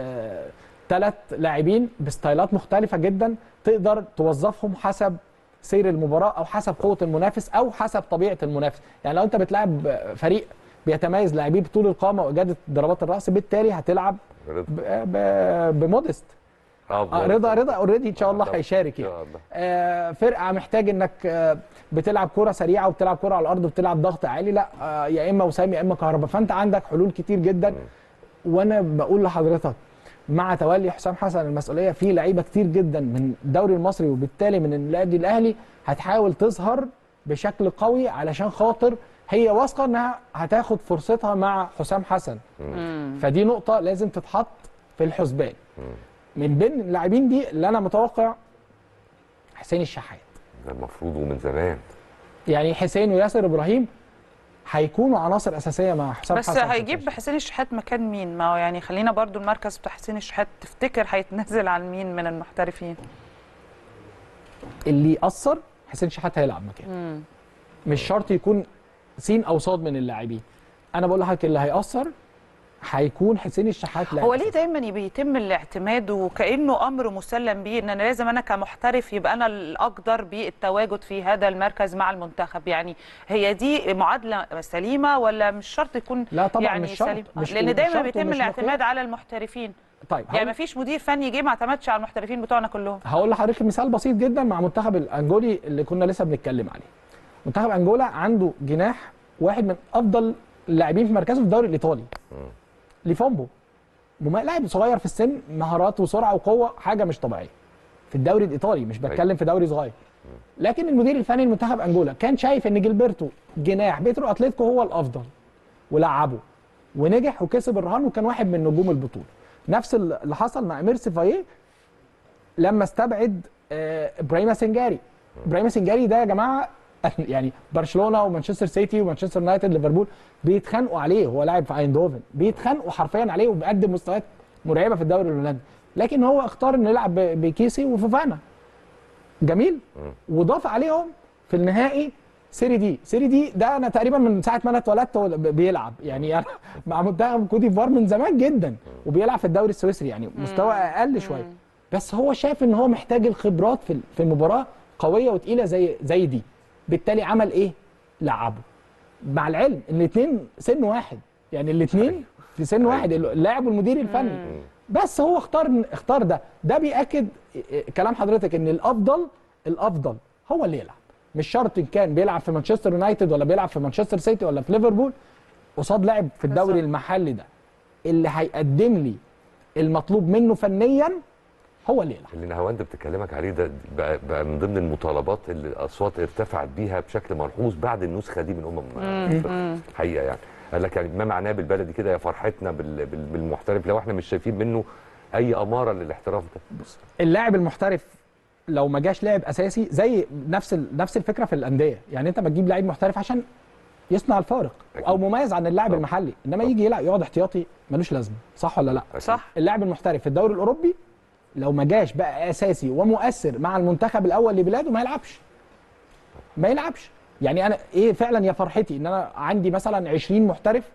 ثلاث لاعبين بستايلات مختلفه جدا تقدر توظفهم حسب سير المباراه او حسب قوه المنافس او حسب طبيعه المنافس يعني لو انت بتلعب فريق بيتميز لاعبيه بطول القامه واجاده ضربات الراس بالتالي هتلعب رضا ب- ب- بمودست اه آه، بجد. رضا رضا اوريدي ان شاء الله طبعا. هيشارك ان يعني شاء الله آه، فرقه محتاج انك آه، بتلعب كره سريعه وبتلعب كره على الارض وبتلعب ضغط عالي لا آه، يا اما وسام يا اما كهربا فانت عندك حلول كتير جدا وانا بقول لحضرتك مع تولي حسام حسن المسؤوليه في لعيبه كتير جدا من الدوري المصري وبالتالي من النادي الاهلي هتحاول تظهر بشكل قوي علشان خاطر هي واثقه انها هتاخد فرصتها مع حسام حسن فدي نقطه لازم تتحط في الحسبان من بين اللاعبين دي اللي انا متوقع حسين الشحات ده المفروض ومن زمان يعني حسين وياسر ابراهيم هيكونوا عناصر اساسيه مع حسام بس حسن في هيجيب التشكيل. حسين الشحات مكان مين ما هو يعني خلينا برضو المركز بتاع حسين الشحات تفتكر هيتنزل عن مين من المحترفين اللي يأثر حسين شحات هيلعب مكانه مش شرط يكون سين او صاد من اللاعبين انا بقول لحضرتك اللي هيأثر هيكون حسين الشحات لاعب هو ليه دايما بيتم الاعتماد وكانه امر مسلم بيه ان انا لازم انا كمحترف يبقى انا الاقدر بالتواجد في هذا المركز مع المنتخب يعني هي دي معادله سليمه ولا مش شرط يكون لا طبعا يعني مش شرط سليم مش لان مش دايما شرط بيتم ومش الاعتماد مقياس. على المحترفين طيب يعني هقول- ما فيش مدير فني جه ما اعتمدش على المحترفين بتوعنا كلهم هقول لحضرتك مثال بسيط جدا مع منتخب الانجولي اللي كنا لسه بنتكلم عليه منتخب انجولا عنده جناح واحد من افضل اللاعبين في مركزه في الدوري الايطالي ليفومبو مم- لاعب صغير في السن مهارات وسرعه وقوه حاجه مش طبيعيه في الدوري الايطالي مش بتكلم في دوري صغير لكن المدير الفني لمنتخب انجولا كان شايف ان جilberto جناح بيترو اتلتيكو هو الافضل ولعبه ونجح وكسب الرهان وكان واحد من نجوم البطوله نفس اللي حصل مع ميرسي فايه لما استبعد آه، ابراهيم سنجاري ابراهيم سنجاري ده يا جماعه يعني برشلونه ومانشستر سيتي ومانشستر يونايتد ليفربول بيتخانقوا عليه هو لاعب في ايندوفن بيتخانقوا حرفيا عليه وبيقدم مستويات مرعبه في الدوري الهولندي لكن هو اختار انه يلعب ب- بكيسي وفوفانا جميل وضاف عليهم في النهائي سيري دي سيري دي ده انا تقريبا من ساعه ما انا اتولدت هو ب- بيلعب يعني انا مع منتخب كوت ديفوار من زمان جدا وبيلعب في الدوري السويسري يعني مستوى اقل شويه بس هو شايف ان هو محتاج الخبرات في في المباراه قويه وتقيله زي زي دي بالتالي عمل ايه لعبه مع العلم ان الاثنين سن واحد يعني الاثنين في سن واحد اللاعب والمدير الفني بس هو اختار اختار ده ده بياكد كلام حضرتك ان الافضل الافضل هو اللي يلعب مش شرط ان كان بيلعب في مانشستر يونايتد ولا بيلعب في مانشستر سيتي ولا في ليفربول قصاد لاعب في الدوري بالظبط. المحلي ده اللي هيقدم لي المطلوب منه فنيا هو اللي يلعب اللي نهاوند بتكلمك عليه ده بقى, بقى من ضمن المطالبات اللي الاصوات ارتفعت بيها بشكل ملحوظ بعد النسخه دي من امم افريقيا حقيقه يعني قال لك يعني ما معناه بالبلدي كده يا فرحتنا بال- بال- بالمحترف لو احنا مش شايفين منه اي اماره للاحتراف ده اللاعب المحترف لو ما جاش لاعب اساسي زي نفس ال- نفس الفكره في الانديه يعني انت ما تجيب لاعب محترف عشان يصنع الفارق أكيد. او مميز عن اللاعب طبعا. المحلي انما طبعا. يجي يلعب يقعد احتياطي ملوش لازمه صح ولا لا أكيد. صح اللاعب المحترف في الدوري الاوروبي لو ما جاش بقى اساسي ومؤثر مع المنتخب الاول لبلاده ما يلعبش ما يلعبش يعني انا ايه فعلا يا فرحتي ان انا عندي مثلا 20 محترف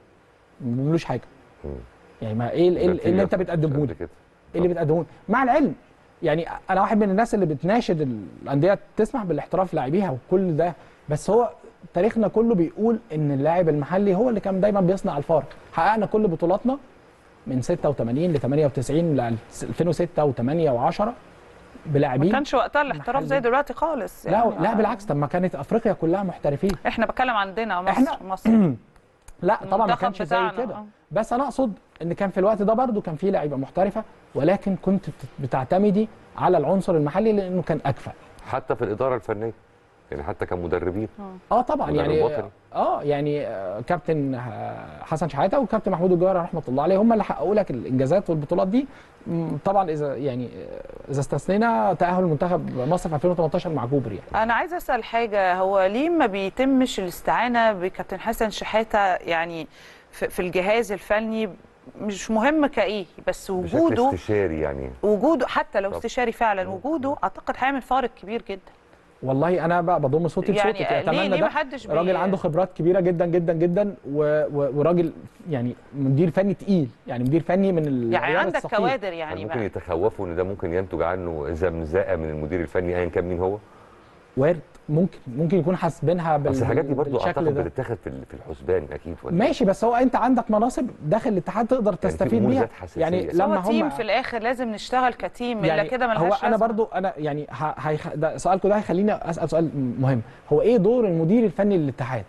ملوش حاجه يعني ما ايه ال- إيه ال- إيه اللي انت نتيجة بتقدمه قد لي كده. ايه اللي بتقدمه لي؟ مع العلم يعني انا واحد من الناس اللي بتناشد الانديه تسمح بالاحتراف لاعبيها وكل ده بس هو تاريخنا كله بيقول ان اللاعب المحلي هو اللي كان دايما بيصنع الفارق حققنا كل بطولاتنا من 86 ل 98 ل 2006 و8 و10 ما بلاعبين كانش وقتها الاحتراف زي محلي. دلوقتي خالص لا يعني لا بالعكس طب ما كانت افريقيا كلها محترفين احنا بتكلم عندنا مصر إحنا- مصر لا طبعا ما المنتخب كانش زي بتاعنا، كده آه. بس انا اقصد ان كان في الوقت ده برضو كان في لعيبه محترفه ولكن كنت بت- بتعتمدي على العنصر المحلي لانه كان اكفأ حتى في الاداره الفنيه يعني حتى كمدربين اه طبعا مدرب يعني وطني. اه يعني آه، كابتن آه، حسن شحاته وكابتن محمود الجوهري رحمه الله عليه هم اللي حققوا لك الانجازات والبطولات دي م، طبعا اذا يعني آه، اذا استثنينا تاهل منتخب مصر في 2018 مع جوبر يعني انا عايزه اسال حاجه هو ليه ما بيتمش الاستعانه بكابتن حسن شحاته يعني في في الجهاز الفني مش مهم كايه بس بشكل وجوده استشاري يعني وجوده حتى لو طب. استشاري فعلا وجوده اعتقد هيعمل فارق كبير جدا والله انا بقى بضم صوتي يعني لصوتك ليه- اتمنى ليه ده محدش بي- راجل عنده خبرات كبيره جدا جدا جدا و... و... وراجل يعني مدير فني تقيل يعني مدير فني من ال... يعني العيار عندك الثقيل. كوادر هل يعني ممكن ما. يتخوفوا ان ده ممكن ينتج عنه زمزقه من المدير الفني ايا كان مين هو وارد ممكن ممكن يكون حاسبينها بال... بس الحاجات دي برضو بالشكل اعتقد ده. بتتاخد في ال- في الحسبان اكيد ولا ماشي بس هو انت عندك مناصب داخل الاتحاد تقدر في تستفيد أمور بيها ذات حساسية. يعني بس بس لما هو تيم هم في الاخر لازم نشتغل كتيم الا يعني كده هو ملهاش انا لازمة. برضو انا يعني ه... هيخ... ده سؤالكم ده هيخليني اسال سؤال مهم هو ايه دور المدير الفني للاتحاد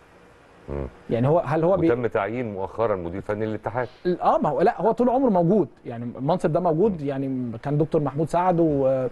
مم. يعني هو هل هو بي... وتم تعيين مؤخرا مدير فني للاتحاد اه ما هو لا هو طول عمره موجود يعني المنصب ده موجود يعني كان دكتور محمود سعد و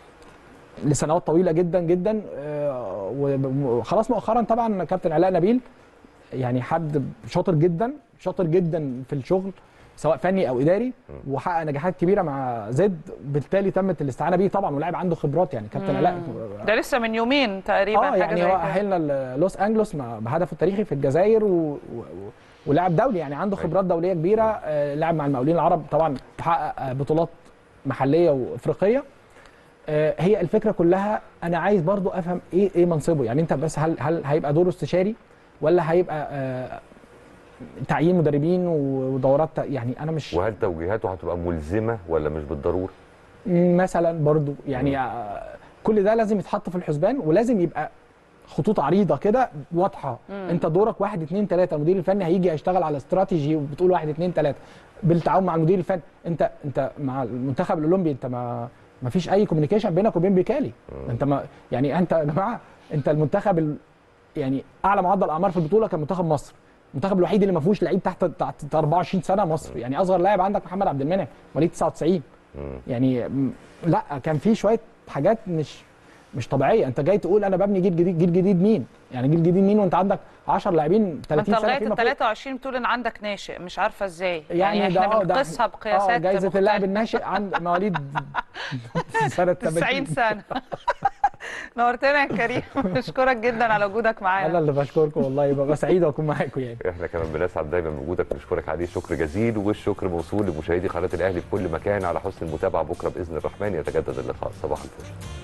لسنوات طويله جدا جدا آه، وخلاص مؤخرا طبعا كابتن علاء نبيل يعني حد شاطر جدا شاطر جدا في الشغل سواء فني او اداري وحقق نجاحات كبيره مع زد بالتالي تمت الاستعانه بيه طبعا ولاعب عنده خبرات يعني كابتن علاء ده لسه من يومين تقريبا اه حاجه يعني زي هو كده. اهلنا لوس انجلوس مع- بهدفه التاريخي في الجزائر و... و... ولاعب دولي يعني عنده خبرات دوليه كبيره آه، لعب مع المقاولين العرب طبعا حقق آه، بطولات محليه وافريقيه آه، هي الفكره كلها انا عايز برضو افهم ايه ايه منصبه يعني انت بس هل هل هيبقى دوره استشاري ولا هيبقى آه، تعيين مدربين ودورات ت- يعني انا مش وهل توجيهاته هتبقى ملزمه ولا مش بالضروره؟ مثلا برضو يعني آه، كل ده لازم يتحط في الحسبان ولازم يبقى خطوط عريضه كده واضحه انت دورك واحد اتنين تلاته المدير الفني هيجي هيشتغل على استراتيجي وبتقول واحد اتنين تلاته بالتعاون مع المدير الفني انت انت مع المنتخب الاولمبي انت ما ما فيش اي كوميونيكيشن بينك وبين بيكالي انت ما يعني انت يا جماعه انت المنتخب ال يعني اعلى معدل اعمار في البطوله كان منتخب مصر المنتخب الوحيد اللي ما فيهوش لعيب تحت تحت 24 سنه مصر يعني اصغر لاعب عندك محمد عبد المنعم مواليد 99 يعني م- لا كان في شويه حاجات مش مش طبيعيه انت جاي تقول انا ببني جيل جديد جيل جديد مين يعني جيل جديد مين وانت عندك 10 لاعبين ما انت 30 سنه لغايه فيما ال فوق 23 بتقول ان عندك ناشئ مش عارفه ازاي يعني, يعني, ده احنا آه، ده بنقيسها اه بقياسات جايزه اللاعب مختلفة. الناشئ عند مواليد سنه 90 80 سنه نورتنا يا كريم بشكرك جدا على وجودك انا معانا اللي بشكركم والله ببقى سعيد اكون معاكم يعني احنا كمان بنسعد دايما بوجودك ونشكرك عليه شكر جزيل والشكر موصول لمشاهدي قناه الاهلي في كل مكان على حسن المتابعه بكره باذن الرحمن يتجدد اللقاء صباح الفل